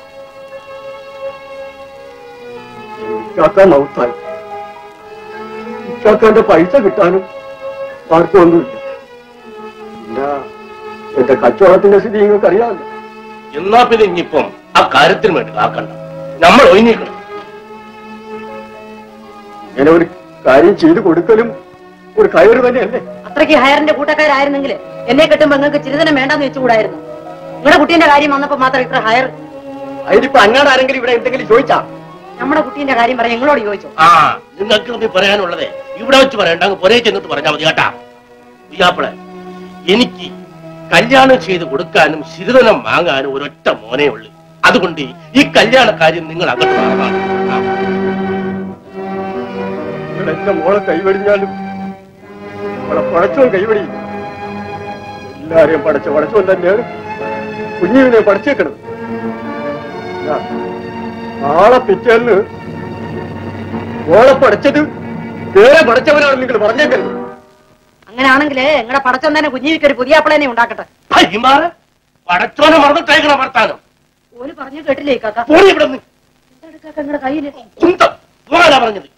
ഇക്കാക്ക മൗത്തായി ഇക്കാക്കാന്റെ പൈസ കിട്ടാനും ആർക്കൊന്നുമില്ല പിന്നെ എന്റെ കച്ചവടത്തിന്റെ സ്ഥിതി നിങ്ങൾക്ക് അറിയാമല്ലോ എന്നാ പിന്നെ ഇനിയിപ്പം ആ കാര്യത്തിന് വേണ്ടി കാക്കണ്ട നമ്മൾ ഒഴിഞ്ഞിക്കണം ഇങ്ങനെ ഒരു കാര്യം ചെയ്തു കൊടുക്കലും ഒരു കയറ് തന്നെയല്ലേ അത്രയ്ക്ക് ഹയറിന്റെ കൂട്ടക്കാരായിരുന്നെങ്കിൽ എന്നെ കെട്ടുമ്പോ നിങ്ങൾക്ക് ചിരിതനം വേണ്ടെന്ന് വെച്ചുകൂടായിരുന്നു നിങ്ങളുടെ കുട്ടീന്റെ കാര്യം വന്നപ്പോ മാത്രം ഇത്ര ഹയർ അതിനിപ്പോ അങ്ങാട് ആരെങ്കിലും ഇവിടെ എന്തെങ്കിലും ചോദിച്ചാ നമ്മുടെ കുട്ടീന്റെ കാര്യം പറയാൻ നിങ്ങളോട് ചോദിച്ചു ആ നിങ്ങൾക്ക് തമ്മിൽ പറയാനുള്ളതേ ഇവിടെ വെച്ച് പറയണ്ട അങ്ങ് പുറേ ചെന്നിട്ട് പറഞ്ഞാൽ മതി കേട്ടാ ഉയ്യാപ്പിളെ എനിക്ക് കല്യാണം ചെയ്ത് കൊടുക്കാനും ശിരുതനം വാങ്ങാനും ഒരൊറ്റ മോനേ ഉള്ളൂ അതുകൊണ്ട് ഈ കല്യാണ കാര്യം നിങ്ങൾ അങ്ങോട്ട് മാറണം നിങ്ങൾ എന്റെ മോളെ കൈവടിഞ്ഞാലും അവളെ പടച്ചോൻ കൈവടിയും എല്ലാരെയും പടച്ച പടച്ചോൻ തന്നെയാണ് കുഞ്ഞിനെ പഠിച്ചേക്കണം നാളെ പിറ്റേന്ന് ഓളെ പഠിച്ചത് വേറെ പഠിച്ചവനാണ് നിങ്ങൾ പറഞ്ഞേക്കരുത് അങ്ങനെയാണെങ്കിലേ നിങ്ങളുടെ പടച്ചം തന്നെ കുഞ്ഞിക്ക് ഒരു പുതിയ അപ്പളനെ ഉണ്ടാക്കട്ടെ ഭയമാറ് പടച്ചോനെ മറന്നിട്ടേക്കണം വർത്താനം ഓല് പറഞ്ഞു കേട്ടില്ലേ കാക്ക പോടി ഇവിടെ നിന്ന് എന്താണ് കാക്ക നിങ്ങളുടെ കയ്യില് കുന്തം പോകാനാ പറഞ്ഞത്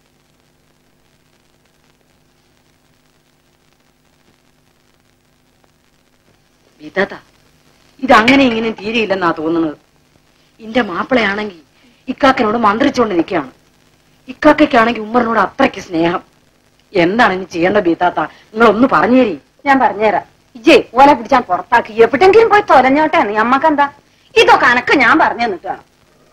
വിധത ഇത് അങ്ങനെ ഇങ്ങനെ തീരെയില്ലെന്നാ തോന്നുന്നത് ഇന്റെ മാപ്പിളയാണെങ്കിൽ ഇക്കാക്കനോട് മന്ത്രിച്ചുകൊണ്ട് നിൽക്കുകയാണ് ഇക്കാക്കയ്ക്കാണെങ്കിൽ ഉമ്മറിനോട് അത്രയ്ക്ക് സ്നേഹം എന്താണ് ഇനി ചെയ്യേണ്ട ബീത്താത്ത നിങ്ങൾ ഒന്ന് പറഞ്ഞേരി ഞാൻ പറഞ്ഞുതരാം ഇജേ ഓലെ പിടിച്ചാൻ പുറത്താക്കി എവിടെങ്കിലും പോയി തൊലഞ്ഞോട്ടെ നീ അമ്മക്കെന്താ ഇതൊക്കെ അനക്ക് ഞാൻ പറഞ്ഞു തന്നിട്ടാണ്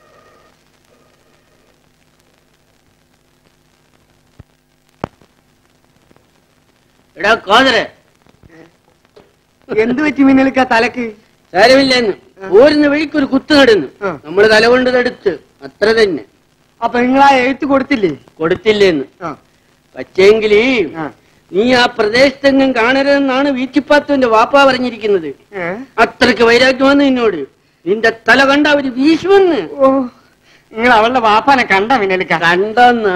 എടാ കോതരെ എന്ത് പറ്റി മിന്നലിക്ക തലക്ക് സാരമില്ലെന്ന് ഓരുന്ന വഴിക്ക് ഒരു കുത്തു നടന്നു നമ്മള് തല കൊണ്ട് തടുത്ത് അത്ര തന്നെ അപ്പൊ നിങ്ങൾ ആ എഴുത്ത് കൊടുത്തില്ലേ കൊടുത്തില്ലെന്ന് പക്ഷേങ്കില് നീ ആ പ്രദേശത്തെങ്ങും കാണരുതെന്നാണ് വീച്ചിപ്പാത്തുവിന്റെ വാപ്പ പറഞ്ഞിരിക്കുന്നത് അത്രക്ക് വൈരാഗ്യമാണ് നിന്നോട് നിന്റെ തല കണ്ട അവര് വീശുമെന്ന് നിങ്ങൾ അവളുടെ വാപ്പാനെ കണ്ട മിന്നലിക്ക കണ്ടെന്ന്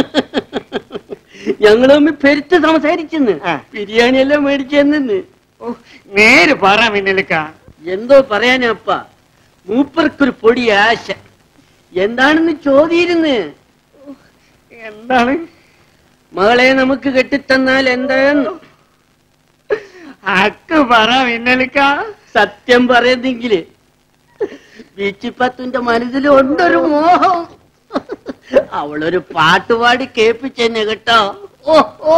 ഞങ്ങൾ തമ്മിൽ പെരുത്ത് സംസാരിച്ചെന്ന് ബിരിയാണി എല്ലാം മേടിച്ചെന്ന് നേര് പറ മിന്നലിക്ക എന്തോ പറയാനപ്പ മൂപ്പർക്കൊരു പൊടി ആശ എന്താണെന്ന് ചോദിയിരുന്നു എന്താണ് മകളെ നമുക്ക് കെട്ടിത്തന്നാൽ എന്താന്ന് അക്ക് പറ മിന്നലിക്ക സത്യം പറയുന്നെങ്കില് ബീച്ചിപ്പത്തിന്റെ മനസ്സിൽ ഉണ്ടൊരു മോഹം അവളൊരു പാട്ടുപാടി കേൾപ്പിച്ചെന്നെ കേട്ടോ ഓ ഓ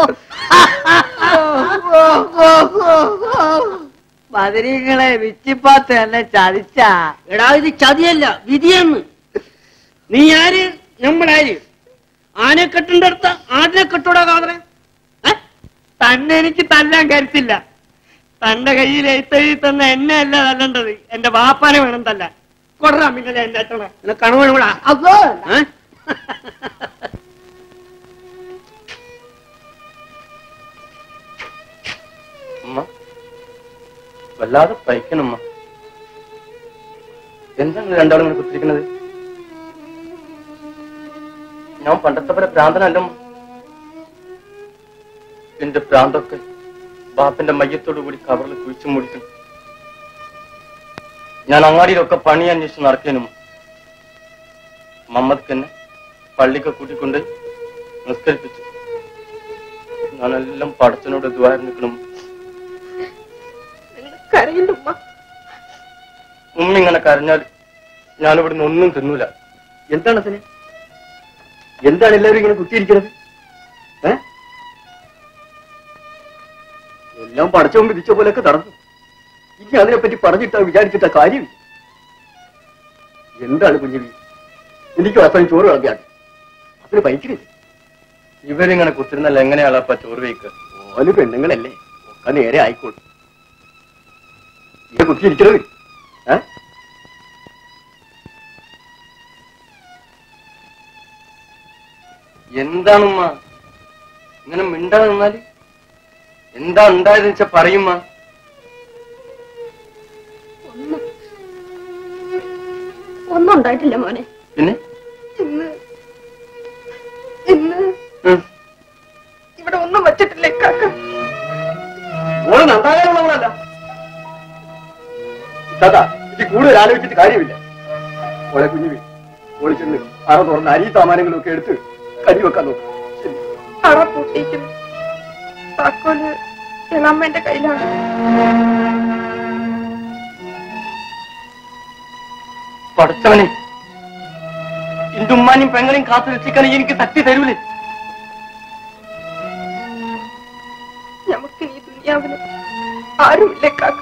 മധുരങ്ങളെ വിച്ചിപ്പാത്ത് എന്നെ ചതിച്ചാ എടാ ഇത് ചതിയല്ല വിധിയെന്ന് നീ ആര് നമ്മളാര് ആനെ കെട്ടുണ്ടടുത്ത ആടിനെ കെട്ടൂടാ കാതറെ തന്നെ എനിക്ക് തല്ലാൻ കരുത്തില്ല തന്റെ കയ്യിൽ എഴുത്തെഴുതി തന്ന എന്നെ അല്ല തല്ലേണ്ടത് എന്റെ വാപ്പാനെ വേണം തല്ലാൻ കൊടറാ മിന്നലെ എന്റെ അച്ഛനെ കണവണ അതോ ഉമ്മ വല്ലാതെ പൈക്കണമ്മ എന്താണ് രണ്ടാളും ഇങ്ങനെ കുത്തിരിക്കുന്നത് ഞാൻ പണ്ടത്തെ പോലെ ഭ്രാന്തനല്ലമ്മ എന്റെ ഭ്രാന്തൊക്കെ ബാപ്പന്റെ മയ്യത്തോടു കൂടി കവറിൽ കുഴിച്ചു മൂടിക്കുന്നു ഞാൻ അങ്ങാടിയിലൊക്കെ പണി അന്വേഷിച്ച് നടക്കാനും മമ്മദ് എന്നെ പള്ളിക്ക് കൂട്ടിക്കൊണ്ട് നിസ്കരിപ്പിച്ചു ഞാനെല്ലാം പടച്ചനോട് ദ്വാരം നിൽക്കണം കരയില്ല ഉമ്മ ഉമ്മ ഇങ്ങനെ കരഞ്ഞാൽ ഞാനിവിടുന്ന് ഒന്നും തിന്നൂല എന്താണ് അതിന് എന്താണ് എല്ലാവരും ഇങ്ങനെ കുത്തിയിരിക്കുന്നത് ഏ എല്ലാം പടച്ചവും വിധിച്ച പോലെയൊക്കെ നടന്നു ഇനി അതിനെപ്പറ്റി പറഞ്ഞിട്ടാ വിചാരിച്ചിട്ട കാര്യമില്ല എന്താണ് കുഞ്ഞുവി എനിക്ക് അത്രയും ചോറ് കളഞ്ഞാൽ അതിന് ഭയങ്കര ഇവരിങ്ങനെ കുത്തിരുന്നല്ല എങ്ങനെയാളപ്പ ചോറ് വയ്ക്കുക ഓല് പെണ്ണുങ്ങളല്ലേ ഒക്കെ നേരെ ആയിക്കോളും ഇവിടെ കുത്തിയിരിക്കുന്നത് ഏ എന്താണുമ്മ ഇങ്ങനെ മിണ്ടാതെ നിന്നാല് എന്താ ഉണ്ടായതെന്ന് വെച്ചാ പറയുമ്മ ഒന്നും ഉണ്ടായിട്ടില്ല മോനെ പിന്നെ ഇന്ന് ഇന്ന് ഒന്നും വെച്ചിട്ടില്ല ഇക്കാക്ക ഓള് നന്നാകാനുള്ളവളല്ല ദാദാ ഇത് കൂടുതൽ ആലോചിച്ചിട്ട് കാര്യമില്ല ഓളെ കുഞ്ഞുവി ഓളി ചെന്ന് അറ തുറന്ന് അരി സാമാനങ്ങളും ഒക്കെ എടുത്ത് കരി വെക്കാൻ നോക്കും അറ പൂട്ടിയിരിക്കുന്നു താക്കോല് ഇളമ്മന്റെ കയ്യിലാണ് പഠിച്ചവനെ എന്റെ ഉമ്മാനും പെങ്ങളെയും കാത്തു രക്ഷിക്കാൻ എനിക്ക് തട്ടി തരൂലേ നമുക്ക് ഈ ദുനിയാവിന് ആരുമില്ല കാക്ക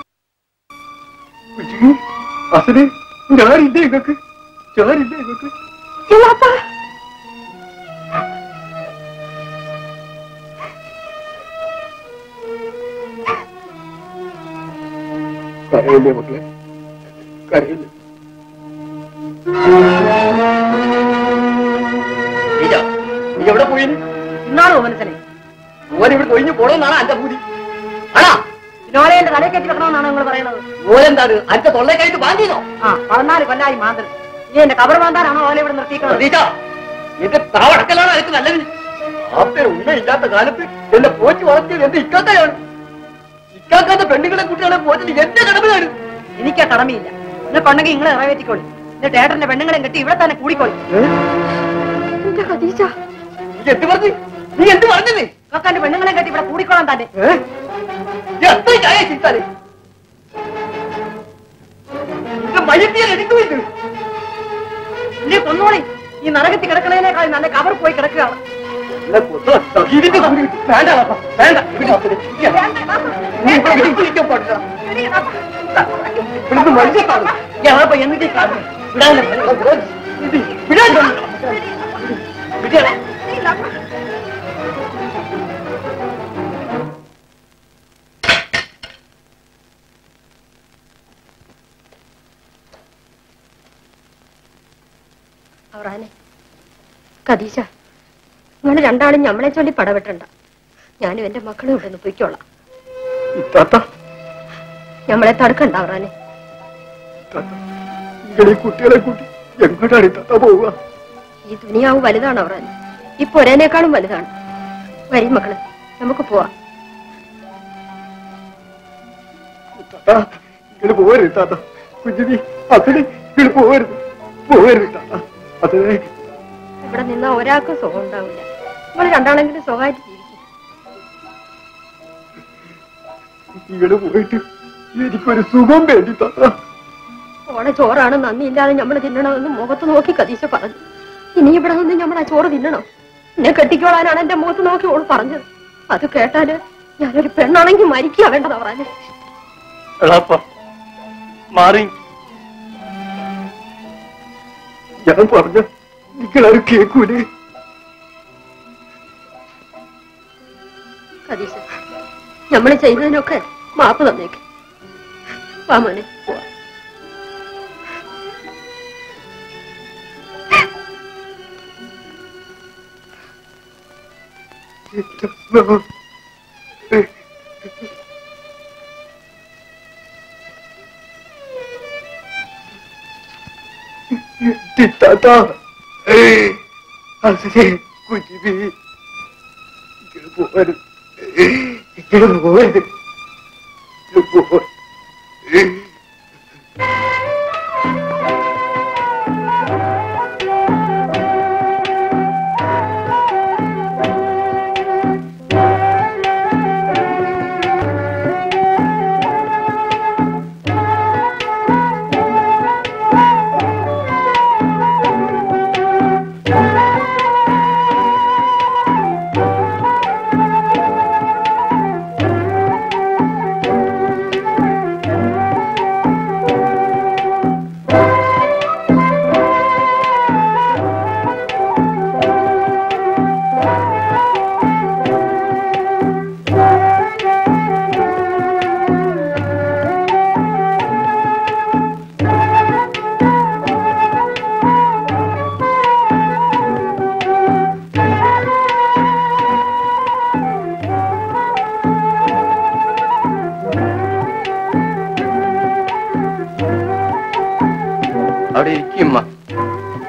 അസല് ഞാനില്ലേ ഇങ്ങക്ക് ഞാനില്ലേ ഇങ്ങക്ക് കരയില്ലേ മക്കളെ കരയില്ലേ നീ എവിടെ പോയി ഇന്നാണോ മനസ്സിനെ ഓൻ ഇവിടെ തൊഴിഞ്ഞു പോണമെന്നാണ് അന്റെ പൂതി ആണാ ലോലെ എന്റെ തലയിൽ കെട്ടി വെക്കണമെന്നാണ് നിങ്ങൾ പറയുന്നത് ഓലെന്താണ് അന്റെ തൊള്ളേക്കായിട്ട് ബാന്തിനോ ആ പതിനാല് കൊല്ലായി മാന്തൽ ഇനി എന്റെ കബർ മാന്താനാണോ ഓലെ ഇവിടെ നിർത്തിക്കുന്നത് പ്രതീക്ഷ എന്റെ താവടക്കലാണ് എനിക്ക് നല്ലത് ആപ്പേ ഉമ്മയില്ലാത്ത കാലത്ത് എന്നെ പോറ്റി വളർത്തിയത് എന്റെ ഇക്കാക്കയാണ് ഇക്കാക്കാത്ത പെണ്ണുങ്ങളെ കുട്ടികളെ പോറ്റിന് എന്റെ കടമയാണ് എനിക്ക് ആ കടമയില്ല നിങ്ങൾക്ക് ഉണ്ടെങ്കിൽ നിങ്ങൾ നിറവേറ്റിക്കോളി എന്നിട്ട് ഏട്ടന്റെ പെണ്ണുങ്ങളെ കെട്ടി ഇവിടെ തന്നെ കൂടിക്കോളി എന്റെ ഖദീജ നീ എന്ത് പറഞ്ഞു നീ എന്ത് പറഞ്ഞത് കക്കാന്റെ പെണ്ണുങ്ങളെ കെട്ടി ഇവിടെ കൂടിക്കോളാൻ തന്നെ എത്ര ചായ ചിന്താലേ മയത്തിയാൽ എടുത്തു ഇത് ഇനി കൊന്നോളി ഈ നരകത്തിൽ കിടക്കണേനേക്കാൾ നല്ല കവർ പോയി കിടക്കുകയാണ് ഇതിന്റെ കൂലി കിട്ടും. വേണ്ട പാപ്പ, വേണ്ട ഇവിടെ അപ്പനെ. നീ ഇവിടെ വിളിച്ചിരിക്കാൻ പാടില്ല. ഇവിടുന്ന് മനുഷ്യത്താണ്. ഞാൻ അപ്പൊ എന്നിട്ട് ഈ കാര്യം വിടാനല്ലേ പറഞ്ഞത്? ഇത് വിടാൻ വിടാൻ. അവറാനെ ഖദീജ നിങ്ങൾ രണ്ടാളും ഞമ്മളെ ചൊല്ലി പടവെട്ടണ്ട ഞാനും എന്റെ മക്കളും ഇവിടെ നിന്ന് പൊയ്ക്കോളാം താത്ത ഞമ്മളെ തടുക്കണ്ട അവറാനെ നിങ്ങൾ ഈ കുട്ടികളെ കൂട്ടി എങ്ങോട്ടാണ് ഈ താത്ത പോവുക ഈ ദുനിയാവ് വലുതാണ് അവറാനെ ഈ പൊരേനേക്കാളും വലുതാണ് വരും മക്കള് നമുക്ക് പോവാം താത്ത നിങ്ങൾ പോകരുത് താത്ത കുഞ്ഞിനി അതിന് നിങ്ങൾ പോകരുത് പോകരുത് താത്ത അത് ഇവിടെ നിന്നാ ഒരാൾക്കും സുഖം ഉണ്ടാവില്ല നമ്മൾ രണ്ടാളെങ്കിലും സുഖമായിട്ട് ജീവിക്കും നിങ്ങൾ പോയിട്ട് എനിക്കൊരു സുഖം വേണ്ടി താത്ത ഓണ ചോറാണ് നന്ദിയില്ലാതെ നമ്മൾ തിന്നണമെന്ന് മുഖത്ത് നോക്കി കതീശ പറഞ്ഞു ഇനി ഇവിടെ നിന്ന് നമ്മൾ ആ ചോറ് തിന്നണം എന്നെ കെട്ടിക്കോളാനാണ് എന്റെ മുഖത്ത് നോക്കി ഓള് പറഞ്ഞത് അത് കേട്ടാല് ഞാനൊരു പെണ്ണാണെങ്കിൽ മരിക്കുക വേണ്ടത് അവറാനെ എളാപ്പ മാറി ഞാൻ പറഞ്ഞ നിങ്ങളാരും കേൾക്കൂലേ കതീശ നമ്മൾ ചെയ്തതിനൊക്കെ മാപ്പ് തന്നേക്ക് വാ മോനെ പോവാം താത്ത അതിനെ കുഞ്ഞിനി നിങ്ങൾ പോകരുത് നിങ്ങൾ പോകരുത് നിങ്ങൾ പോകരുത് അവിടെ ഇരിക്കുമ്മ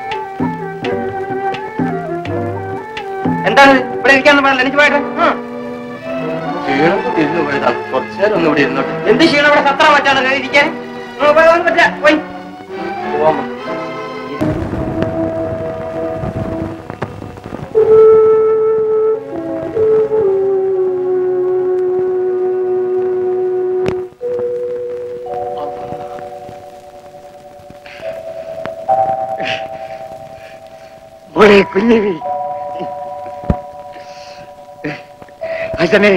എന്താണ് ഇവിടെ ഇരിക്കാന്ന് പറഞ്ഞ എനിക്ക് പോയിട്ട് ക്ഷീണം കൊണ്ട് ഇരുന്ന് പോയതാണ് കുറച്ചു നേരം ഒന്നും ഇവിടെ ഇരുന്നോട്ടെ എന്ത് ക്ഷീണം ഇവിടെ സത്ര പറ്റാണ് ഇരിക്കാൻ പറ്റാ പോയി പോവാം മോളെ കുഞ്ഞവി അച്ഛനെ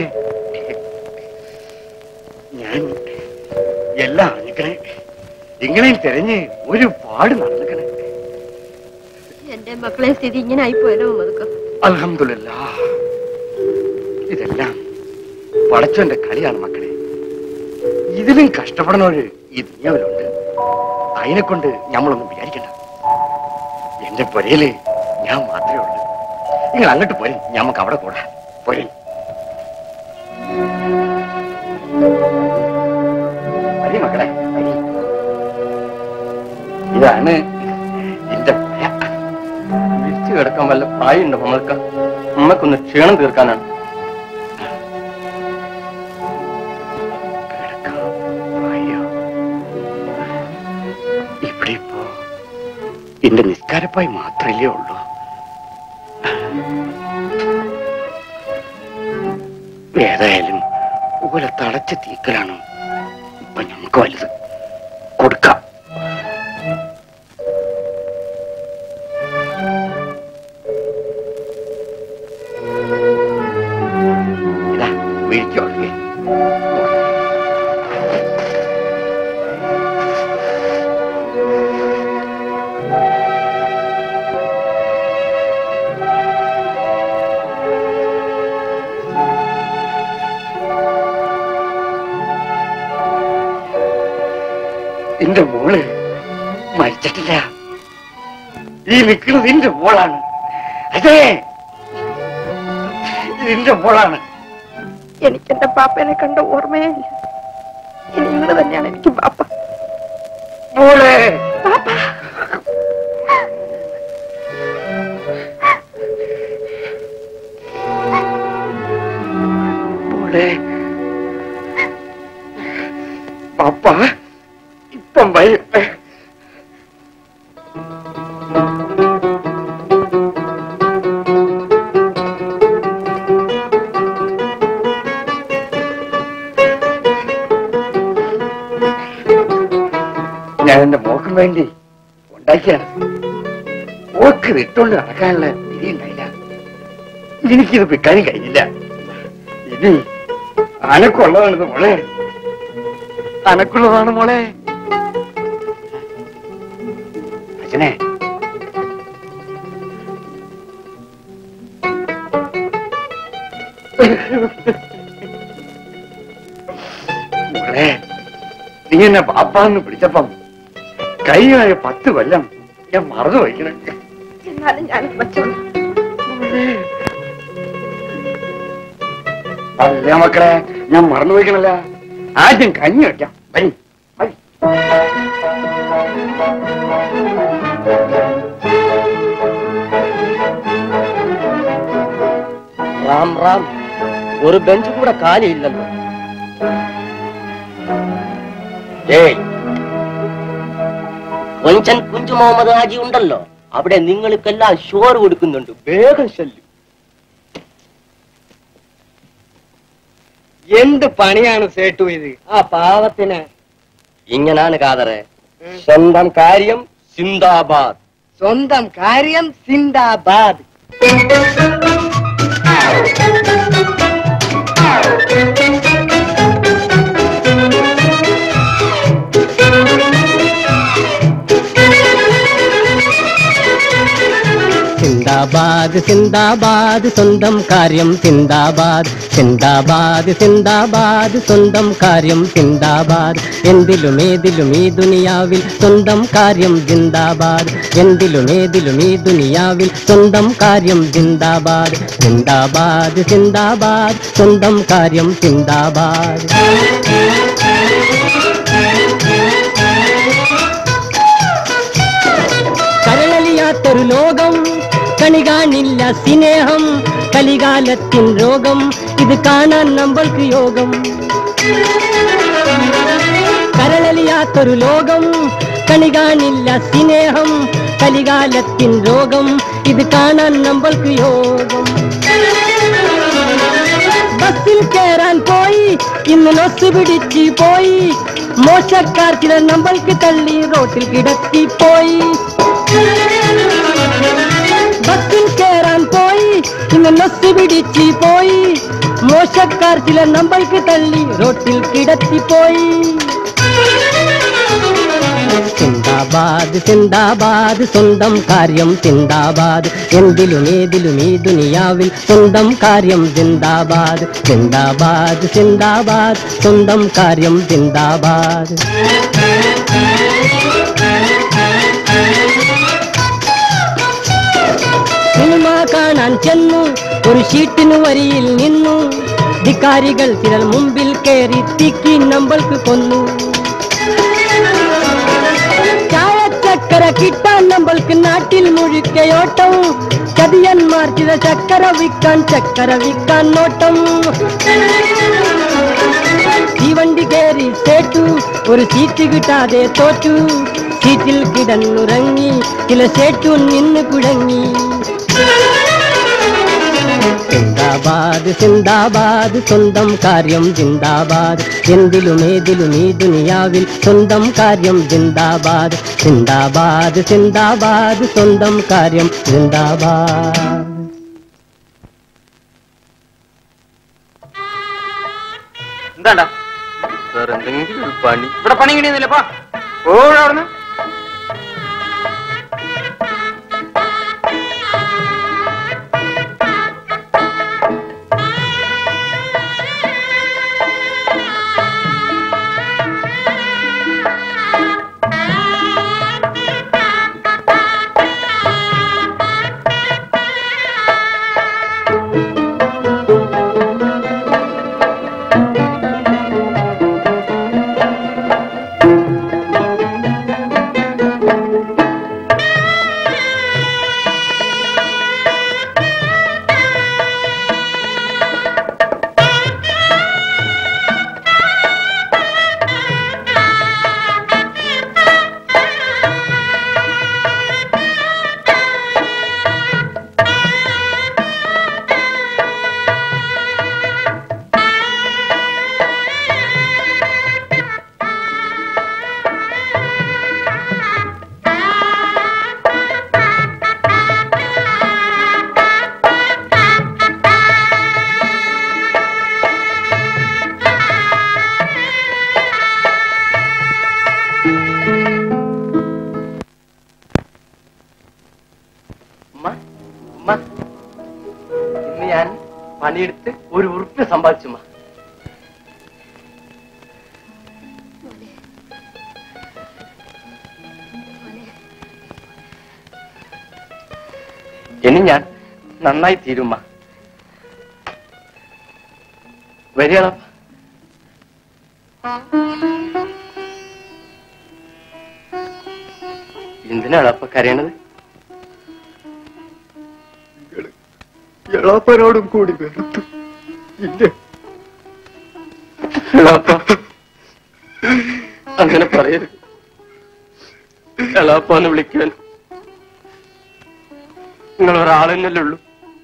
ഞാൻ എല്ലാം അറിഞ്ഞിക്കണേ ഇങ്ങനെ തിരഞ്ഞ് ഒരുപാട് നടന്നിക്കണേ എന്റെ മക്കളെ സ്ഥിതി ഇങ്ങനെ ആയിപ്പോയല്ലോ മതുക്ക അലഹമില്ല ഇതെല്ലാം പടച്ചോന്റെ കളിയാണ് മക്കളെ ഇതിലും കഷ്ടപ്പെടുന്നവര് ഈ ദുനിയാവിലുണ്ട് അതിനെ കൊണ്ട് നമ്മളൊന്നും വിചാരിക്കണ്ട എന്റെ പുരയില് ഞാൻ മാത്രമേ ഉള്ളൂ നിങ്ങൾ അങ്ങോട്ട് പോരെ ഞമ്മക്ക് അവിടെ കൂടാ പോരെ വരി മക്കളെ വരി ഇതാണ് എന്റെ പുര വിരിച്ചു കിടക്കാൻ വല്ല പ്രായമുണ്ടോ നമ്മൾക്ക് ഉമ്മക്കൊന്ന് ക്ഷീണം തീർക്കാനാണ് അയ്യോ ഇവിടെ ഇപ്പോ എന്റെ നിസ്കാരപ്പായി മാത്രല്ലേ ഉള്ളൂ ഏതായാലും ഓലെ തടച്ച തീക്കലാണ് ഇപ്പൊ നമുക്ക് വലുത് കൊടുക്കാം ഇതാ വീഴ്ച എന്റെ മോള് മരിച്ചിട്ടില്ല ഈ നിൽക്കുന്നത് എന്റെ മോളാണ് അതെ എന്റെ മോളാണ് എനിക്ക് എന്റെ പാപ്പനെ കണ്ട ഓർമ്മയേ ഇല്ല ഇനി നിങ്ങൾ തന്നെയാണ് എനിക്ക് പാപ്പ മോളെ മോളെ പാപ്പ ഇപ്പം വരും ഞാൻ എന്റെ മോക്കും വേണ്ടി ഉണ്ടാക്കിയാണ് ഓക്ക് വിട്ടുകൊണ്ട് നടക്കാനുള്ള വിധി ഉണ്ടായില്ല എനിക്കിത് വിൽക്കാനും കഴിഞ്ഞില്ല ഇനി അനക്കുള്ളതാണിത് മോളെ അനക്കുള്ളതാണ് മോളെ അച്ഛനെ മോളെ നീ എന്നെ ബാപ്പാന്ന് വിളിച്ചപ്പം കഴിഞ്ഞ പത്ത് കൊല്ലം ഞാൻ മറന്നു വയ്ക്കണം എന്നാലും ഞാൻ വച്ചോളൂ അല്ല മക്കളെ ഞാൻ മറന്നു വയ്ക്കണല്ല ആദ്യം കഞ്ഞി വെക്കാം വരി വരി. റാം റാം ഒരു ബെഞ്ച് കൂടെ കാലിയില്ലല്ലോ ഏയ് കൊഞ്ചൻ കുഞ്ചു മുഹമ്മദ് ഹാജി ഉണ്ടല്ലോ അവിടെ നിങ്ങൾക്കെല്ലാം ഷോർ കൊടുക്കുന്നുണ്ട് വേഗം ശല്യം എന്ത് പണിയാണ് സേട്ടു ഇത് ആ പാവത്തിന് ഇങ്ങനാണ് കാതറെ സ്വന്തം കാര്യം സിന്ദാബാദ് സ്വന്തം കാര്യം സിന്ദാബാദ് സിന്ദാബാദ് സിന്ദാബാദ് സ്വന്തം കാര്യം സിന്ദാബാദ് സിന്ദാബാദ് സിന്ദാബാദ് സ്വന്തം കാര്യം സിന്ദാബാദ് എന്തിലും ഏതിലും ഈ ദുനിയാവിൽ സ്വന്തം കാര്യം ജിന്ദാബാദ് എന്തിലും ഏതിലും ഈ ദുനിയാവിൽ സ്വന്തം കാര്യം ജിന്ദാബാദ് സിന്ദാബാദ് സിന്ദാബാദ് സ്വന്തം കാര്യം സിന്ദാബാദ് കരളലിയാത്തൊരു ലോകം കണി കാണില്ല സ്നേഹം കലികാലത്തിൻ രോഗം ഇത് കാണാൻ നമ്മൾക്ക് യോഗം കരളലിയാത്തൊരു ലോകം കണി കാണില്ല സ്നേഹം കലികാലത്തിൻ രോഗം ഇത് കാണാൻ നമ്മൾക്ക് യോഗം ബസ്സിൽ കയറാൻ പോയി ഇന്ന് നൊസ് പിടിച്ച് പോയി മോശക്കാർ ചിലർ നമ്മൾക്ക് തള്ളി റോട്ടിൽ കിടത്തി പോയി ബസ്സിൽ കയറാൻ പോയി ഇന്ന് നൊസ് പിടിച്ച് പോയി മോശക്കാർ ചിലർ നമ്മൾക്ക് തള്ളി റോട്ടിൽ കിടത്തി പോയി സിന്ദാബാദ് സിന്ദാബാദ് സ്വന്തം കാര്യം സിന്ദാബാദ് എന്തിലും ഏതിലും ഈ ദുനിയാവിൽ സ്വന്തം കാര്യം സിന്ദാബാദ് സിന്ദാബാദ് സിന്ദാബാദ് സ്വന്തം കാര്യം സിന്ദാബാദ് സിനിമ കാണാൻ ചെന്നു ഒരു ഷീറ്റിനു വരിയിൽ നിന്നു ധിക്കാരികൾ ചിലർ മുമ്പിൽ കയറി തിക്കി നമ്മൾക്ക് കൊന്നു ചായച്ചക്കര കിട്ടാൻ നമ്മൾക്ക് നാട്ടിൽ മുഴുക്കയോട്ടം ചതിയന്മാർ ചില ചക്കര വിൽക്കാൻ ചക്കര വിൽക്കാൻ നോട്ടം തീവണ്ടി കയറി സേട്ടു ഒരു സീറ്റ് കിട്ടാതെ തോറ്റു സീറ്റിൽ കിടന്നുറങ്ങി ചില സേട്ടു നിന്ന് കുഴങ്ങി സിന്ദാബാദ് സിന്ദാബാദ് സ്വന്തം കാര്യം സിന്ദാബാദ് എന്തിലും ഏതിലും ഈ ദുനിയാവിൽ സ്വന്തം കാര്യം സിന്ദാബാദ് സിന്ദാബാദ് സിന്ദാബാദ് സ്വന്തം കാര്യം സിന്ദാബാദ് എന്താണ്ടാ സാർ എന്തെങ്കിലും ഒരു പണി ഇവിടെ പണി കിട്ടിയെന്നില്ലപ്പാ ഓടവിടുന്ന് ഉമ്മ ഉമ്മ ഇന്ന് ഞാൻ പണിയെടുത്ത് ഒരു ഉറുപ്പ്യ സമ്പാദിച്ചുമ്മ ഇനി ഞാൻ നന്നായി തീരുമ്മ വരികയാണോ എന്തിനാണ് അപ്പൊ കരയണത് എളാപ്പനോടും കൂടി വെറുത്തു ഇല്ല എളാപ്പ അങ്ങനെ പറയരുത് എളാപ്പാന്ന് വിളിക്കാൻ നിങ്ങൾ ഒരാളെന്നല്ലേ ഉള്ളൂ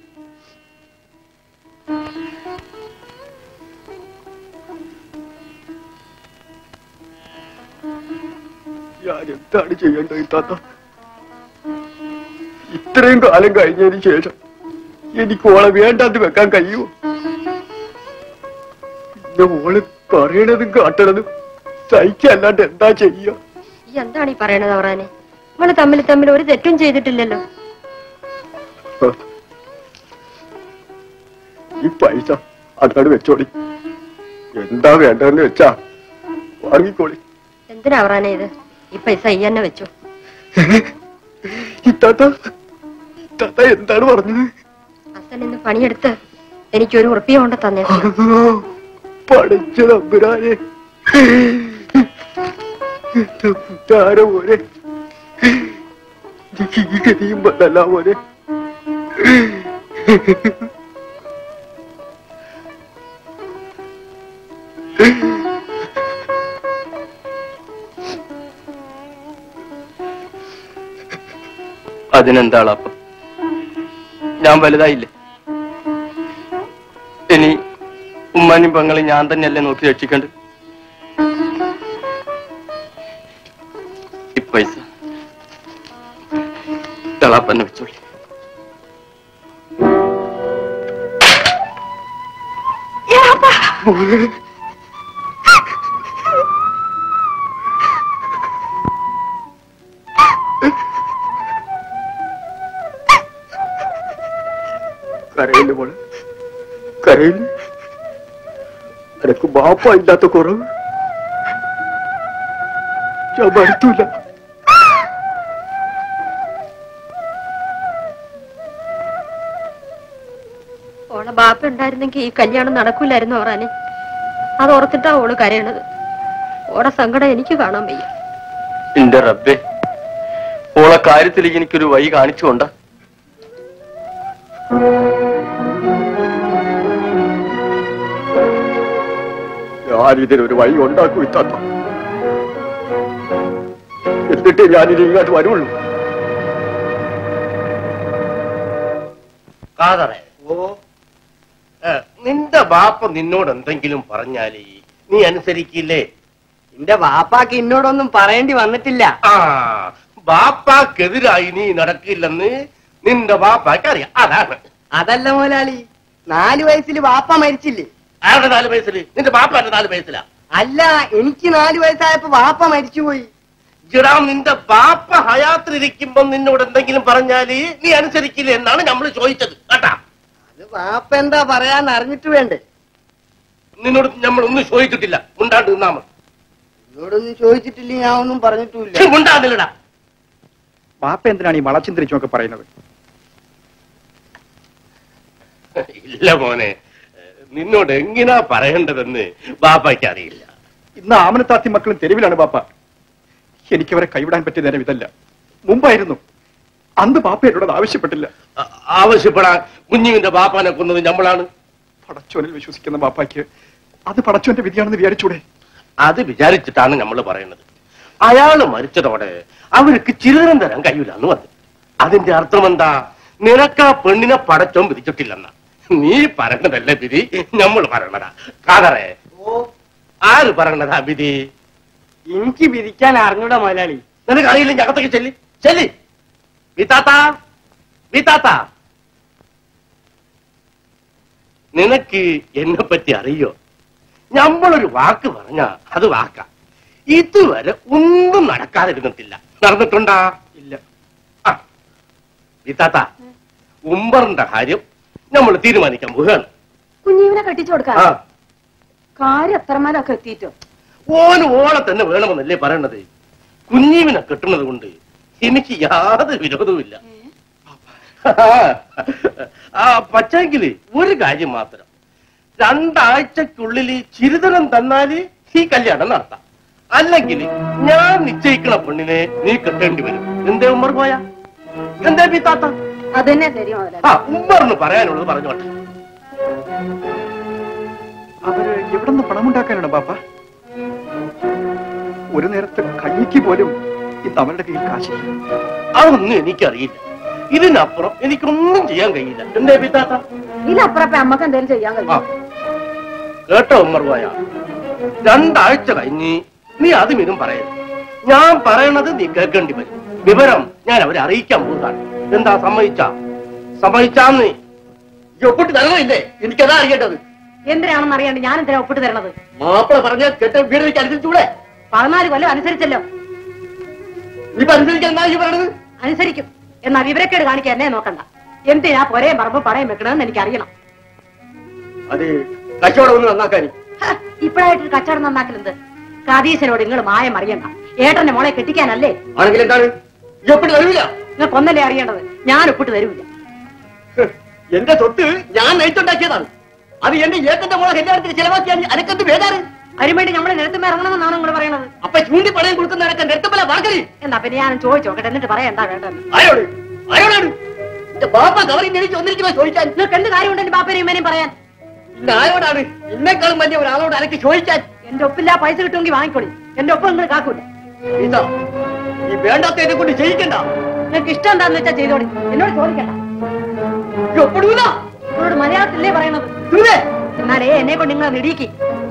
ഞാൻ എന്താണ് ചെയ്യേണ്ടത് താത്ത ഇത്രയും കാലം കഴിഞ്ഞതിന് ശേഷം എനിക്ക് ഓളെ വേണ്ടാന്ന് വെക്കാൻ കഴിയുമോ പിന്നെ ഓള് പറയണതും കാട്ടണതും സഹിക്കല്ലാണ്ട് എന്താ ചെയ്യുക ഈ എന്താണ് ഈ പറയണത് അവറാനെ നമ്മള് തമ്മിൽ തമ്മിൽ ഒരു തെറ്റും ചെയ്തിട്ടില്ലല്ലോ ഈ പൈസ അങ്ങോട്ട് വെച്ചോളി എന്താ വേണ്ടതെന്ന് വെച്ചാ വാങ്ങിക്കോളി എന്തിനാ അവറാനെ ഇത് ഈ പൈസ ഈ തന്നെ വെച്ചു ഇത്താത്ത ഇത്താത്ത എന്താണ് പറഞ്ഞത് അച്ഛൻ ഇന്ന് പണിയെടുത്ത് എനിക്കൊരു ഉറപ്പിയ കൊണ്ട് തന്നേക്കണം പഠിച്ച തമ്പുരാനെ എന്റെ പുറ്റാര പോലെ എനിക്ക് ഈ ഗതിയും വന്നല്ല പോലെ അതിനെന്താളപ്പം ഞാൻ വലുതായില്ലേ ഇനി ഉമ്മാനും പെങ്ങളെ ഞാൻ തന്നെയല്ലേ നോക്കി രക്ഷിക്കണ്ട് ഈ പൈസ എളാപ്പന്നെ വെച്ചോളി കരയില് മോളെ കരയില് എനക്ക് ബാപ്പ ഇല്ലാത്ത കുറവ് ഞാൻ മടുത്തൂല ഓളെ ബാപ്പ ഉണ്ടായിരുന്നെങ്കിൽ ഈ കല്യാണം നടക്കൂലായിരുന്നു ഓറാന് അത് ഓർത്തിട്ടാ ഓള് കരയണത് ഓടെ സങ്കടം എനിക്ക് കാണാൻ വയ്യ എന്റെ റബ്ബേ ഓളെ കാര്യത്തിലേക്ക് എനിക്കൊരു വഴി കാണിച്ചുകൊണ്ട ഞാൻ ഇതിനൊരു വഴി ഉണ്ടാക്കൂ ഇത്താത്ത എന്നിട്ട് ഞാനിനി ഇങ്ങോട്ട് വരുള്ളൂ കാതറേ ഓ നിന്റെ ബാപ്പ നിന്നോട് എന്തെങ്കിലും പറഞ്ഞാലേ നീ അനുസരിക്കില്ലേ എന്റെ വാപ്പാക്ക് എന്നോടൊന്നും പറയേണ്ടി വന്നിട്ടില്ല ആ ബാപ്പാക്കെതിരായി നീ നടക്കില്ലെന്ന് നിന്റെ ബാപ്പാക്ക് അറിയാം അതാണ് അതല്ല മുതലാളി നാലു വയസ്സിൽ വാപ്പ മരിച്ചില്ലേ ആരുടെ നാല് വയസ്സില് നിന്റെ ബാപ്പാന്റെ നാല് വയസ്സിലാ അല്ല എനിക്ക് നാലു വയസ്സായപ്പോ വാപ്പ മരിച്ചുപോയി ജിടാ നിന്റെ ബാപ്പ ഹയാത്തിലിരിക്കുമ്പോ നിന്നോട് എന്തെങ്കിലും പറഞ്ഞാല് നീ അനുസരിക്കില്ല എന്നാണ് നമ്മൾ ചോദിച്ചത് കേട്ടാ അത് വാപ്പ എന്താ പറയാന്ന് അറിഞ്ഞിട്ട് വേണ്ടേ നിന്നോട് നമ്മൾ ഒന്നും ചോദിച്ചിട്ടില്ല മുണ്ടാണ്ട് നിന്നാ മതി എന്നോടൊന്നും ചോദിച്ചിട്ടില്ല ഞാൻ ഒന്നും പറഞ്ഞിട്ടുമില്ല ഛെ, മുണ്ടാതില്ലടാ ബാപ്പ എന്തിനാണ് ഈ വളച്ചിന്തിരിച്ചുമൊക്കെ പറയുന്നത് ഇല്ല മോനെ നിന്നോട് എങ്ങനാ പറയേണ്ടതെന്ന് ബാപ്പയ്ക്ക് അറിയില്ല ഇന്ന് ആമനത്താത്തി മക്കളും തെരുവിലാണ് ബാപ്പ എനിക്കവരെ കൈവിടാൻ പറ്റിയ നേരം ഇതല്ല മുമ്പായിരുന്നു അന്ന് ബാപ്പ എന്നോട് ആവശ്യപ്പെട്ടില്ല ആ- ആവശ്യപ്പെടാൻ കുഞ്ഞുവിന്റെ ബാപ്പാനെ കൊന്നത് നമ്മളാണ് പടച്ചോനിൽ വിശ്വസിക്കുന്ന ബാപ്പാക്ക് അത് പടച്ചോന്റെ വിധിയാണെന്ന് വിചാരിച്ചൂടെ അത് വിചാരിച്ചിട്ടാണ് നമ്മൾ പറയുന്നത് അയാള് മരിച്ചതോടെ അവർക്ക് ചിരുതരം തരാൻ കഴിയില്ല എന്ന് പറഞ്ഞു അതിന്റെ അർത്ഥം എന്താ നിനക്ക് ആ പെണ്ണിനെ പടച്ചോൻ വിധിച്ചിട്ടില്ലെന്ന നീ പറയണതല്ലേ വിധി നമ്മൾ പറയണതാ കാതറേ ആര് പറയണതാ വിധി എനിക്ക് വിധിക്കാൻ അറിഞ്ഞൂടാ മുതലാളി നിനക്ക് അറിയില്ലെങ്കിൽ അകത്തേക്ക് ചെല്ലി ചെല്ലി വിത്താത്ത വിത്താത്ത നിനക്ക് എന്നെ പറ്റി അറിയോ നമ്മളൊരു വാക്ക് പറഞ്ഞ അത് വാക്ക ഇതുവരെ ഒന്നും നടക്കാതിരുന്നിട്ടില്ല നടന്നിട്ടുണ്ടാ ഇല്ല ആ വിത്താത്ത ഉമ്പറിന്റെ കാര്യം നമ്മൾ തീരുമാനിക്കാൻ പോവുകയാണ് കുഞ്ഞീവിനെ കെട്ടിച്ചു കൊടുക്കാൻ ആ കാര്യം എത്രമാരൊക്കെ എത്തിയിട്ടോ ഓന് ഓളെ തന്നെ വേണമെന്നല്ലേ പറയണത് കുഞ്ഞീവിനെ കെട്ടുന്നത് കൊണ്ട് എനിക്ക് യാതൊരു വിരോധവുമില്ല ആ പക്ഷെങ്കില് ഒരു കാര്യം മാത്രം രണ്ടാഴ്ചക്കുള്ളിൽ ചിരിതനം തന്നാല് ഈ കല്യാണം നടത്താം അല്ലെങ്കിൽ ഞാൻ നിശ്ചയിക്കണ പെണ്ണിനെ നീ കെട്ടേണ്ടി വരും എന്തേ ഉമ്മർ പോയാ എന്തേ പിത്താത്ത അതന്നെ ശരി മുതലാളി ആ ഉമ്മറിന് പറയാനുള്ളത് പറഞ്ഞോട്ടെ അവര് എവിടെ നിന്ന് പണമുണ്ടാക്കാനാണ് ബാപ്പ ഒരു നേരത്തെ കഞ്ഞിക്ക് പോലും ഇന്ന് അവരുടെ കയ്യിൽ കാശില്ല അതൊന്നും എനിക്കറിയില്ല ഇതിനപ്പുറം എനിക്കൊന്നും ചെയ്യാൻ കഴിയില്ല എന്തേ പിത്താത്ത ഇതിനപ്പുറം അമ്മക്ക് എന്തെങ്കിലും ചെയ്യാൻ ആ കഴിയും കേട്ടോ ഉമ്മർ പോയ രണ്ടാഴ്ച കഴിഞ്ഞ് നീ അതും ഇതും പറയരുത് ഞാൻ പറയണത് നീ കേൾക്കേണ്ടി വരും വിവരം ഞാൻ അവരെ അറിയിക്കാൻ പോകുകയാണ് എന്താ സമ്മതിച്ച സമ്മതിച്ചാന്ന് ഒപ്പിട്ട് തരണമില്ലേ എനിക്കതാ അറിയേണ്ടത് എന്തിനാണെന്ന് അറിയാണ്ട് ഞാൻ എന്തിനാ ഒപ്പിട്ട് തരണത് മാപ്പിള പറഞ്ഞ കേട്ട വീട് വെച്ച് അനുസരിച്ചൂടെ പതിനാല് കൊല്ലം അനുസരിച്ചല്ലോ നീ അനുസരിക്കാൻ എന്നാ ഈ പറയണത് അനുസരിക്കും എന്നാ വിവരക്കേട് കാണിക്കാൻ എന്നെ നോക്കണ്ട എന്തിനാ പൊരയും പറമ്പ് പടയും വെക്കണമെന്ന് എനിക്ക് അറിയണം അത് കച്ചവടം ഒന്ന് നന്നാക്കാനി ഇപ്പോഴായിട്ട് കച്ചവടം നന്നാക്കലുണ്ട് കതീശനോട് നിങ്ങൾ മായം അറിയണ്ട ഏട്ടന്റെ മോളെ കെട്ടിക്കാനല്ലേ ആണെങ്കിൽ എന്താണ് ഈ ഒപ്പിട്ട് തരൂല നിങ്ങൾക്ക് ഒന്നല്ലേ അറിയേണ്ടത് ഞാൻ ഒപ്പിട്ട് തരൂല എന്റെ സ്വത്ത് ഞാൻ നയിച്ചുണ്ടാക്കിയതാണ് അത് എന്റെ ഏക്കന്റെ മോളെ കല്യാണത്തിന് ചെലവാക്കിയാൽ അനക്കത്ത് വേദാറ് അതിനുവേണ്ടി നമ്മൾ നിരത്തുമ്പോ ഇറങ്ങണമെന്നാണ് നിങ്ങൾ പറയണത് അപ്പൊ ചൂണ്ടി പണയം കൊടുക്കുന്ന അനക്കം നെരത്തപ്പല വാങ്ങലി എന്നാ പിന്നെ ഞാൻ ചോദിച്ചു നോക്കട്ടെ എന്നിട്ട് പറയാം എന്താ വേണ്ടത് ആരോട് ആരോടാണ് എന്റെ ബാപ്പ കവറിൽ എനിക്ക് ഒന്നിരിക്കുമ്പോ ചോദിക്കാൻ നിങ്ങൾക്ക് എന്ത് കാര്യമുണ്ട് എന്റെ ബാപ്പനെയും ഉമ്മേനെയും പറയാൻ പിന്നെ ആരോടാണ് എന്നെക്കാളും വലിയ ഒരാളോട് അനക്ക് ചോദിക്കാൻ എന്റെ ഒപ്പില്ല പൈസ കിട്ടുമെങ്കിൽ വാങ്ങിക്കോളി എന്റെ ഒപ്പം നിങ്ങൾ കാക്കൂല ഇതാ ഈ വേണ്ടാത്ത എന്നെ കൊണ്ട് ചെയ്യിക്കണ്ട നിങ്ങൾക്ക് ഇഷ്ടം എന്താന്ന് വെച്ചാൽ ചെയ്തോളി എന്നോട് ചോദിക്കണ്ട ഒപ്പിടൂല നിങ്ങളോട് മലയാളത്തിലേ പറയണത് എന്നാലേ എന്നെ കൊണ്ട് നിങ്ങൾ നിടിയിക്കി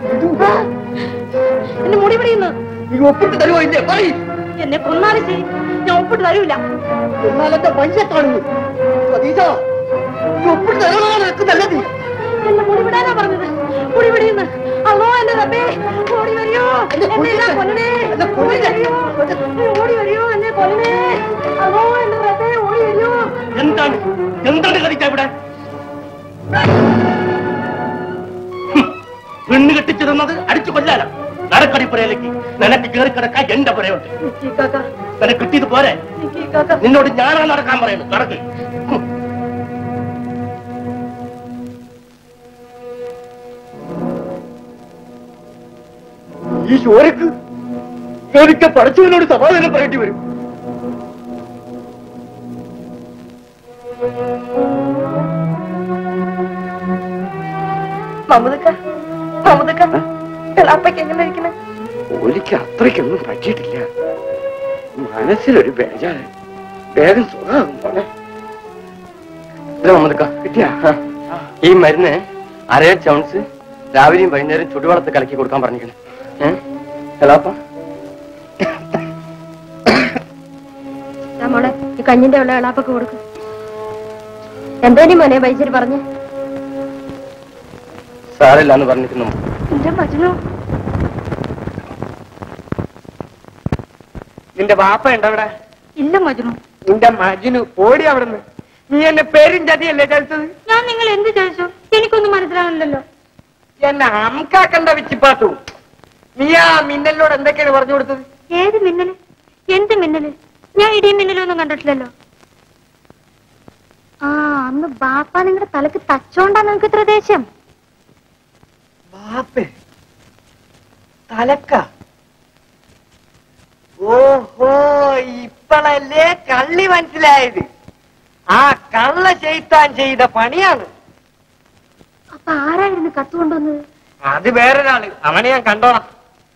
എന്നെ മുടി പിടിയുന്നു നീ ഒപ്പിട്ട് തരുമോ ഇല്ലേ പറയും എന്നെ കൊന്നാലും ശരി ഞാൻ ഒപ്പിട്ട് തരൂല എന്നാലെന്റെ പൈസ കാണുന്നു സതീശ നീ ഒപ്പിട്ട് തരണമാണ് നിനക്ക് നല്ലത് എന്നെ മുടി വിടാനാ പറഞ്ഞത് മുടി പിടിയുന്നു അല്ലോ എന്റെ റബ്ബേ ഓടി വരിയോ എന്നെ ഇതാ കൊല്ലണേ ഓടി വരിയോ ഓടി വരിയോ എന്നെ കൊല്ലണേ അല്ലോ എന്റെ റബ്ബേ ഓടി വരിയോ എന്താണ് എന്താണ് കളിക്ക ഇവിടെ ഹും, പെണ്ണ് കെട്ടിച്ചു തന്നത് അടിച്ചു കൊല്ലാലോ നടക്കടി പുരയിലേക്ക് നിനക്ക് കയറി കിടക്കാൻ എന്റെ പുരയുണ്ട് നിനക്ക് കിട്ടിയത് പോരെ നിന്നോട് ഞാനാണ് നടക്കാൻ പറയുന്നത് നടക്ക് ഹും. ഈ ചോരക്ക് എനിക്ക് പഠിച്ചവനോട് സമാധാനം പറയേണ്ടി വരും മമതക്ക മമതക്ക എളാപ്പയ്ക്ക് എങ്ങനെ ഇരിക്കണേ ഒരിക്കൽ അത്രയ്ക്കൊന്നും പറ്റിയിട്ടില്ല മനസ്സിലൊരു ബേജാറ് വേഗം സുഖമാകും പോലെ കിട്ടിയ ഈ മരുന്ന് അരേ ചൗൺസ് രാവിലെയും വൈകുന്നേരം ചുടുവെള്ളത്ത് കലക്കി കൊടുക്കാൻ പറഞ്ഞിരിക്കണം ഏഹ് എളാപ്പ ദാ മോളെ ഈ കഞ്ഞിന്റെ ഉള്ള ഇളാപ്പൊക്കെ കൊടുക്കും എന്തേലും മോനെ വൈദ്യര് പറഞ്ഞു സാരമില്ല എന്ന് പറഞ്ഞിരിക്കുന്നു എന്റെ മജനു നിന്റെ വാപ്പ ഉണ്ടോ അവിടെ ഇല്ല മജുനു നിന്റെ മജിനു ഓടി അവിടുന്ന് നീ എന്നെ പേരും ചതിയല്ലേ ചതിച്ചത് ഞാൻ നിങ്ങൾ എന്ത് ചോദിച്ചു എനിക്കൊന്നും മനസ്സിലാകുന്നില്ലല്ലോ എന്നെ അംകാക്കണ്ട വെച്ചിപ്പാത്തു നീ ആ മിന്നലിനോട് എന്തൊക്കെയാണ് പറഞ്ഞു കൊടുത്തത് ഏത് മിന്നല് എന്ത് മിന്നല് ഞാൻ ഇടിയും മിന്നലൊന്നും കണ്ടിട്ടില്ലല്ലോ ആ അന്ന് ബാപ്പ നിങ്ങളുടെ തലക്ക് തച്ചോണ്ടാ നിങ്ങൾക്ക് ഇത്ര ദേഷ്യം വാപ്പേ തലക്ക ഓഹോ ഇപ്പളല്ലേ കള്ളി മനസ്സിലായത് ആ കള്ള ചെയ്ത്താൻ ചെയ്ത പണിയാണ് അപ്പൊ ആരായിരുന്നു കത്ത് കൊണ്ടുവന്നത് അത് വേറൊരാള് അവനെ ഞാൻ കണ്ടോളാം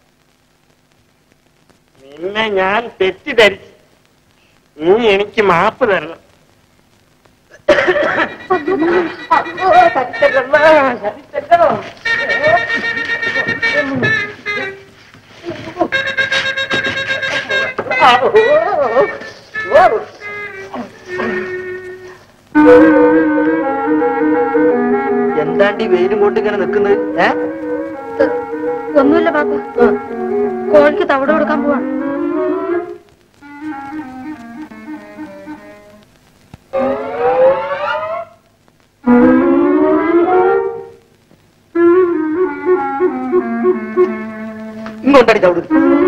നിന്നെ ഞാൻ തെറ്റിദ്ധരിച്ചു നീ എനിക്ക് മാപ്പ് തരണം അയ്യോ, ചതിച്ചല്ലോ, ചതിച്ചല്ലോ. എന്താണ്ടി വെയിലും കൊണ്ട് ഇങ്ങനെ നിൽക്കുന്നത് ഏ ഒന്നുമില്ല ബാപ്പ കോഴിക്ക് തവിട് കൊടുക്കാൻ പോവാണ് ഇങ്ങോട്ടടി ചവിട്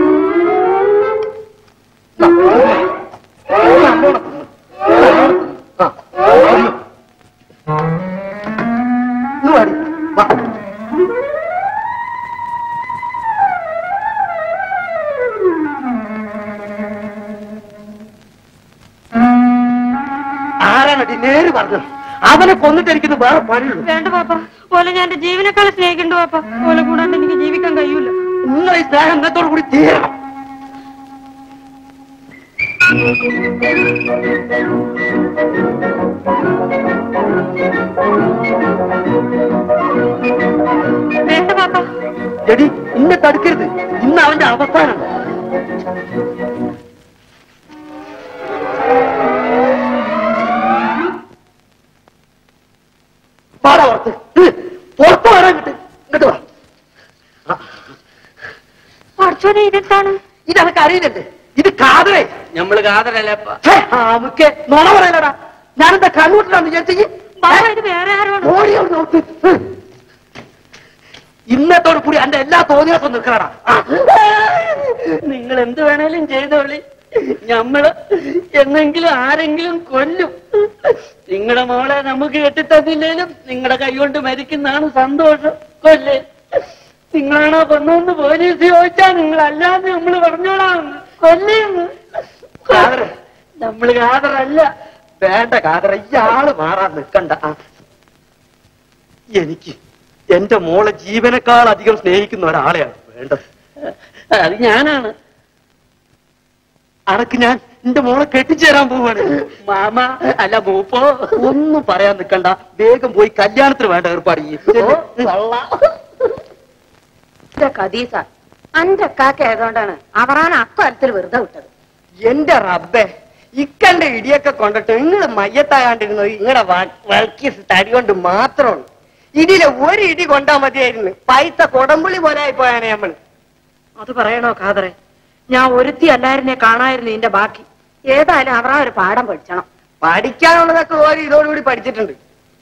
ആരാണടി നേര് പറഞ്ഞത് അവനെ കൊന്നിട്ട് എനിക്കിത് വേറെ പണിയുള്ളൂ വേണ്ട പാപ്പ ഓലെ ഞാൻ എന്റെ ജീവനേക്കാൾ സ്നേഹിക്കണ്ടു പാപ്പ ഓലെ കൂടാണ്ട് എനിക്ക് ജീവിക്കാൻ കഴിയൂല നിങ്ങൾ ഈ സ്നേഹം ഇന്നത്തോടു കൂടി തീരണം വേണ്ട പാപ്പ എടി ഇന്നെ തടുക്കരുത് ഇന്ന് അവന്റെ അവസാനം പാടാ പുറത്ത് ഹ്, പുറത്ത് വരാൻ കിട്ട് ഇങ്ങോട്ട് വാ പഠിച്ചോനെ ഇതെന്താണ് ഇതൊക്കെ അറിയില്ലല്ലേ ഇത് കാതറേ നമ്മള് കാതലല്ലപ്പ നമുക്ക് നുണ പറയലടാ ഞാനെന്താ കണ്ണൂട്ടിലാന്ന് വിചാരിച്ചെങ്കിൽ ബാബ ഇത് വേറെ ആരോട് ഓടി അവിടെ നോക്ക് ഹ്. ഇന്നത്തോട് കൂടി എന്റെ എല്ലാ തോന്നിയാസം നിൽക്കണടാ നിങ്ങൾ എന്ത് വേണേലും ചെയ്തോളി ഞമ്മള് എന്നെങ്കിലും ആരെങ്കിലും കൊല്ലും നിങ്ങളുടെ മോളെ നമുക്ക് കെട്ടിത്തന്നില്ലേലും നിങ്ങളുടെ കൈകൊണ്ട് മരിക്കുന്നതാണ് സന്തോഷം കൊല്ലേ നിങ്ങളാണോ കൊന്നോന്ന് പോലീസ് ചോദിച്ചാ നിങ്ങൾ അല്ലാതെ നമ്മൾ പറഞ്ഞോളാം കൊല്ലേന്ന് നമ്മള് കാതറല്ല വേണ്ട കാതറ ഇയാള് മാറാൻ നിൽക്കണ്ട ആ. എനിക്ക് എന്റെ മോളെ ജീവനേക്കാൾ അധികം സ്നേഹിക്കുന്ന ഒരാളെയാണ് വേണ്ടത് അത് ഞാനാണ് അനക്ക് ഞാൻ എന്റെ മോളെ കെട്ടിച്ചേരാൻ പോവാണ് മാമ അല്ല മൂപ്പോ ഒന്നും പറയാൻ നിൽക്കണ്ട വേഗം പോയി കല്യാണത്തിന് വേണ്ട ഏർപ്പാട് ചെയ്യ്. കദീസ അന്റെ കാക്ക ആയതുകൊണ്ടാണ് അവറാൻ അക്കാലത്തിൽ വെറുതെ വിട്ടത് എന്റെ റബ്ബേ ഇക്കണ്ട ഇടിയൊക്കെ കൊണ്ടിട്ട് നിങ്ങള് മയ്യത്താകാണ്ടിരുന്നത് നിങ്ങളുടെ വൾക്കീസ് തടി കൊണ്ട് മാത്രമാണ് ഇതിലെ ഒരു ഇടി കൊണ്ടാ മതിയായിരുന്നു പൈസ കൊടമ്പുളി പോലെ ആയി പോയാനെ നമ്മൾ അത് പറയണോ കാതറെ ഞാൻ ഒരുത്തി അല്ലായിരുന്നെ കാണായിരുന്നു ഇതിന്റെ ബാക്കി ഏതായാലും അവറാ ഒരു പാഠം പഠിച്ചണം പഠിക്കാനുള്ളതൊക്കെ ഓരോ ഇതോടുകൂടി പഠിച്ചിട്ടുണ്ട്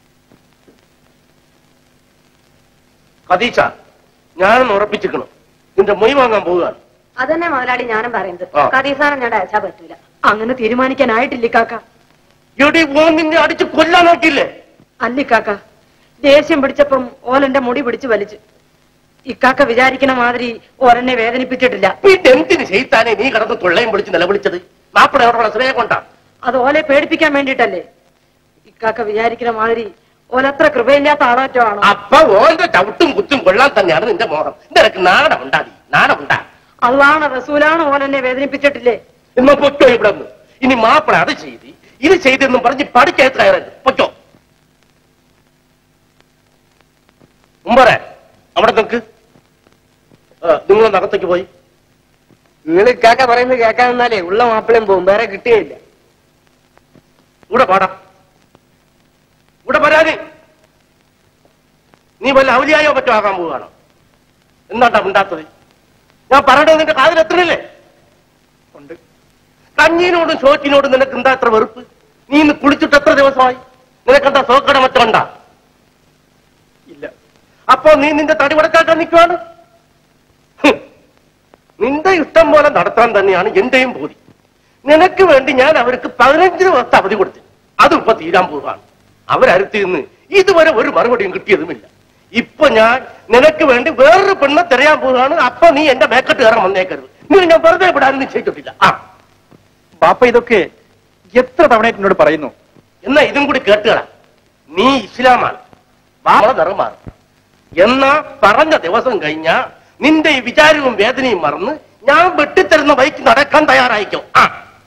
കദീച്ച ഞാനൊന്ന് ഉറപ്പിച്ചിരിക്കണം നിന്റെ മൊയ് വാങ്ങാൻ പോവുകയാണ് അതന്നെ മുതലാളി ഞാനും പറയുന്നത് ആ. കദീസാനെ ഞാൻ അയച്ചാ പറ്റൂല അങ്ങനെ തീരുമാനിക്കാനായിട്ടില്ല കാക്ക എടി ഓൻ നിന്നെ അടിച്ച് കൊല്ലാൻ നോക്കിയില്ലേ അല്ലിക്കാക്ക ദേഷ്യം പിടിച്ചപ്പം ഓലെന്റെ മുടി പിടിച്ചു വലിച്ചു ഇക്കാക്ക വിചാരിക്കണ മാതിരി ഓലെന്നെ വേദനിപ്പിച്ചിട്ടില്ല പിന്നെ എന്തിന് ചെയ്താനെ നീ കിടന്ന് തൊള്ളയും പിടിച്ച് നിലവിളിച്ചത് മാപ്പിളയോടുള്ള സ്നേഹം കൊണ്ടാ അത് ഓലെ പേടിപ്പിക്കാൻ വേണ്ടിട്ടല്ലേ ഇക്കാക്ക വിചാരിക്കണ മാതിരി ഓലത്ര കൃപയില്ലാത്ത ആളാറ്റോ ആണോ അപ്പൊ ഓന്റെ ചവിട്ടും കുത്തും കൊള്ളാൻ തന്നെയാണ് നിന്റെ മോഹം നിനക്ക് നാണം ഉണ്ടാതി നാണം ഉണ്ടാ അതാണ് റസൂലാണ് ഓലെന്നെ വേദനിപ്പിച്ചിട്ടില്ലേ ഇമ്മ പൊറ്റോ ഇവിടെ നിന്ന് ഇനി മാപ്പിള അത് ചെയ്ത് ഇത് ചെയ്തെന്നും പറഞ്ഞ് പഠിക്കകത്ത് കയറരുത് പൊറ്റോ മുമ്പറേ അവിടെ നിൽക്ക് നിങ്ങൾ നഗത്തേക്ക് പോയി നിങ്ങൾ ഇക്കാക്ക പറയുന്നത് കേൾക്കാൻ നിന്നാലേ ഉള്ള മാപ്പിളയും പോകും വേറെ കിട്ടുകയില്ല ഇവിടെ പാടാം ഇവിടെ വരാന് നീ വല്ല ഔലിയായോ പറ്റോ ആകാൻ പോവുകയാണോ എന്താണ്ടാ ഉണ്ടാത്തത് ഞാൻ പറയണത് നിന്റെ കാതിൽ എത്രയില്ലേ ഉണ്ട് കഞ്ഞീനോടും ചോറ്റിനോടും നിനക്ക് എന്താ എത്ര വെറുപ്പ് നീ ഇന്ന് കുളിച്ചിട്ട് എത്ര ദിവസമായി നിനക്കെന്താ സോക്കട മറ്റോ ഉണ്ടാ ഇല്ല അപ്പോ നീ നിന്റെ തടി വടക്കാക്കാൻ നിൽക്കുവാണ് ഹും. നിന്റെ ഇഷ്ടം പോലെ നടത്താൻ തന്നെയാണ് എന്റെയും ബോധി നിനക്ക് വേണ്ടി ഞാൻ അവർക്ക് പതിനഞ്ച് ദിവസത്തെ അവധി കൊടുത്തു അതും ഇപ്പൊ തീരാൻ പോവുകയാണ് അവരടുത്ത് നിന്ന് ഇതുവരെ ഒരു മറുപടിയും കിട്ടിയതുമില്ല ഇപ്പൊ ഞാൻ നിനക്ക് വേണ്ടി വേറൊരു പെണ്ണെ തിരയാൻ പോവുകയാണ് അപ്പൊ നീ എന്റെ മേക്കട്ട് കയറാൻ വന്നേക്കരുത് നീ ഞാൻ വെറുതെ വിടാനും നിശ്ചയിച്ചിട്ടില്ല ആ ബാപ്പ ഇതൊക്കെ എത്ര തവണയായിട്ട് എന്നോട് പറയുന്നു എന്നാ ഇതും കൂടി കേട്ടുകളാ നീ ഇസ്ലാമാണ് വാമ ധർമാണ് എന്നാ പറഞ്ഞ ദിവസം കഴിഞ്ഞാ നിന്റെ ഈ വിചാരവും വേദനയും മറന്ന് ഞാൻ വെട്ടിത്തരുന്ന ബൈക്ക് നടക്കാൻ തയ്യാറായിക്കോ ആ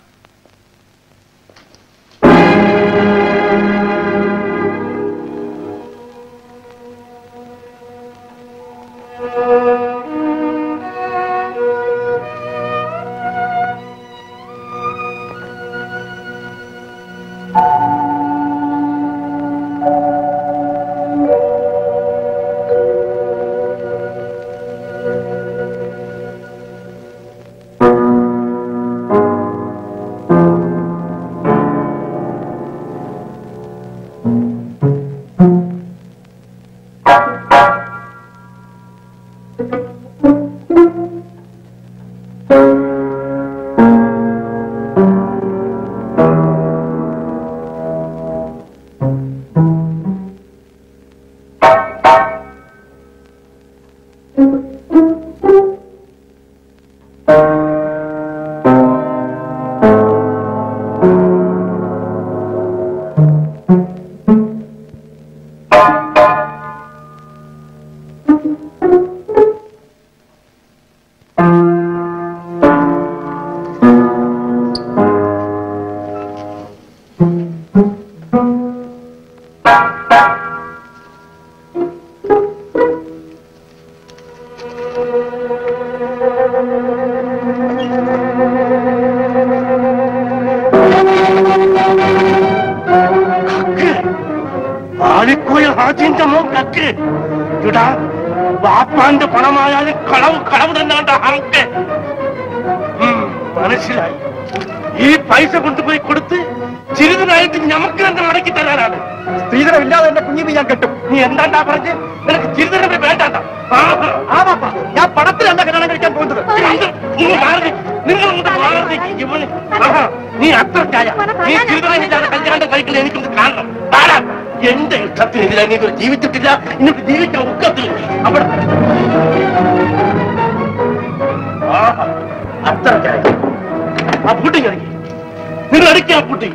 ആലിക്കോയ ഹാജിന്റെ മോൻ കക്ക് ഇടാ വാപ്പാന്റെ പണമായാലും കളവ് കളവ് തന്നാണ്ട ഹർക്ക് മനസ്സിലായി ഈ പൈസ കൊണ്ടുപോയി കൊടുത്ത് ചിരിതനായിട്ട് ഞമ്മക്ക് തന്നെ മടക്കി തരാനാണ് സ്ത്രീധനമില്ലാതെ എന്റെ കുഞ്ഞിന് ഞാൻ കെട്ടും നീ എന്താണ്ടാ പറഞ്ഞ് നിനക്ക് ചിരിതനമേ വേണ്ടാണ്ട ആ ബാപ്പ ഞാൻ പണത്തിലല്ല കല്യാണം കഴിക്കാൻ പോകുന്നത് നിങ്ങൾ മാറി നിങ്ങൾ ഇങ്ങോട്ട് മാറി ഇവന് ആഹാ, നീ അത്രക്കായ നീ ചിരിതനമില്ലാതെ കല്യാണം കഴിക്കുന്ന എനിക്കൊന്ന് കാണണം ആരാ എന്റെ ഇഷ്ടത്തിനെതിരെ നീ ഇതുവരെ ജീവിച്ചിട്ടില്ല ഇന്നിട്ട് ജീവിക്കാൻ ഒക്കത്തില്ല അവിടെ ആഹാ, അത്രക്കായ ആ പുട്ടിങ് ഇറങ്ങി നിങ്ങൾ അടിക്കുക ആ പുട്ടിങ്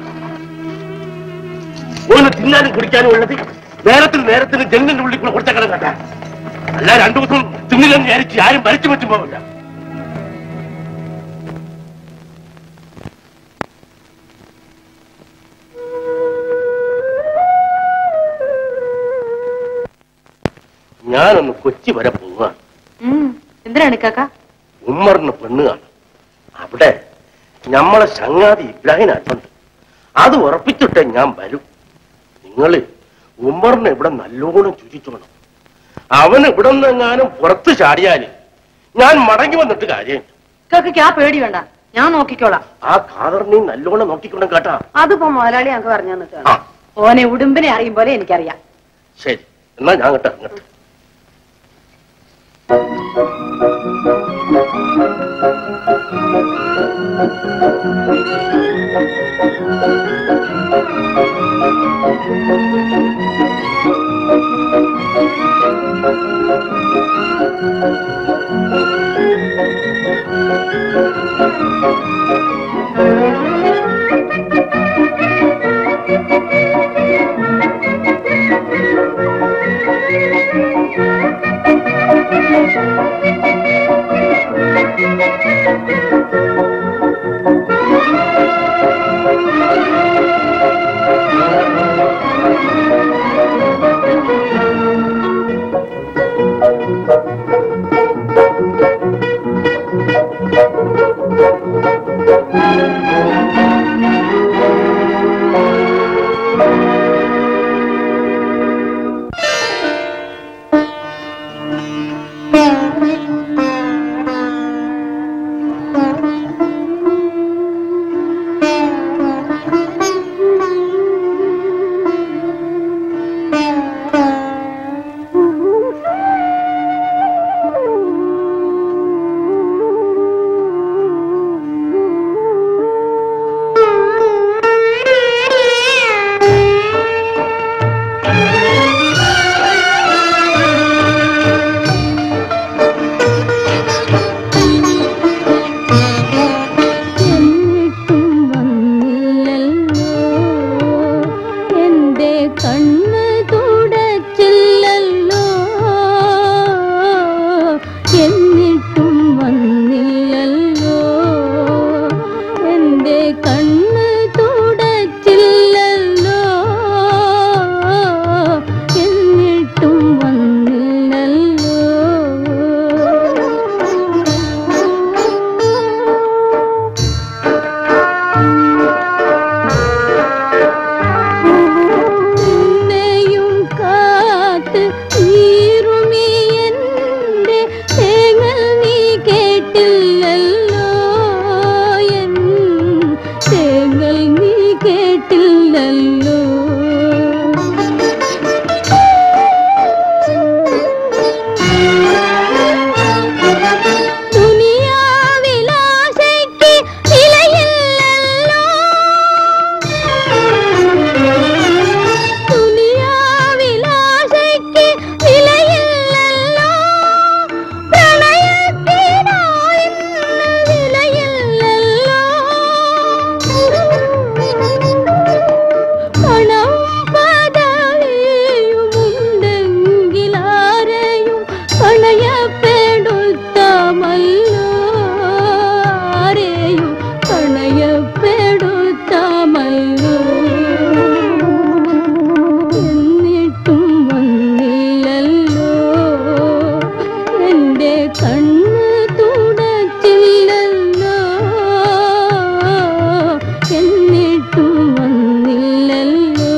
ഓന് തിന്നാനും കുടിക്കാനും ഉള്ളത് നേരത്തിന് നേരത്തിന് ജനലിന്റെ ഉള്ളിൽ കൂടെ കൊടുത്തക്കണം കേട്ടാ അല്ല രണ്ടു ദിവസം തിന്നില്ലെന്ന് വിചാരിച്ച് ആരും ഭരിച്ചു പറ്റും പോവില്ല ഞാനൊന്ന് കൊച്ചി വരെ പോവുക എന്തിനാണ് കാക്ക ഉമ്മറിന് പെണ്ണ് കാണും അവിടെ ഞമ്മളെ ചങ്ങാതി ഇബ്രാഹിം അച്ഛണ്ട് അത് ഉറപ്പിച്ചിട്ടേ ഞാൻ വരും നിങ്ങള് ഉമ്മറിനെ ഇവിടെ നല്ലോണം ചുരിച്ചോണം അവൻ ഇവിടെ നിന്നെങ്ങാനും പുറത്ത് ചാടിയാല് ഞാൻ മടങ്ങി വന്നിട്ട് കാര്യം കാക്കയ്ക്ക് ആ പേടി വേണ്ട ഞാൻ നോക്കിക്കോളാം ആ ഖാദറിനെയും നല്ലോണം നോക്കിക്കണം കേട്ടാ അതിപ്പോ മുതലാളി ഞങ്ങൾക്ക് പറഞ്ഞു തന്നിട്ടാണ് ഓനെ ഉടുമ്പിനെ അറിയും പോലെ എനിക്കറിയാം ശരി എന്നാ ഞാൻ കേട്ടോ ഇങ്ങോട്ട് എന്റെ കണ്ണ് തുടച്ചില്ലല്ലോ എന്നിട്ടും വന്നില്ലല്ലോ എന്റെ കണ്ണ് തുടച്ചില്ലല്ലോ എന്നിട്ടും വന്നില്ലല്ലോ നിന്നെയും കാത്ത് നീറുമീ എന്റെ തേങ്ങൽ നീ കേട്ടില്ലല്ലോ എൻ തേങ്ങൽ നീ കേട്ടില്ലല്ലോ ദുനിയാവിലാശയ്ക്ക് വിലയില്ലല്ലോ ദുനിയാവിലാശയ്ക്ക് വിലയില്ലല്ലോ പ്രണയത്തിനോ ഇന്ന് വിലയില്ലല്ലോ പണം പദവിയുമുണ്ടെങ്കിലാരെയും പണയപ്പെടുത്താമല്ലോ ആരെയും പണയപ്പെടുത്താമല്ലോ എന്നിട്ടും വന്നില്ലല്ലോ എന്റെ കണ്ണ് തുടച്ചില്ലല്ലോ എന്നിട്ടും വന്നില്ലല്ലോ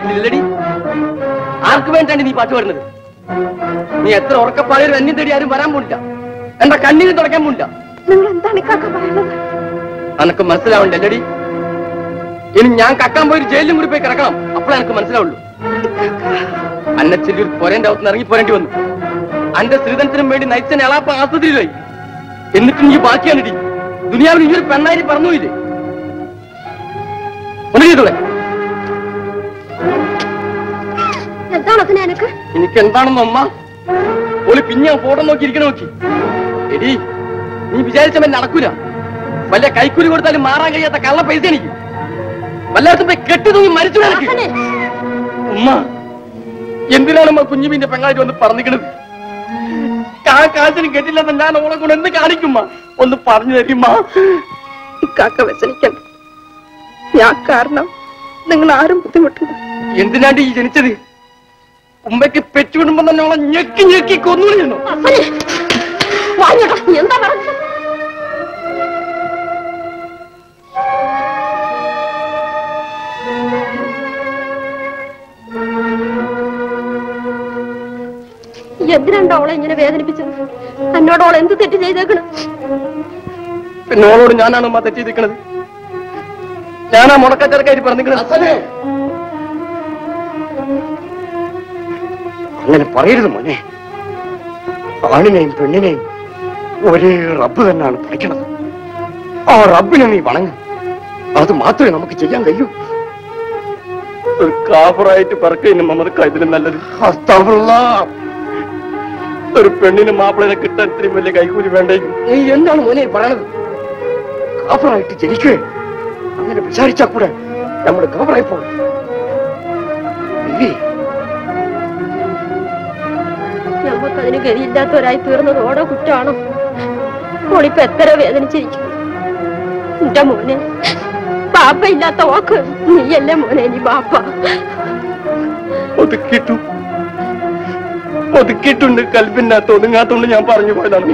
കേട്ടില്ലടി ആർക്ക് വേണ്ടിയാണ് നീ പാട്ട് പാടുന്നത് നീ എത്ര ഉറക്കപ്പാടിയൊരു അന്യം തേടി ആരും വരാൻ പോണില്ല എന്റെ കണ്ണീര് തുടക്കാൻ പോണില്ല നിങ്ങൾ എന്താണ് ഇക്കാക്ക പറയുന്നത് അനക്ക് മനസ്സിലാവണ്ടല്ലടി ഇനി ഞാൻ കക്കാൻ പോയി ജയിലിലും കൂടി പോയി കിടക്കണം അപ്പോഴേ എനിക്ക് മനസ്സിലാവുള്ളൂ അന്നെ ചെല്ലി ഒരു പൊരന്റെ അകത്ത് ഇറങ്ങി പോരേണ്ടി വന്നു അന്റെ ശ്രീധനത്തിനും വേണ്ടി നയിച്ചനെ എളാപ്പ ആസ്പത്രിയിലായി എന്നിട്ട് നീ ബാക്കിയാണിടി ദുനിയാവിൽ ഈ ഒരു പെണ്ണായി പറഞ്ഞുപോയില്ലേ ഒന്ന് ചെയ്തോളെ എന്താണ് അതിന് എനക്ക് എനിക്ക് എന്താണെന്ന് അമ്മ ഓല് പിന്നെ ഫോട്ടോ നോക്കി ഇരിക്കണ നോക്കി എടി നീ വിചാരിച്ച മേൽ നടക്കൂല വല്ല കൈക്കൂലി കൊടുത്താലും മാറാൻ കഴിയാത്ത കള്ള പൈസ എനിക്ക് വല്ലാത്ത പോയി കെട്ടി തൂങ്ങി മരിച്ചു എനിക്ക് ഉമ്മ എന്തിനാണ് ഉമ്മ കുഞ്ഞുമീന്റെ പെങ്ങളായിട്ട് വന്ന് പറഞ്ഞിക്കണത് കാ കാശിന് കെട്ടില്ലെന്ന് ഞാൻ ഓളെ കൊണ്ട് എന്ത് കാണിക്കുമ്മ ഒന്ന് പറഞ്ഞു തരുമ്മ ഇക്കാക്ക വ്യസനിക്കണ്ട ഞാൻ കാരണം നിങ്ങൾ ആരും ബുദ്ധിമുട്ടില്ല എന്തിനാണ്ട് ഈ ജനിച്ചത് ഉമ്മയ്ക്ക് പെറ്റുവിടുമ്പോ തന്നെ ഓളെ ഞെക്കി ഞെക്കി കൊന്നുകളയുന്നു വാങ്ങിട്ടോ എന്താ പറഞ്ഞത് എന്തിനാണ്ട് അവളെ ഇങ്ങനെ വേദനിപ്പിച്ചത് എന്നോട് അവൾ എന്ത് തെറ്റ് ചെയ്തേക്കണം പിന്നെ ഓളോട് ഞാനാണ് ഉമ്മ തെറ്റി നിൽക്കണത് ഞാനാ മുടക്കച്ചരക്കാരി പറഞ്ഞിരിക്കണത് അങ്ങനെ പറയരുത് മോനെ ആണിനെയും പെണ്ണിനെയും ഒരേ റബ്ബ് തന്നെയാണ് പഠിക്കണത് ആ റബ്ബിനെ നീ വണങ്ങ് അത് മാത്രമേ നമുക്ക് ചെയ്യാൻ കഴിയൂ ഒരു കാഫറായിട്ട് പറക്കുന്നതിന് മമതക്ക ഇതിലും നല്ലത് അസ്തഗ്ഫിറുല്ലാഹ്. ഒരു പെണ്ണിന് മാപ്പിളനെ കിട്ടാൻ ഇത്രയും വലിയ കൈക്കൂലി വേണ്ടേ നീ എന്താണ് മോനെ ഈ പറയണത് കാഫറായിട്ട് ജനിക്കേ അങ്ങനെ വിചാരിച്ചാ കൂടെ നമ്മൾ കാഫറായി പോകും ഇല്ലേ നമുക്കതിന് ഗതിയില്ലാത്തവരായി തീർന്നത് ഓടോ കുറ്റമാണോ ഓളിപ്പോ എത്ര വേദനിച്ചിരിക്കും എന്റെ മോനെ ബാപ്പ ഇല്ലാത്ത ഓക്ക് നീയല്ലേ മോനെ നീ ബാപ്പ ഒതുക്കിട്ടു ഒതുക്കിയിട്ടുണ്ട് കൽപ്പിനകത്ത് ഒതുങ്ങാത്തോണ്ട് ഞാൻ പറഞ്ഞു പോയതാണ്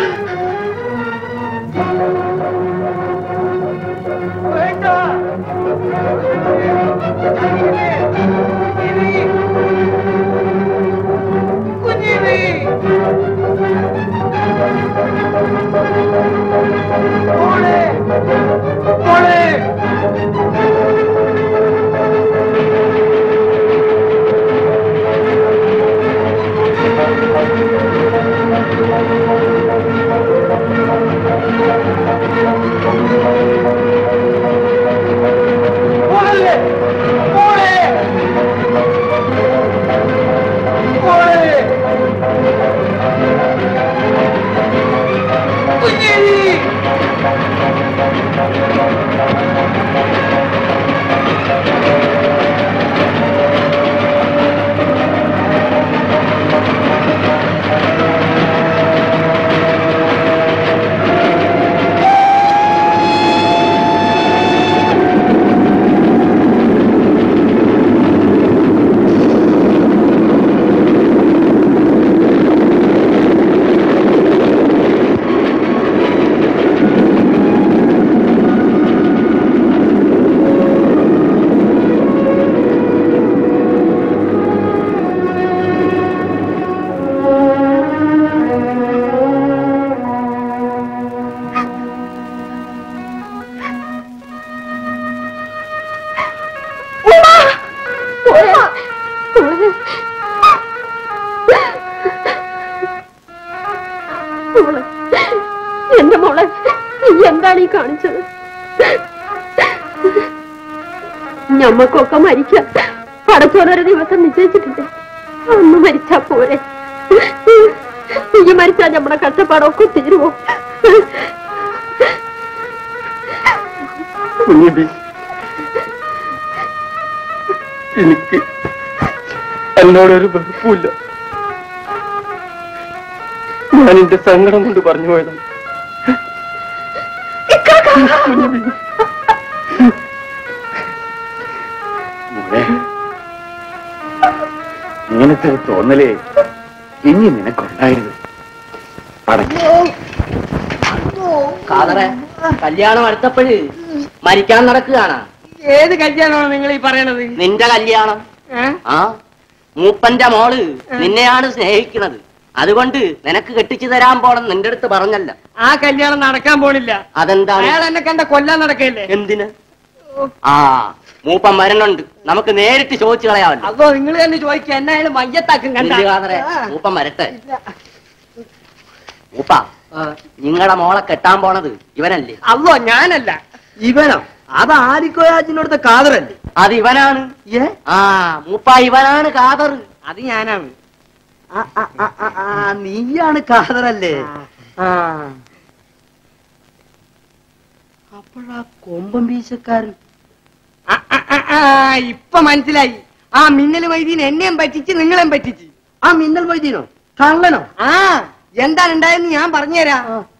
മോളെ എന്റെ മോളെ നീ എന്താണ് ഈ കാണിച്ചത് ഞമ്മക്കൊക്കെ മരിക്കാം പടച്ചോനൊരു ദിവസം നിശ്ചയിച്ചിട്ടില്ലേ അന്ന് മരിച്ചാ പോരെ നീ മരിച്ചാ നമ്മുടെ കഷ്ടപ്പാടൊക്കെ തീരുവോ കുഞ്ഞിബി എനിക്ക് എന്നോടൊരു വെറുപ്പില്ല ഞാൻ എന്റെ സങ്കടം കൊണ്ട് പറഞ്ഞു പോയതാണ് കുഞ്ഞിബി മോളെ, ഇങ്ങനത്തെ ഒരു തോന്നലേ ഇനി നിനക്കുണ്ടായിരുന്നു അടങ്ങി കാതറെ കല്യാണം അടുത്തപ്പോഴ് മരിക്കാൻ നടക്കുകയാണ് ഏത് കല്യാണമാണ് നിങ്ങൾ ഈ പറയണത് നിന്റെ കല്യാണം ആ മൂപ്പന്റെ മോള് നിന്നെയാണ് സ്നേഹിക്കുന്നത് അതുകൊണ്ട് നിനക്ക് കെട്ടിച്ചു തരാൻ പോണം നിന്റെ അടുത്ത് പറഞ്ഞല്ല ആ കല്യാണം നടക്കാൻ പോണില്ല അതെന്താണ് അയാൾ എന്നെ കണ്ട കൊല്ലാൻ നടക്കല്ലേ എന്തിന് ആ മൂപ്പൻ വരുന്നുണ്ട് നമുക്ക് നേരിട്ട് ചോദിച്ചു കളയാമല്ലോ അതോ നിങ്ങൾ തന്നെ ചോദിക്കുക എന്നെ അയാൾ മയ്യത്താക്കും കണ്ട നില്ല് കാതറെ, മൂപ്പൻ വരട്ടെ മൂപ്പ നിങ്ങളുടെ മോളെ കെട്ടാൻ പോണത് ഇവനല്ലേ അല്ലോ ഞാനല്ല ഇവനോ അത് ആരിക്കോയാജിനടുത്ത കാതറല്ലേ അത് ഇവനാണ് ആ മൂപ്പ ഇവനാണ് കാതർ അത് ഞാനാണ് ആ, ആ, ആ, ആ, ആ, നീയാണ് കാതറല്ലേ ആ അപ്പോഴാ കൊമ്പൻ വീശക്കാരൻ ആ, ആ, ആ, ആ, ഇപ്പൊ മനസ്സിലായി ആ മിന്നൽ വൈദ്യൻ എന്നെയും പറ്റിച്ച് നിങ്ങളെയും പറ്റിച്ച് ആ മിന്നൽ വൈദ്യനോ കള്ളനോ ആ എന്താണ് ഉണ്ടായെന്ന് ഞാൻ പറഞ്ഞുതരാം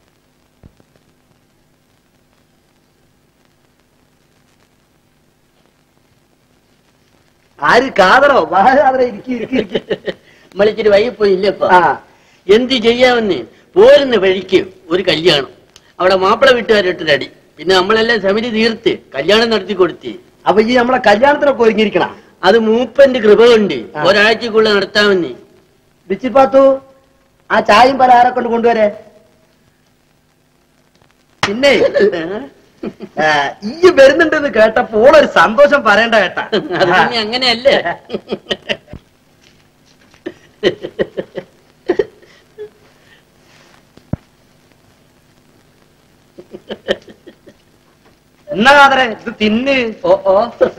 ആര് കാതറോ വാ കാതറ ഇരിക്കി ഇരിക്കി ഇരിക്കി നമ്മളിച്ചിരി വൈകിപ്പോയില്ലപ്പ എന്ത് ചെയ്യാമെന്ന് പോരുന്ന വഴിക്ക് ഒരു കല്യാണം അവിടെ മാപ്പിള വീട്ടുകാരിട്ടൊരു അടി പിന്നെ നമ്മളെല്ലാം സമിതി തീർത്ത് കല്യാണം നടത്തി കൊടുത്തി അപ്പൊ ഈ നമ്മളെ കല്യാണത്തിനൊക്കെ ഒരുങ്ങിയിരിക്കണ അത് മൂപ്പന്റെ കൃപ കൊണ്ട് ഒരാഴ്ചക്കുള്ള നടത്താമെന്ന് ബിച്ചിപ്പാത്തു ആ ചായയും പലഹാരം കൊണ്ട് കൊണ്ടുവരെ പിന്നെ ആ, ഈ വരുന്നുണ്ടെന്ന് കേട്ടപ്പോ ഓളൊരു സന്തോഷം പറയണ്ട കേട്ടാ അത് പിന്നെ അങ്ങനെയല്ലേ എന്നാ കാതറെ ഇത് തിന്ന് ഓ ഓ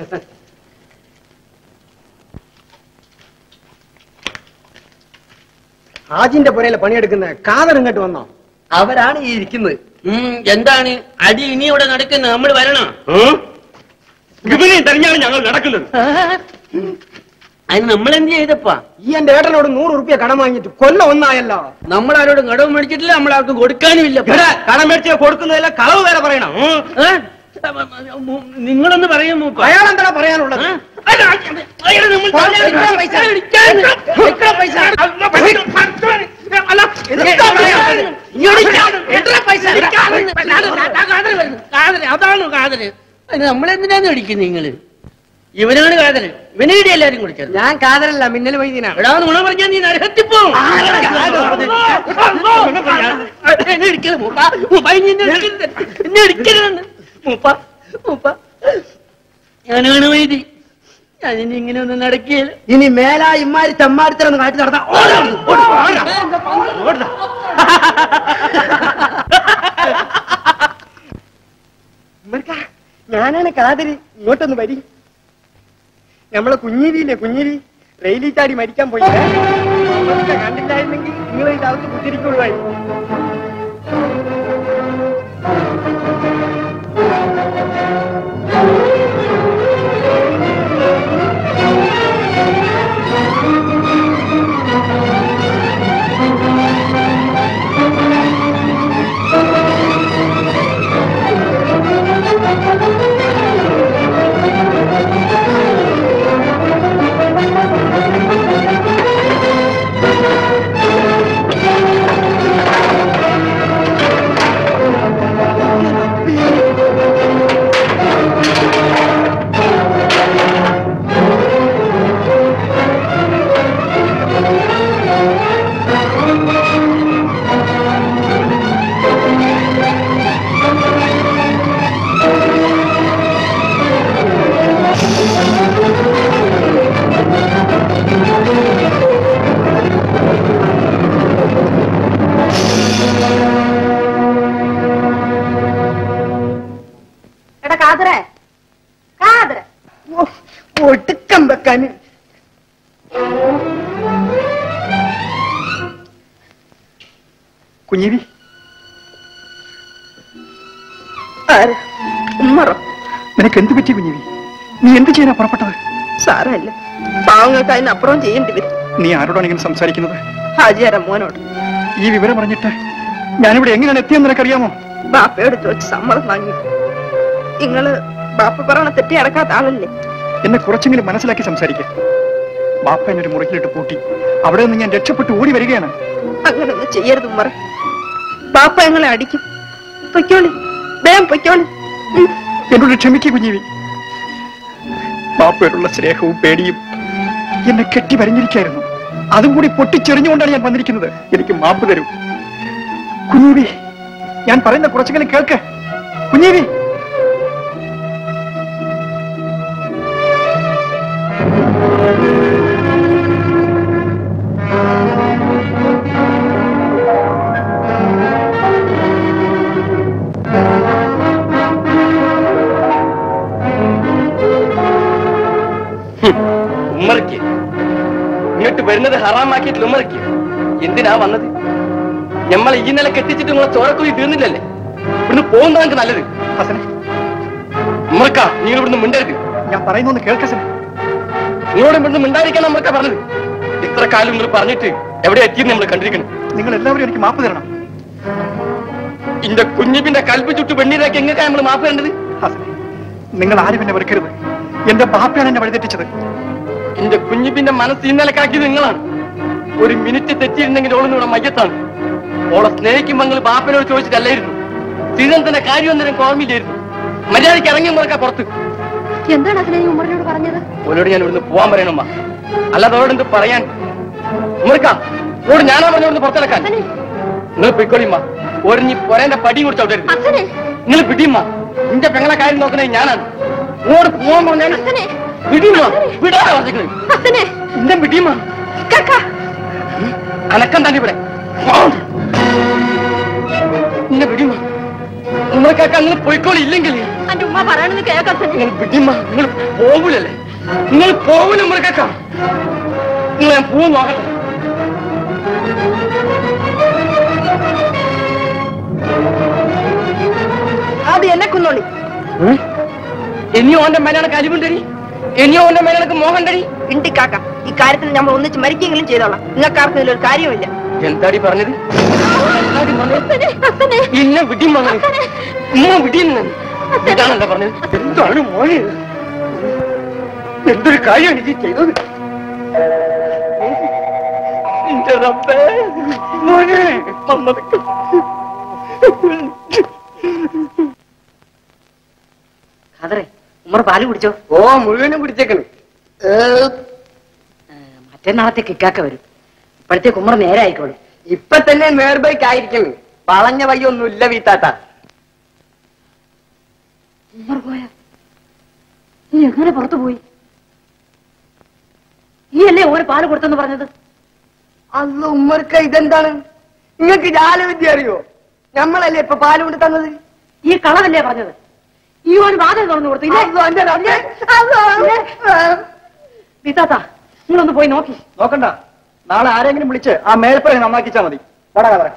ഹാജിന്റെ പുരയിലെ പണിയെടുക്കുന്ന കാതർ ഇങ്ങോട്ട് വന്നോ അവരാണ് ഈ ഇരിക്കുന്നത് ഉം, എന്താണ് അടി ഇനി ഇവിടെ നടക്കുന്നത് നമ്മൾ വരണം ഇവനെ തെരഞ്ഞാണ് ഞങ്ങൾ നടക്കുന്നത് അതിന് നമ്മൾ എന്ത് ചെയ്തപ്പാ ഈ എന്റെ ഏട്ടനോട് നൂറ് റുപ്യ കടം വാങ്ങിയിട്ട് കൊല്ലം ഒന്നായല്ലോ നമ്മളാരോടും കടവ് മേടിച്ചിട്ടില്ല നമ്മളാർക്കും കൊടുക്കാനും ഇല്ല കടം മേടിച്ച് കൊടുക്കുന്നതല്ല കളവ് വേറെ പറയണം നിങ്ങളൊന്ന് പറയും മൂപ്പ അയാൾ എന്താ പറയാനുള്ളത് അതാണ് കാതല് അതിന് നമ്മളെന്തിനാന്ന് അടിക്കുന്നത് നിങ്ങള് ഇവനാണ് കാതല് ഇവനെ ഇടി എല്ലാരും കുടിച്ചത് ഞാൻ കാതരല്ല മിന്നൽ വൈദ്യനാണ് എടാ നുണ പറഞ്ഞാൽ നീ നരകത്തിപ്പോവും എന്നെ ഇടിക്കരുത് മൂപ്പ മൂപ്പ ഇനി എന്നെ ഇടിക്കരുത് എന്നെ ഇടിക്കരുതെന്ന് മൂപ്പ മൂപ്പ ഞാനാണ് വൈദി ഞാൻ ഇനി ഇങ്ങനെ ഒന്നും നടക്കിയല്ല ഇനി മേലാ ഇമ്മാരി തെമ്മാടിത്തരം കാട്ടി നടത്താം ഞാനാണ് കാതരി ഇങ്ങോട്ടൊന്ന് വരി നമ്മളെ കുഞ്ഞിരിയില്ലേ കുഞ്ഞിരി റെയിലിൽ ചാടി മരിക്കാൻ പോയി കണ്ടില്ലായിരുന്നെങ്കിൽ നിങ്ങൾ ഇത് അകത്ത് കുത്തിരിക്കുള്ളൂ എടാ കാതറേ കാതറ ഒടുക്കം വെക്കാന് കുഞ്ഞിരി ആരാ ഉമ്മറോ നിനക്ക് എന്ത് പറ്റി കുഞ്ഞിരി നീ എന്ത് ചെയ്യാനാ പുറപ്പെട്ടത് സാരമില്ല പാവങ്ങൾക്ക് അതിനപ്പുറം ചെയ്യേണ്ടി വരും നീ ആരോടാണ് ഇങ്ങനെ സംസാരിക്കുന്നത് ഹാജിയാര മോനോട് ഈ വിവരം അറിഞ്ഞിട്ട് ഞാനിവിടെ എങ്ങനെയാണ് എത്തിയെന്ന് നിനക്കറിയാമോ ബാപ്പയോട് ചോദിച്ച് സമ്മതം വാങ്ങി നിങ്ങള് ബാപ്പ പറയണ തെറ്റി അടക്കാത്ത ആളല്ലേ എന്നെ കുറച്ചെങ്കിലും മനസ്സിലാക്കി സംസാരിക്കുക ബാപ്പ എന്നെ ഒരു മുറിയിലിട്ട് പൂട്ടി അവിടെ നിന്ന് ഞാൻ രക്ഷപ്പെട്ട് ഓടി വരികയാണ് അങ്ങനൊന്നും ചെയ്യരുത് ഉമ്മറ ബാപ്പ ഞങ്ങളെ അടിക്കും പൊയ്ക്കോളി വേഗം പൊയ്ക്കോളി എന്നോട് ക്ഷമിക്കൂ കുഞ്ഞിവി ബാപ്പയോടുള്ള സ്നേഹവും പേടിയും എന്നെ കെട്ടി വരഞ്ഞിരിക്കായിരുന്നു അതും കൂടി പൊട്ടിച്ചെറിഞ്ഞുകൊണ്ടാണ് ഞാൻ വന്നിരിക്കുന്നത് എനിക്ക് മാപ്പ് തരൂ കുഞ്ഞീവി ഞാൻ പറയുന്ന കുറച്ചെങ്കിലും കേൾക്ക് കുഞ്ഞീവി ഉമ്മറയ്ക്ക് ഇങ്ങോട്ട് വരുന്നത് ഹറാമാക്കിയിട്ട് ഉമ്മറയ്ക്ക് എന്തിനാ വന്നത് ഞമ്മളെ ഈ നില കെട്ടിച്ചിട്ട് നിങ്ങളെ ചോരക്കുഴി തീർന്നില്ലല്ലേ ഇവിടുന്ന് പോകുന്നതാ നിങ്ങൾക്ക് നല്ലത് ഉമ്മർക്ക നിങ്ങൾ ഇവിടുന്ന് മിണ്ടരുത് ഞാൻ പറയുന്നു കേൾക്ക നിങ്ങളോട് ഇവിടുന്ന് മിണ്ടായിരിക്കാൻ നമ്മൾക്കാ പറഞ്ഞത് ഇത്ര കാലം നിങ്ങൾ പറഞ്ഞിട്ട് എവിടെ എത്തിയെന്ന് നമ്മൾ കണ്ടിരിക്കണം നിങ്ങൾ എല്ലാവരും എനിക്ക് മാപ്പ് തരണം ഇന്റെ കുഞ്ഞിപ്പിന്റെ കൽപ്പ് ചുട്ട് വെണ്ണീരാക്കി എങ്ങനെ നമ്മൾ മാപ്പ് വേണ്ടത് നിങ്ങൾ ആരും എന്നെ വെറുക്കരുത് എന്റെ ബാപ്പയാണ് എന്നെ വഴിതെറ്റിച്ചത് എന്റെ കുഞ്ഞിപ്പിന്റെ മനസ്സ് ഇന്നലക്കാക്കിയത് നിങ്ങളാണ് ഒരു മിനിറ്റ് തെറ്റിയിരുന്നെങ്കിൽ ഓളിനൂടെ മയ്യത്താണ് ഓളെ സ്നേഹിക്കുമ്പോൾ നിങ്ങൾ ബാപ്പനോട് ചോദിച്ചിട്ടല്ലായിരുന്നു ശ്രീധന്തന്റെ കാര്യം ഒന്നിനും ഓർമ്മയില്ലായിരുന്നു മര്യാദയ്ക്ക് ഇറങ്ങി മുറക്ക പുറത്ത് എന്താണ് അതിനെ നീ ഉമ്മറിനോട് പറഞ്ഞത് ഓലോട് ഞാൻ ഇവിടുന്ന് പോവാൻ പറയണമ്മ അല്ലാതെ അവരോട് എന്ത് പറയാൻ ഉമ്മർക്ക ഓട് ഞാനാ പറഞ്ഞോട് പുറത്തിറക്കാൻ നിങ്ങൾ പൊയ്ക്കോളിമ്മ ഓരിഞ്ഞി പൊരേന്റെ പടിയും കൂടി ചവിട്ടരുത് നിങ്ങൾ പിടിയമ്മ നിന്റെ പെങ്ങളെ കാര്യം നോക്കുന്നത് ഞാനാണ് ഓട് പോവാൻ പറഞ്ഞാൽ പിടിയമ്മ വിടാതെ പറഞ്ഞിരിക്കുന്നത് എന്റെ പിടിയമ്മ അനക്കം തന്നെ ഇവിടെ എന്നെ പിടിയമ്മ ഉമ്മക്കാക്ക നിങ്ങൾ പൊയ്ക്കോളി ഇല്ലെങ്കിൽ എന്റെ ഉമ്മ പറയണെന്ന് കേൾക്കാൻ നിങ്ങൾ പിടിയമ്മ നിങ്ങൾ പോകൂലല്ലേ നിങ്ങൾ പോകൂല ഉമ്മക്കാക്ക നിങ്ങൾ ഞാൻ പോവും നോക്കട്ടെ അത് എന്നെ കുന്നോളി ഇനിയോ ഓന്റെ മേലാണ് കലിവുണ്ടടി ഇനിയോ ഓന്റെ മേലക്ക് മോഹണ്ടടി ഇണ്ടിക്കാക്ക ഈ കാര്യത്തിൽ നമ്മൾ ഒന്നിച്ച് മരിക്കെങ്കിലും ചെയ്തോളാം നിങ്ങൾക്ക് ആർക്കും ഇതിലൊരു കാര്യമില്ല എന്താടി പറഞ്ഞത് ഇന്നെ വിടി മകനെ ഉമ്മ വിടിയെന്ന് ഇതാണല്ലോ പറഞ്ഞത് എന്താണ് മോനെ എന്തൊരു കാര്യമാണ് ഇത് ചെയ്തത് എന്റെ റബ്ബേ മോനെ സമ്മതിക്കും ഖദറെ ഉമ്മർ പാല് കുടിച്ചോ ഓ മുഴുവനും പിടിച്ചേക്കണ് മറ്റന്നാളത്തേക്ക് ഇക്കാക്ക വരും ഇപ്പോഴത്തേക്ക് ഉമ്മർ നേരെ ആയിക്കോളും ഇപ്പൊ തന്നെ നേർബൈക്ക് ആയിരിക്കണം വളഞ്ഞ വയ്യൊന്നുമില്ല വീത്താത്ത ഉമ്മർ പോയ നീ എങ്ങനെ പുറത്തു പോയി ഈ അല്ലേ ഓന് പാല് കൊടുത്തെന്ന് പറഞ്ഞത് അല്ല ഉമ്മർക്ക ഇതെന്താണ് നിങ്ങൾക്ക് ജാലവിദ്യ അറിയോ നമ്മളല്ലേ ഇപ്പൊ പാല് കൊണ്ട് തന്നത് ഈ കളവല്ലേ പറഞ്ഞത് ഈ ഓന് വാതിൽ തുറന്നു കൊടുത്തു ഇല്ലേ? ഇല്ലേ? വിത്താത്ത നിങ്ങളൊന്ന് പോയി നോക്കി നോക്കണ്ട നാളെ ആരെങ്കിലും വിളിച്ച് ആ മേൽപ്പറ നന്നാക്കിച്ചാ മതി വടാ കഥ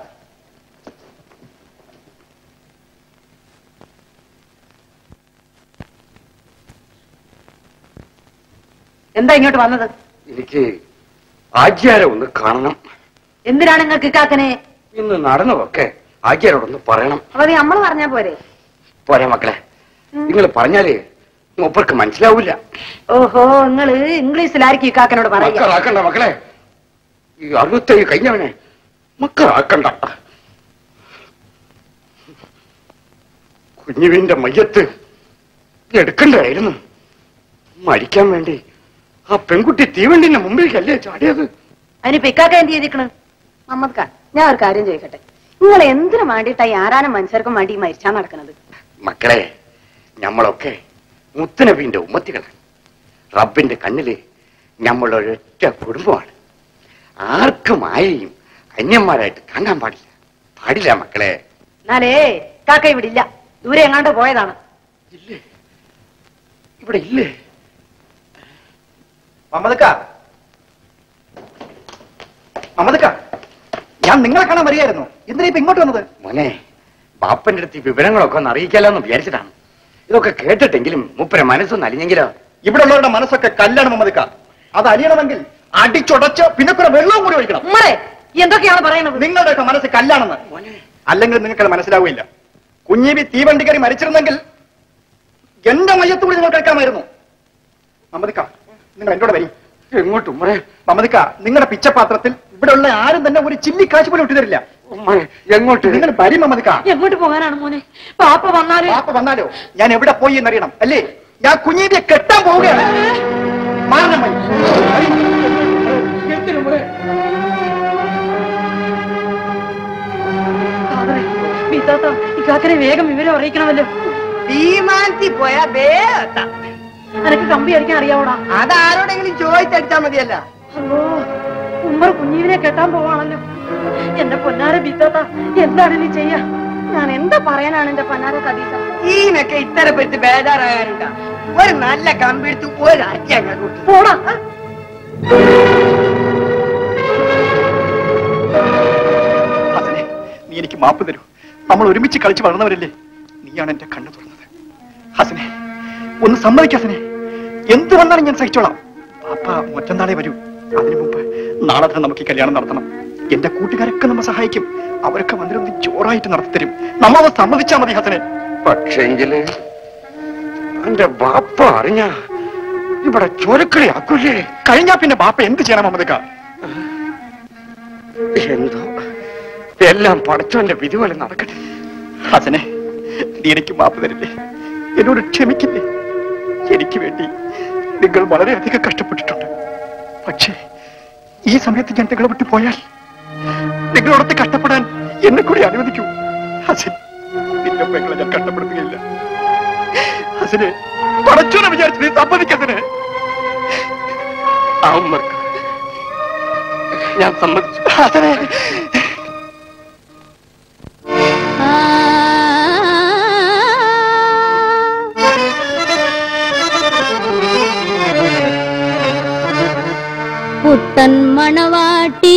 എന്താ ഇങ്ങോട്ട് വന്നത് എനിക്ക് ആചാരം ഒന്ന് കാണണം എന്തിനാണ് നിങ്ങൾക്ക് ഇക്കാക്കനെ ഇന്ന് നടന്നതൊക്കെ ആചാരോടൊന്ന് പറയണം അപ്പൊ നീ നമ്മള് പറഞ്ഞാ പോരെ പോരാ മക്കളെ നിങ്ങൾ പറഞ്ഞാല് മൂപ്പർക്ക് മനസ്സിലാവൂല ഓഹോ നിങ്ങള് ഇംഗ്ലീഷിലായിരിക്കും ഇക്കാക്കനോട് പറയുക മക്കളാക്കണ്ട മക്കളെ ഈ അറുപത്തേഴ് കഴിഞ്ഞവനെ മക്കളാക്കണ്ട കുഞ്ഞുവിന്റെ മയ്യത്ത് എടുക്കണ്ടായിരുന്നു മരിക്കാൻ വേണ്ടി ആ പെൺകുട്ടി തീവണ്ടിന്റെ മുമ്പിലേക്കല്ലേ ചാടിയത് അതിനിപ്പോ ഇക്കാക്ക എന്ത് ചെയ്തിക്കണ് മമ്മദ്ക്ക ഞാൻ ഒരു കാര്യം ചോദിക്കട്ടെ നിങ്ങൾ എന്തിനു വേണ്ടിയിട്ടാ ഈ ആരാനും മനുഷ്യർക്കും വേണ്ടി ഈ മരിച്ചാ നടക്കുന്നത് മക്കളെ നമ്മളൊക്കെ മുത്തനബീന്റെ ഉമ്മത്തികളാണ് റബ്ബിന്റെ കണ്ണില് നമ്മളൊരൊറ്റ കുടുംബമാണ് ആർക്കും ആരെയും അന്യന്മാരായിട്ട് കാണാൻ പാടില്ല പാടില്ല മക്കളെ എന്നാലേ കാക്ക ഇവിടെ ഇല്ല ദൂരെ എങ്ങാണ്ട് പോയതാണ് ഇവിടെ ഇല്ലേ മമ്മദക്ക മമ്മദക്ക ഞാൻ നിങ്ങളെ കാണാൻ വരികയായിരുന്നു എന്തിനാ ഇപ്പൊ ഇങ്ങോട്ട് വന്നത് മോനെ ബാപ്പന്റെ അടുത്ത് ഈ വിവരങ്ങളൊക്കെ ഒന്ന് അറിയിക്കാലോ എന്ന് വിചാരിച്ചിട്ടാണ് ഇതൊക്കെ കേട്ടിട്ടെങ്കിലും മുപ്പര മനസ്സൊന്ന് അലിഞ്ഞെങ്കിലോ ഇവിടെ ഉള്ളവരുടെ മനസ്സൊക്കെ കല്ലാണ് മമ്മദക്ക അത് അലിയണമെങ്കിൽ അടിച്ചുടച്ച് പിന്നെ കുറെ വെള്ളവും കൂടി ഒഴിക്കണം ഉമ്മറേ എന്തൊക്കെയാണ് പറയുന്നത് നിങ്ങളുടെയൊക്കെ മനസ്സ് കല്ലാണെന്ന് അല്ലെങ്കിൽ നിങ്ങൾക്കത് മനസ്സിലാവില്ല കുഞ്ഞീബി തീവണ്ടിക്കറി മരിച്ചിരുന്നെങ്കിൽ എന്റെ മയ്യത്തുകൂടി നിങ്ങൾ കേൾക്കാമായിരുന്നു മമ്മദിക്ക നിങ്ങൾ എന്നോട് വരി എങ്ങോട്ടും ഉമ്മറേ മമ്മദിക്ക നിങ്ങളുടെ പിച്ചപാത്രത്തിൽ ഇവിടെ ഉള്ള ആരും തന്നെ ഒരു ചില്ലി കാശ് പോലും ഇട്ടുതരില്ല എങ്ങോട്ട് നിങ്ങൾ വരി മമ്മദിക്ക എങ്ങോട്ട് പോകാനാണ് മോനെ പാപ്പ വന്നാല് പാപ്പ വന്നാലോ ഞാൻ എവിടെ പോയി എന്നറിയണം അല്ലേ ഞാൻ കുഞ്ഞീബിയെ കെട്ടാൻ പോവുകയാണ് മാറണം വഴി. ഇക്കാക്കനെ വേഗം വിവരം അറിയിക്കണമല്ലോ തീമാനത്തി പോയാ വേഗം നിനക്ക് കമ്പി അടിക്കാൻ അറിയാവോടാ അതാരോടെങ്കിലും ചോദിച്ചടിച്ചാ മതിയല്ല അല്ലോ ഉമ്മർ കുഞ്ഞീവിനെ കെട്ടാൻ പോവാണല്ലോ എന്റെ പൊന്നാര ബിത്താത്ത എന്താണ് നീ ചെയ്യാ ഞാൻ എന്താ പറയാനാണ് എന്റെ പൊന്നാര കദീസ ഈനൊക്കെ ഇത്തരപ്പെട്ട് ബേജാറാകാനുണ്ട ഒരു നല്ല കമ്പെടുത്ത് ഒരാക്കി അങ്ങോട്ട് പോടാ ഹസനെ നീ എനിക്ക് മാപ്പ് തരൂ നമ്മൾ ഒരുമിച്ച് കളിച്ച് വളർന്നവരല്ലേ നീയാണ് എന്റെ കണ്ണു തുറന്നത് ഹസനെ ഒന്ന് സമ്മതിക്ക ഹസനെ എന്ത് വന്നാലും ഞാൻ സഹിച്ചോളാം പാപ്പ മറ്റന്നാളെ വരൂ അതിനു മുമ്പ് നാളെ തന്നെ നമുക്ക് ഈ കല്യാണം നടത്തണം എന്റെ കൂട്ടുകാരൊക്കെ നമ്മെ സഹായിക്കും അവരൊക്കെ വന്നിരുന്ന് ചോറായിട്ട് നടത്തിത്തരും നമ്മളത് സമ്മതിച്ചാ മതി ഹസനെ പക്ഷെങ്കില് എന്റെ ബാപ്പ അറിഞ്ഞ ഇവിടെ ചൊരക്കളി ആക്കൂലേ കഴിഞ്ഞാ പിന്നെ ബാപ്പ എന്ത് ചെയ്യണം മമതക്ക എന്തോ എല്ലാം പടച്ചോന്റെ വിധി പോലെ നടക്കട്ടെ ഹസനെ നീ എനിക്ക് മാപ്പ് തരില്ലേ എന്നോട് ക്ഷമിക്കില്ലേ എനിക്ക് വേണ്ടി നിങ്ങൾ വളരെയധികം കഷ്ടപ്പെട്ടിട്ടുണ്ട് പക്ഷേ ഈ സമയത്ത് ഞാൻ നിങ്ങളെ വിട്ടു പോയാൽ നിങ്ങളോടൊത്ത് കഷ്ടപ്പെടാൻ എന്നെ കൂടി അനുവദിക്കൂ ഹസൻ നിന്റെ പെങ്ങളെ ഞാൻ കഷ്ടപ്പെടുത്തുകയില്ല ഹസനെ പടച്ചോനെ വിചാരിച്ച് നീ സമ്മതിക്കതിന് ആ ഉമ്മർക്ക് ഞാൻ സമ്മതിച്ചു ഹസനെ പുത്തൻ മണവാട്ടി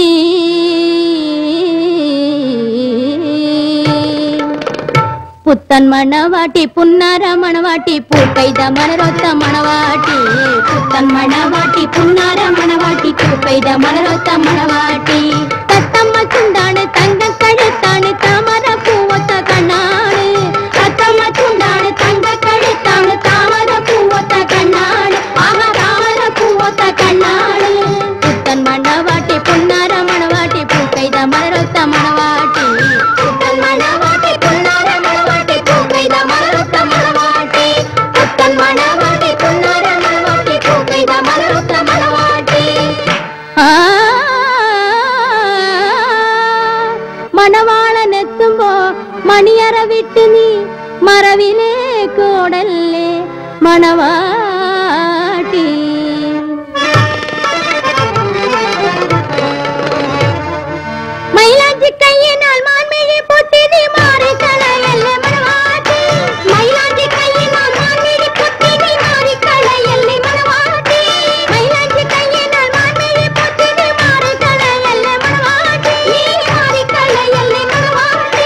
പുത്തൻ മണവാട്ടി പുന്നാര മണവാട്ടി പൂക്കൈത മണരൊത്ത മണവാട്ടി പുത്തൻ മണവാട്ടി പുന്നാര മണവാട്ടി പൂക്കൈത മണരൊത്ത മണവാട്ടി തത്തമ്മ ചുണ്ടാണ് തങ്ക കഴുത്താണ് താമര പൂവത്ത കണ്ണാണ് തത്തമ്മ ചുണ്ടാണ് തങ്ക കഴുത്താണ് താമര പൂവത്ത കണ്ണാണ് ആഹ താമര പൂവത്ത കണ്ണാണ് പുത്തൻ മണവാട്ടി പുന്നാര മണവാട്ടി പൂക്കൈത മണരൊത്ത മണവാട്ടി പുത്തൻ മണവാട്ടി പുന്നാര മണവാട്ടി പൂക്കൈത മണരൊത്ത മണവാട്ടി പുത്തൻ മണവാട്ടി പുന്നാര മണവാട്ടി പൂക്കൈത മണരൊത്ത മണവാട്ടി ആ മണവാളനെത്തുമ്പോ മണിയറ വിട്ട് നീ മറവിലേക്കോടല്ലേ മണവാട്ടി മൈലാഞ്ചി കയ്യിനാൽ മാൻമിഴി പൊട്ടി നീ മാറിക്കളയല്ലേ മണവാട്ടി മൈലാഞ്ചി കയ്യിനാൽ മാൻമിഴി പൊട്ടി നീ മാറിക്കളയല്ലേ മണവാട്ടി മൈലാഞ്ചി കയ്യിനാൽ മാൻമിഴി പൊട്ടി നീ മാറിക്കളയല്ലേ മണവാട്ടി നീ മാറിക്കളയല്ലേ മണവാട്ടി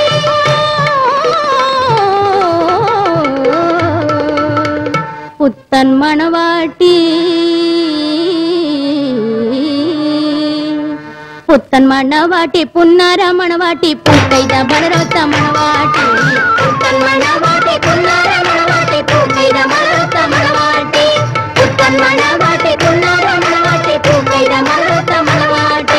പുത്തൻ മണവാട്ടി പുത്തൻ മണവാട്ടി പുന്നാര മണവാട്ടി പൂക്കൈത ബളരൊത്ത മണവാട്ടി പുത്തൻ മണവാട്ടി പുന്നാര മണവാട്ടി പൂക്കൈത ബളരൊത്ത മണവാട്ടി പുത്തൻ മണവാട്ടി പുന്നാര മണവാട്ടി പൂക്കൈത ബളരൊത്ത മണവാട്ടി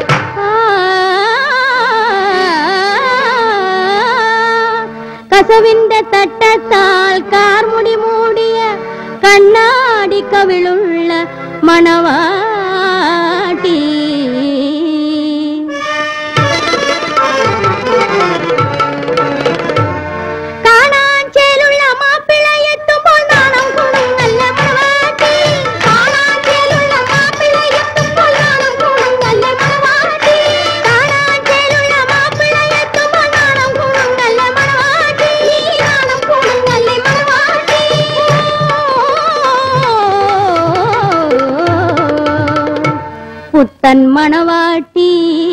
കസവിന്റെ തട്ടത്താൽ കാർമുടി മൂടിയ കണ്ണാടി കവിളുള്ള മണവാട്ടി കാണാൻ ചേലുള്ള മാപ്പിള എത്തുമ്പോൾ നാണം കൊടുങ്ങല്ല മണവാട്ടി കാണാൻ ചേലുള്ള മാപ്പിള എത്തുമ്പോൾ നാണം കൊടുങ്ങല്ല മണവാട്ടി കാണാൻ ചേലുള്ള മാപ്പിള എത്തുമ്പോൾ നാണം കൊടുങ്ങല്ല മണവാട്ടി ഈ നാണം കൊടുങ്ങല്ല മണവാട്ടി പുത്തൻ മണവാട്ടി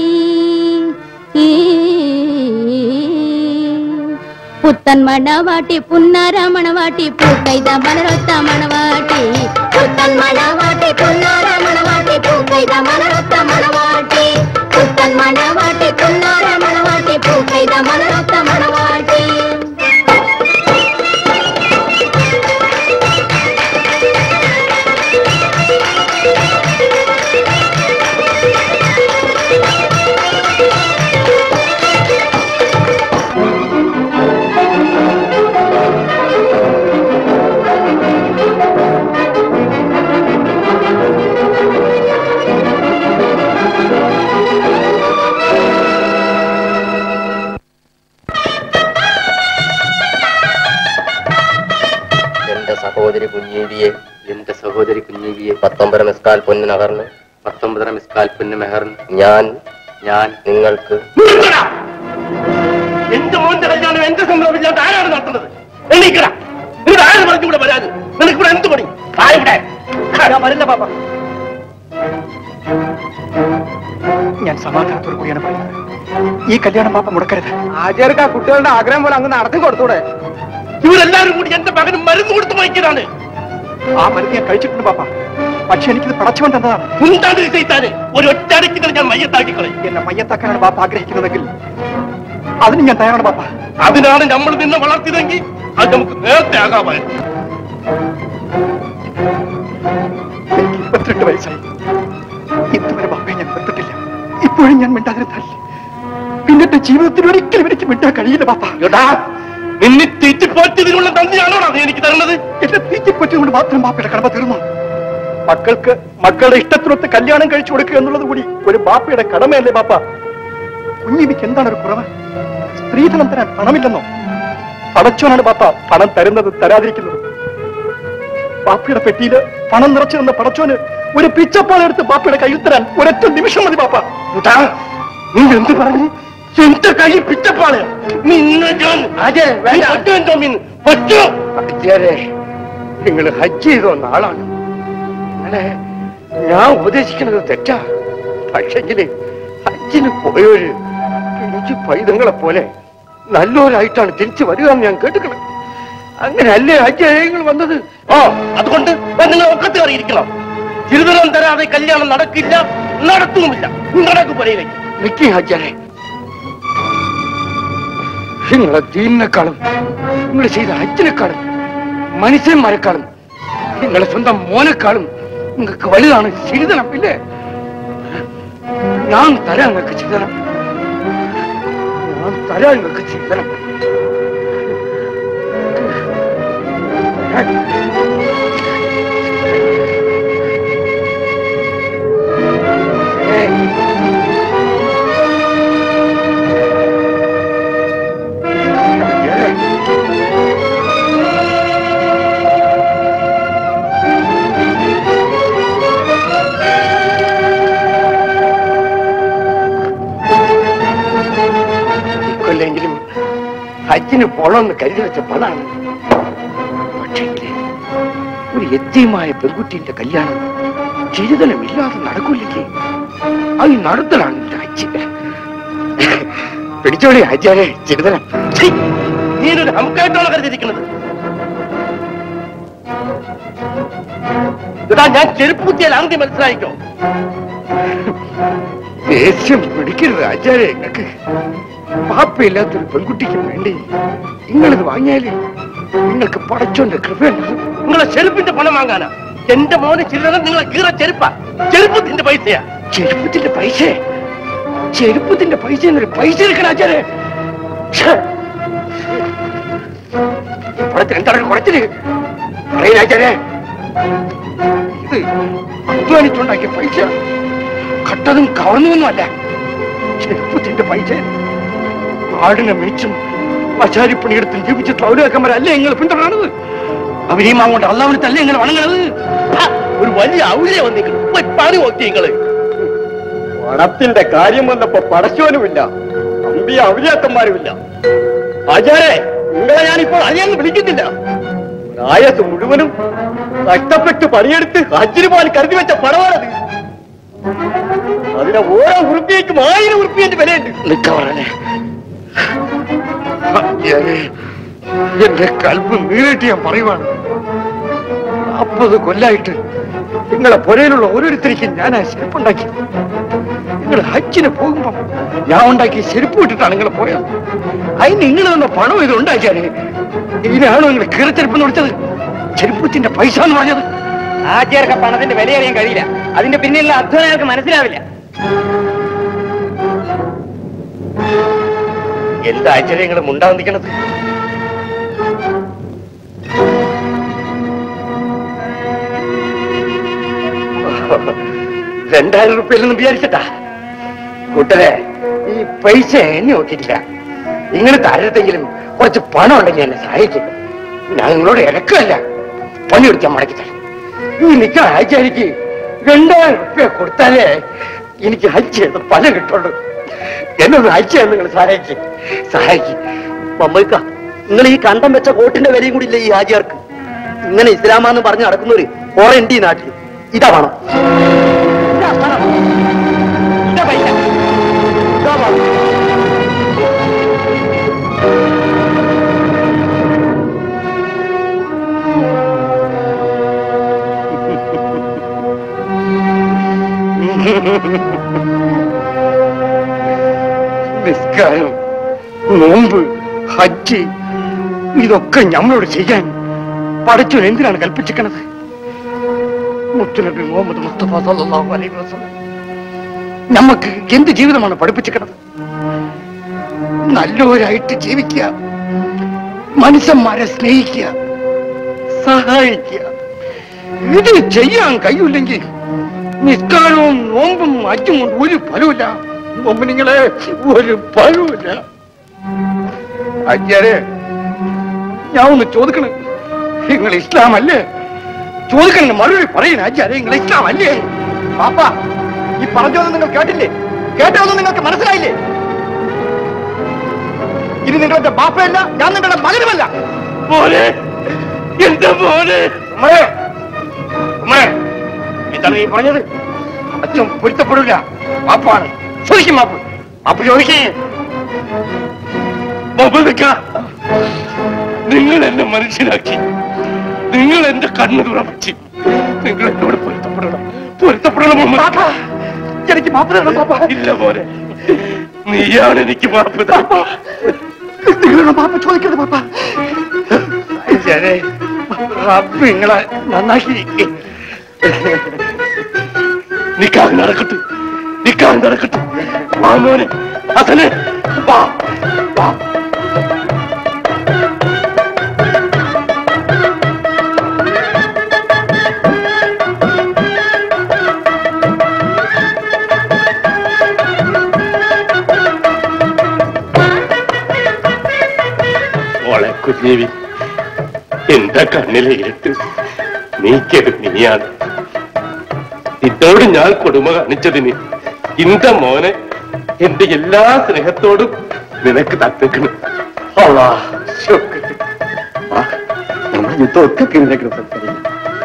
പുത്തൻ മണവാട്ടി പുന്നാര മണവാട്ടി പൂക്കൈത മണരൊത്ത മണവാട്ടി പുത്തൻ മണവാട്ടി പുന്നാര മണവാട്ടി പൂക്കൈത മണരൊത്ത മണവാട്ടി പുത്തൻ മണവാട്ടി പുന്നാര മണവാട്ടി പൂക്കൈത മണരൊത്ത മണവാട്ടി സഹോദരി കുഞ്ഞീവിയെ എന്റെ സഹോദരി കുഞ്ഞീവിയെ പത്തൊമ്പത് മിസ്കാൽ പൊന്നു നഗർന്ന് പത്തൊമ്പതര മിസ്കാൽ പൊന്നു മെഹർന്ന് ഞാൻ ഞാൻ നിങ്ങൾക്ക് എന്റെ മോന്റെ കല്യാണം എന്റെ സംഭവിച്ചാൽ ആരാണ് നടത്തുന്നത് എണീക്കട നിങ്ങളുടെ ആര് പറഞ്ഞുകൂടെ വരാന് നിനക്ക് ഇവിടെ എന്ത് പണി ആ ഇവിടെ ഞാൻ വരില്ല പാപ്പ ഞാൻ സമാധാനത്തോടു കൂടിയാണ് പറയുന്നത് ഈ കല്യാണം പാപ്പ മുടക്കരുത് ആചാർക്ക് ആ കുട്ടികളുടെ ആഗ്രഹം പോലെ അങ്ങ് നടത്തി കൊടുത്തൂടെ ഇവരെല്ലാരും കൂടി എന്റെ മകന് മരുന്ന് കൊടുത്ത് വായിക്കലാണ് ആ മരുന്ന് ഞാൻ കഴിച്ചിട്ടുണ്ട് പാപ്പ പക്ഷെ എനിക്കിത് പടച്ചവൻ തന്നതാണ് ഉണ്ടാണ്ട് ചെയ്താന് ഒരു ഒറ്റടക്കികൾ ഞാൻ മയ്യത്താക്കിക്കളയും എന്നെ മയ്യത്താക്കാനാണ് പാപ്പ ആഗ്രഹിക്കുന്നതെങ്കിൽ അതിന് ഞാൻ തയ്യാറാണ് പാപ്പ അതിനാണ് നമ്മൾ നിന്നെ വളർത്തിയതെങ്കിൽ അത് നമുക്ക് നേരത്തെ ആകാമായിരുന്നു എനിക്ക് ഇരുപത്തിരണ്ട് വയസ്സായി ഇതുവരെ പാപ്പയെ ഞാൻ വെറുത്തിട്ടില്ല ഇപ്പോഴും ഞാൻ മിണ്ടാതിരുന്നാൽ പിന്നെ എന്റെ ജീവിതത്തിൽ ഒരിക്കലും എനിക്ക് മിണ്ടാൻ കഴിയില്ല പാപ്പ എടാ നിന്നെ തീറ്റിപ്പോറ്റതിനുള്ള നന്ദിയാണോടാ നീ എനിക്ക് തരുന്നത് എന്നെ തീറ്റിപ്പറ്റുകൊണ്ട് മാത്രം പാപ്പയുടെ കടമ തീർന്നു മക്കൾക്ക് മക്കളുടെ ഇഷ്ടത്തിനൊത്ത് കല്യാണം കഴിച്ചു കൊടുക്കുക എന്നുള്ളത് കൂടി ഒരു ബാപ്പയുടെ കടമയല്ലേ ബാപ്പ കുഞ്ഞിമിക്ക് എന്താണ് ഒരു കുറവ് സ്ത്രീധനം തരാൻ പണമില്ലെന്നോ പടച്ചോനാണ് ബാപ്പ പണം തരുന്നത് തരാതിരിക്കുന്നത് ബാപ്പയുടെ പെട്ടിയില് പണം നിറച്ചു നിന്ന പടച്ചോന് ഒരു പിച്ചപ്പാളെടുത്ത് ബാപ്പയുടെ കയ്യിൽ തരാൻ ഒരൊറ്റ നിമിഷം മതി ബാപ്പ എടാ, നീ എന്ത് പറഞ്ഞു എന്റെ കൈ പിറ്റപ്പാള് നീ ഇന്ന് ഞാൻ നീ പറ്റും എന്തോ മീൻ പറ്റൂ നിങ്ങൾ ഹജ്ജ് ചെയ്ത വന്ന ആളാണ് നിങ്ങളെ ഞാൻ ഉപദേശിക്കുന്നത് തെറ്റാ പക്ഷെങ്കില് ഹജ്ജിന് പോയവര് പിടിച്ചു പൈതങ്ങളെ പോലെ നല്ലവരായിട്ടാണ് തിരിച്ചു വരിക എന്ന് ഞാൻ കേട്ടിക്കണം അങ്ങനെ അല്ലേ ഹജ്ജ് നിങ്ങൾ വന്നത് ഓ അതുകൊണ്ട് നിങ്ങൾ ഒക്കത്ത് കയറിയിരിക്കണം ചിരുതരം തരാതെ കല്യാണം നടക്കില്ല നടത്തുമില്ല നടക്കു പറയിലേക്ക് നിക്കി ഹജ്ജരെ നിങ്ങളെ ദീനിനെക്കാളും നിങ്ങൾ ചെയ്ത ഹജ്ജിനെക്കാളും മനുഷ്യന്മാരെക്കാളും നിങ്ങളെ സ്വന്തം മോനെക്കാളും നിങ്ങൾക്ക് വലുതാണ് ചിരിതനം ഇല്ലേ ഞാൻ തരാം നിങ്ങൾക്ക് ചിരിതനം ഞാൻ തരാം നിങ്ങൾക്ക് ചിരിതനം ഇക്കൊല്ലെങ്കിലും ഹജ്ജിന് പോണമെന്ന് കരുതി വെച്ച പണാണ് പക്ഷേ ഒരു എത്തിയമായ പെൺകുട്ടിയുടെ കല്യാണം ചിരിതനമില്ലാതെ നടക്കൂല്ലെങ്കിൽ അത് നടത്തലാണ് എന്റെ ഹജ്ജ് പിടിച്ചോളി ഹജ്ജാരെ ചിരിതനം നീനൊരു ഹംക്കായിട്ടാണ് കരുതിയിരിക്കുന്നത് ഇതാ ഞാൻ ചെരുപ്പ് കുത്തിയാൽ ആദ്യം മനസ്സിലായിക്കോ ദേഷ്യം പിടിക്കരുത് ആചാര്യ നിങ്ങൾക്ക് പാപ്പയില്ലാത്തൊരു പെൺകുട്ടിക്ക് വേണ്ടി നിങ്ങളിത് വാങ്ങിയാലേ നിങ്ങൾക്ക് പടച്ചോന്റെ കൃപയുണ്ടാകും നിങ്ങളെ ചെരുപ്പിന്റെ പണം വാങ്ങാനാ എന്റെ മോന് ചില്ലറ നിങ്ങളെ കീറ ചെരുപ്പാ ചെരുപ്പത്തിന്റെ പൈസയാ ചെരുപ്പത്തിന്റെ പൈസ ചെരുപ്പത്തിന്റെ പൈസ എന്നൊരു പൈസ എടുക്കണം ആചാര്യ പടത്തിന് എന്താണ് കുറച്ചില് പറയില്ല ആചാര്യ ഇത് അധ്വാനിച്ചുണ്ടാക്കിയ പൈസ കട്ടതും കവർന്നൊന്നുമല്ല ചെരുപ്പത്തിന്റെ പൈസ ആടിനെ മേച്ചും ആചാര്യപ്പണിയെടുത്തും ജീവിച്ച് തൊഴിലാക്കന്മാരല്ലേ നിങ്ങൾ പിന്തുടരുന്നത് അവരെയും അങ്ങോട്ട് അള്ളാവിന് തല്ലേ നിങ്ങൾ വണങ്ങണത് ഹ, ഒരു വലിയ ഔല്യ വന്നിരിക്കുന്നു പോയി പണി നോക്കി നിങ്ങള് പണത്തിന്റെ കാര്യം വന്നപ്പോ പടച്ചോനുമില്ല അമ്പിയ അവര്യാക്കന്മാരുമില്ല ആചാരെ നിങ്ങളെ ഞാനിപ്പോൾ അറിയാൻ വിളിക്കുന്നില്ല ആയസ് മുഴുവനും കഷ്ടപ്പെട്ട് പണിയെടുത്ത് ഹജ്ജിന് പോകാൻ കരുതി വെച്ച പണമാണത് അതിനെ ഓരോ ഉറുപ്പിയേക്കും ആയിരം ഉറുപ്പിയന്റെ വിലയുണ്ട് നിക്കവറനെ എന്റെ കൽപ്പ് നീറിട്ട് ഞാൻ പറയുവാണ് നാൽപ്പത് കൊല്ലായിട്ട് നിങ്ങളെ പുരയിലുള്ള ഓരോരുത്തർക്കും ഞാൻ ആ ചെരുപ്പുണ്ടാക്കി നിങ്ങൾ ഹജ്ജിന് പോകുമ്പോ ഞാൻ ഉണ്ടാക്കിയ ചെരുപ്പ് വിട്ടിട്ടാണ് നിങ്ങൾ പോയത് അതിന് നിങ്ങൾ തന്ന പണം ഇത് ഉണ്ടാക്കിയാലേ ഇതിനാണോ നിങ്ങൾ കീറച്ചെരുപ്പ് എന്ന് വിളിച്ചത് ചെരുപ്പത്തിന്റെ പൈസ എന്ന് പറഞ്ഞത് ആചാര്യ പണത്തിന്റെ വില അറിയാൻ കഴിയില്ല അതിന്റെ പിന്നിലുള്ള അധ്വാനം അയാൾക്ക് മനസ്സിലാവില്ല എന്താ ആശ്ചര്യങ്ങളും ഉണ്ടാകുന്നത് രണ്ടായിരം റുപ്യയിലൊന്നും വിചാരിച്ചിട്ടാ കൂട്ടരെ ഈ പൈസ എന്നെ നോക്കിയിട്ടില്ല നിങ്ങൾ താരത്തെങ്കിലും കുറച്ച് പണം ഉണ്ടെങ്കിൽ എന്നെ സഹായിക്കും ഞാൻ നിങ്ങളോട് ഇറക്കമല്ല പണിയെടുക്കാൻ മടക്കി തരും ഈ നിൽക്കാൻ ആഴ്ചയ്ക്ക് രണ്ടായിരം റുപ്യ കൊടുത്താലേ എനിക്ക് ഹജ്ജ് ചെയ്ത് ഫലം കിട്ടുള്ളൂ എന്നൊന്ന് ഹജ്ജ് ചെയ്യാൻ നിങ്ങൾ സഹായിക്കും സഹായിക്കും മമ്മക്ക നിങ്ങൾ ഈ കണ്ടം വെച്ച കോട്ടിന്റെ വിലയും കൂടി ഇല്ല ഈ ഹാജിയാർക്ക് ഇങ്ങനെ ഇസ്ലാമാന്ന് പറഞ്ഞ് നടക്കുന്നവര് കുറെ ഉണ്ട് ഈ നാട്ടിൽ ഇതാ പണം ഇതാ പണം. ഇതാ പൈസ. ഇതാ പണം. നിസ്കാരം നോമ്പ് ഹജ്ജ് ഇതൊക്കെ നമ്മളോട് ചെയ്യാൻ പടച്ചോൻ എന്തിനാണ് കൽപ്പിച്ചിരിക്കണത് മുത്തുനബി മുഹമ്മദ് മുസ്തഫ സല്ലല്ലാഹു അലൈഹി വസല്ലം നമുക്ക് എന്ത് ജീവിതമാണ് പഠിപ്പിച്ചിരിക്കണത് നല്ലവരായിട്ട് ജീവിക്കുക മനുഷ്യന്മാരെ സ്നേഹിക്കുക സഹായിക്കുക ഇത് ചെയ്യാൻ കഴിയില്ലെങ്കിൽ നിസ്കാരവും നോമ്പും അജ്ജും കൊണ്ട് ഒരു ഫലമില്ല നോമ്പ് നിങ്ങളെ ഒരു ഫലമില്ല അജ്ജാരെ ഞാൻ ഒന്ന് ചോദിക്കണേ നിങ്ങൾ ഇസ്ലാം അല്ലേ ചോദിക്കണ മറുപടി പറയുന്ന അജ്ജാരെ നിങ്ങൾ ഇസ്ലാം അല്ലേ പാപ്പ ഈ പറഞ്ഞതൊന്നും നിങ്ങൾ കേട്ടില്ലേ കേട്ടതൊന്നും നിങ്ങൾക്ക് മനസ്സിലായില്ലേ ഇനി നിങ്ങളുടെ ബാപ്പയല്ല ഞാൻ നിങ്ങളുടെ മകനുമല്ല മോനെ എന്റെ മോനെ ഉമ്മേ ഉമ്മേ എന്താണ് ഈ പറഞ്ഞത് അച്ഛൻ പൊരുത്തപ്പെടില്ല മാപ്പാണ് ചോദിക്കും മാപ്പ് മാപ്പ് ചോദിക്കേ ബബുൽക്ക, നിങ്ങൾ എന്നെ മനുഷ്യനാക്കി നിങ്ങൾ എന്റെ കണ്ണ് തുറപ്പിച്ച് നിങ്ങൾ എന്നോട് പൊരുത്തപ്പെടണം പൊരുത്തപ്പെടണം ഉമ്മ. എനിക്ക് മാപ്പ് തരണം പാപ്പ ഇല്ല മോനെ നീയാണ് എനിക്ക് മാപ്പ് തരണം. നിങ്ങളുടെ മാപ്പ് ചോദിക്കരുത് പാപ്പ അജ്ജാരെ റബ്ബ് നിങ്ങളെ നന്നാക്കി നിക്കാഹ് നടക്കട്ടെ നിക്കാഹ് നടക്കട്ടെ വാ മോനെ ഹസനെ വാ വാ മോളെ കുഞ്ഞേവി എന്റെ കണ്ണിലെ ഇരുട്ട് നീക്കത് നീയാണ് ഇതോട് ഞാൻ കൊടുമ കാണിച്ചതിന് ഇന്റെ മോനെ എന്റെ എല്ലാ സ്നേഹത്തോടും നിനക്ക് തത്തേക്കണം അള്ളാ ശുക്ർ. വാ, നമ്മുടെ യുദ്ധമൊക്കെ കിഴക്കണം സംസാരിക്കും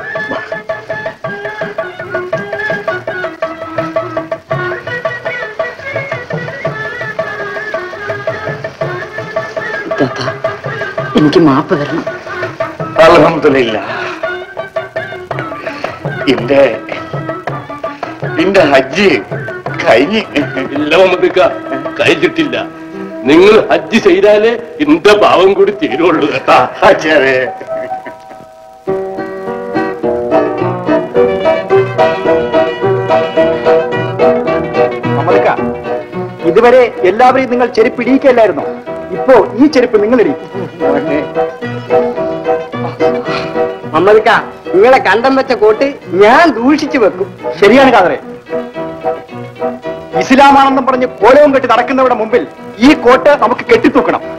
എനിക്ക് മാപ്പ് തരണം അലഹമില്ല എന്റെ എന്റെ ഹജ്ജ് കഴിഞ്ഞ് ഇല്ല മമ്മദിക്ക കഴിഞ്ഞിട്ടില്ല നിങ്ങൾ ഹജ്ജ് ചെയ്താലേ എന്റെ ഭാവം കൂടി തീരുള്ളൂ കേട്ടാ ഹജ്ജാരെ മമ്മദിക്ക ഇതുവരെ എല്ലാവരെയും നിങ്ങൾ ചെരുപ്പ് ഇടിയിക്കല്ലായിരുന്നോ ഇപ്പോ ഈ ചെരുപ്പ് നിങ്ങൾ ഇടിക്കും മമ്മദിക്ക നിങ്ങളെ കണ്ടം വെച്ച കോട്ട് ഞാൻ ദൂഷിച്ചു വെക്കും ശരിയാണ് കാതറെ ഇസ്ലാമാണെന്നും പറഞ്ഞ് കോലവും കെട്ടി നടക്കുന്നവരുടെ മുമ്പിൽ ഈ കോട്ട് നമുക്ക് കെട്ടിത്തൂക്കണം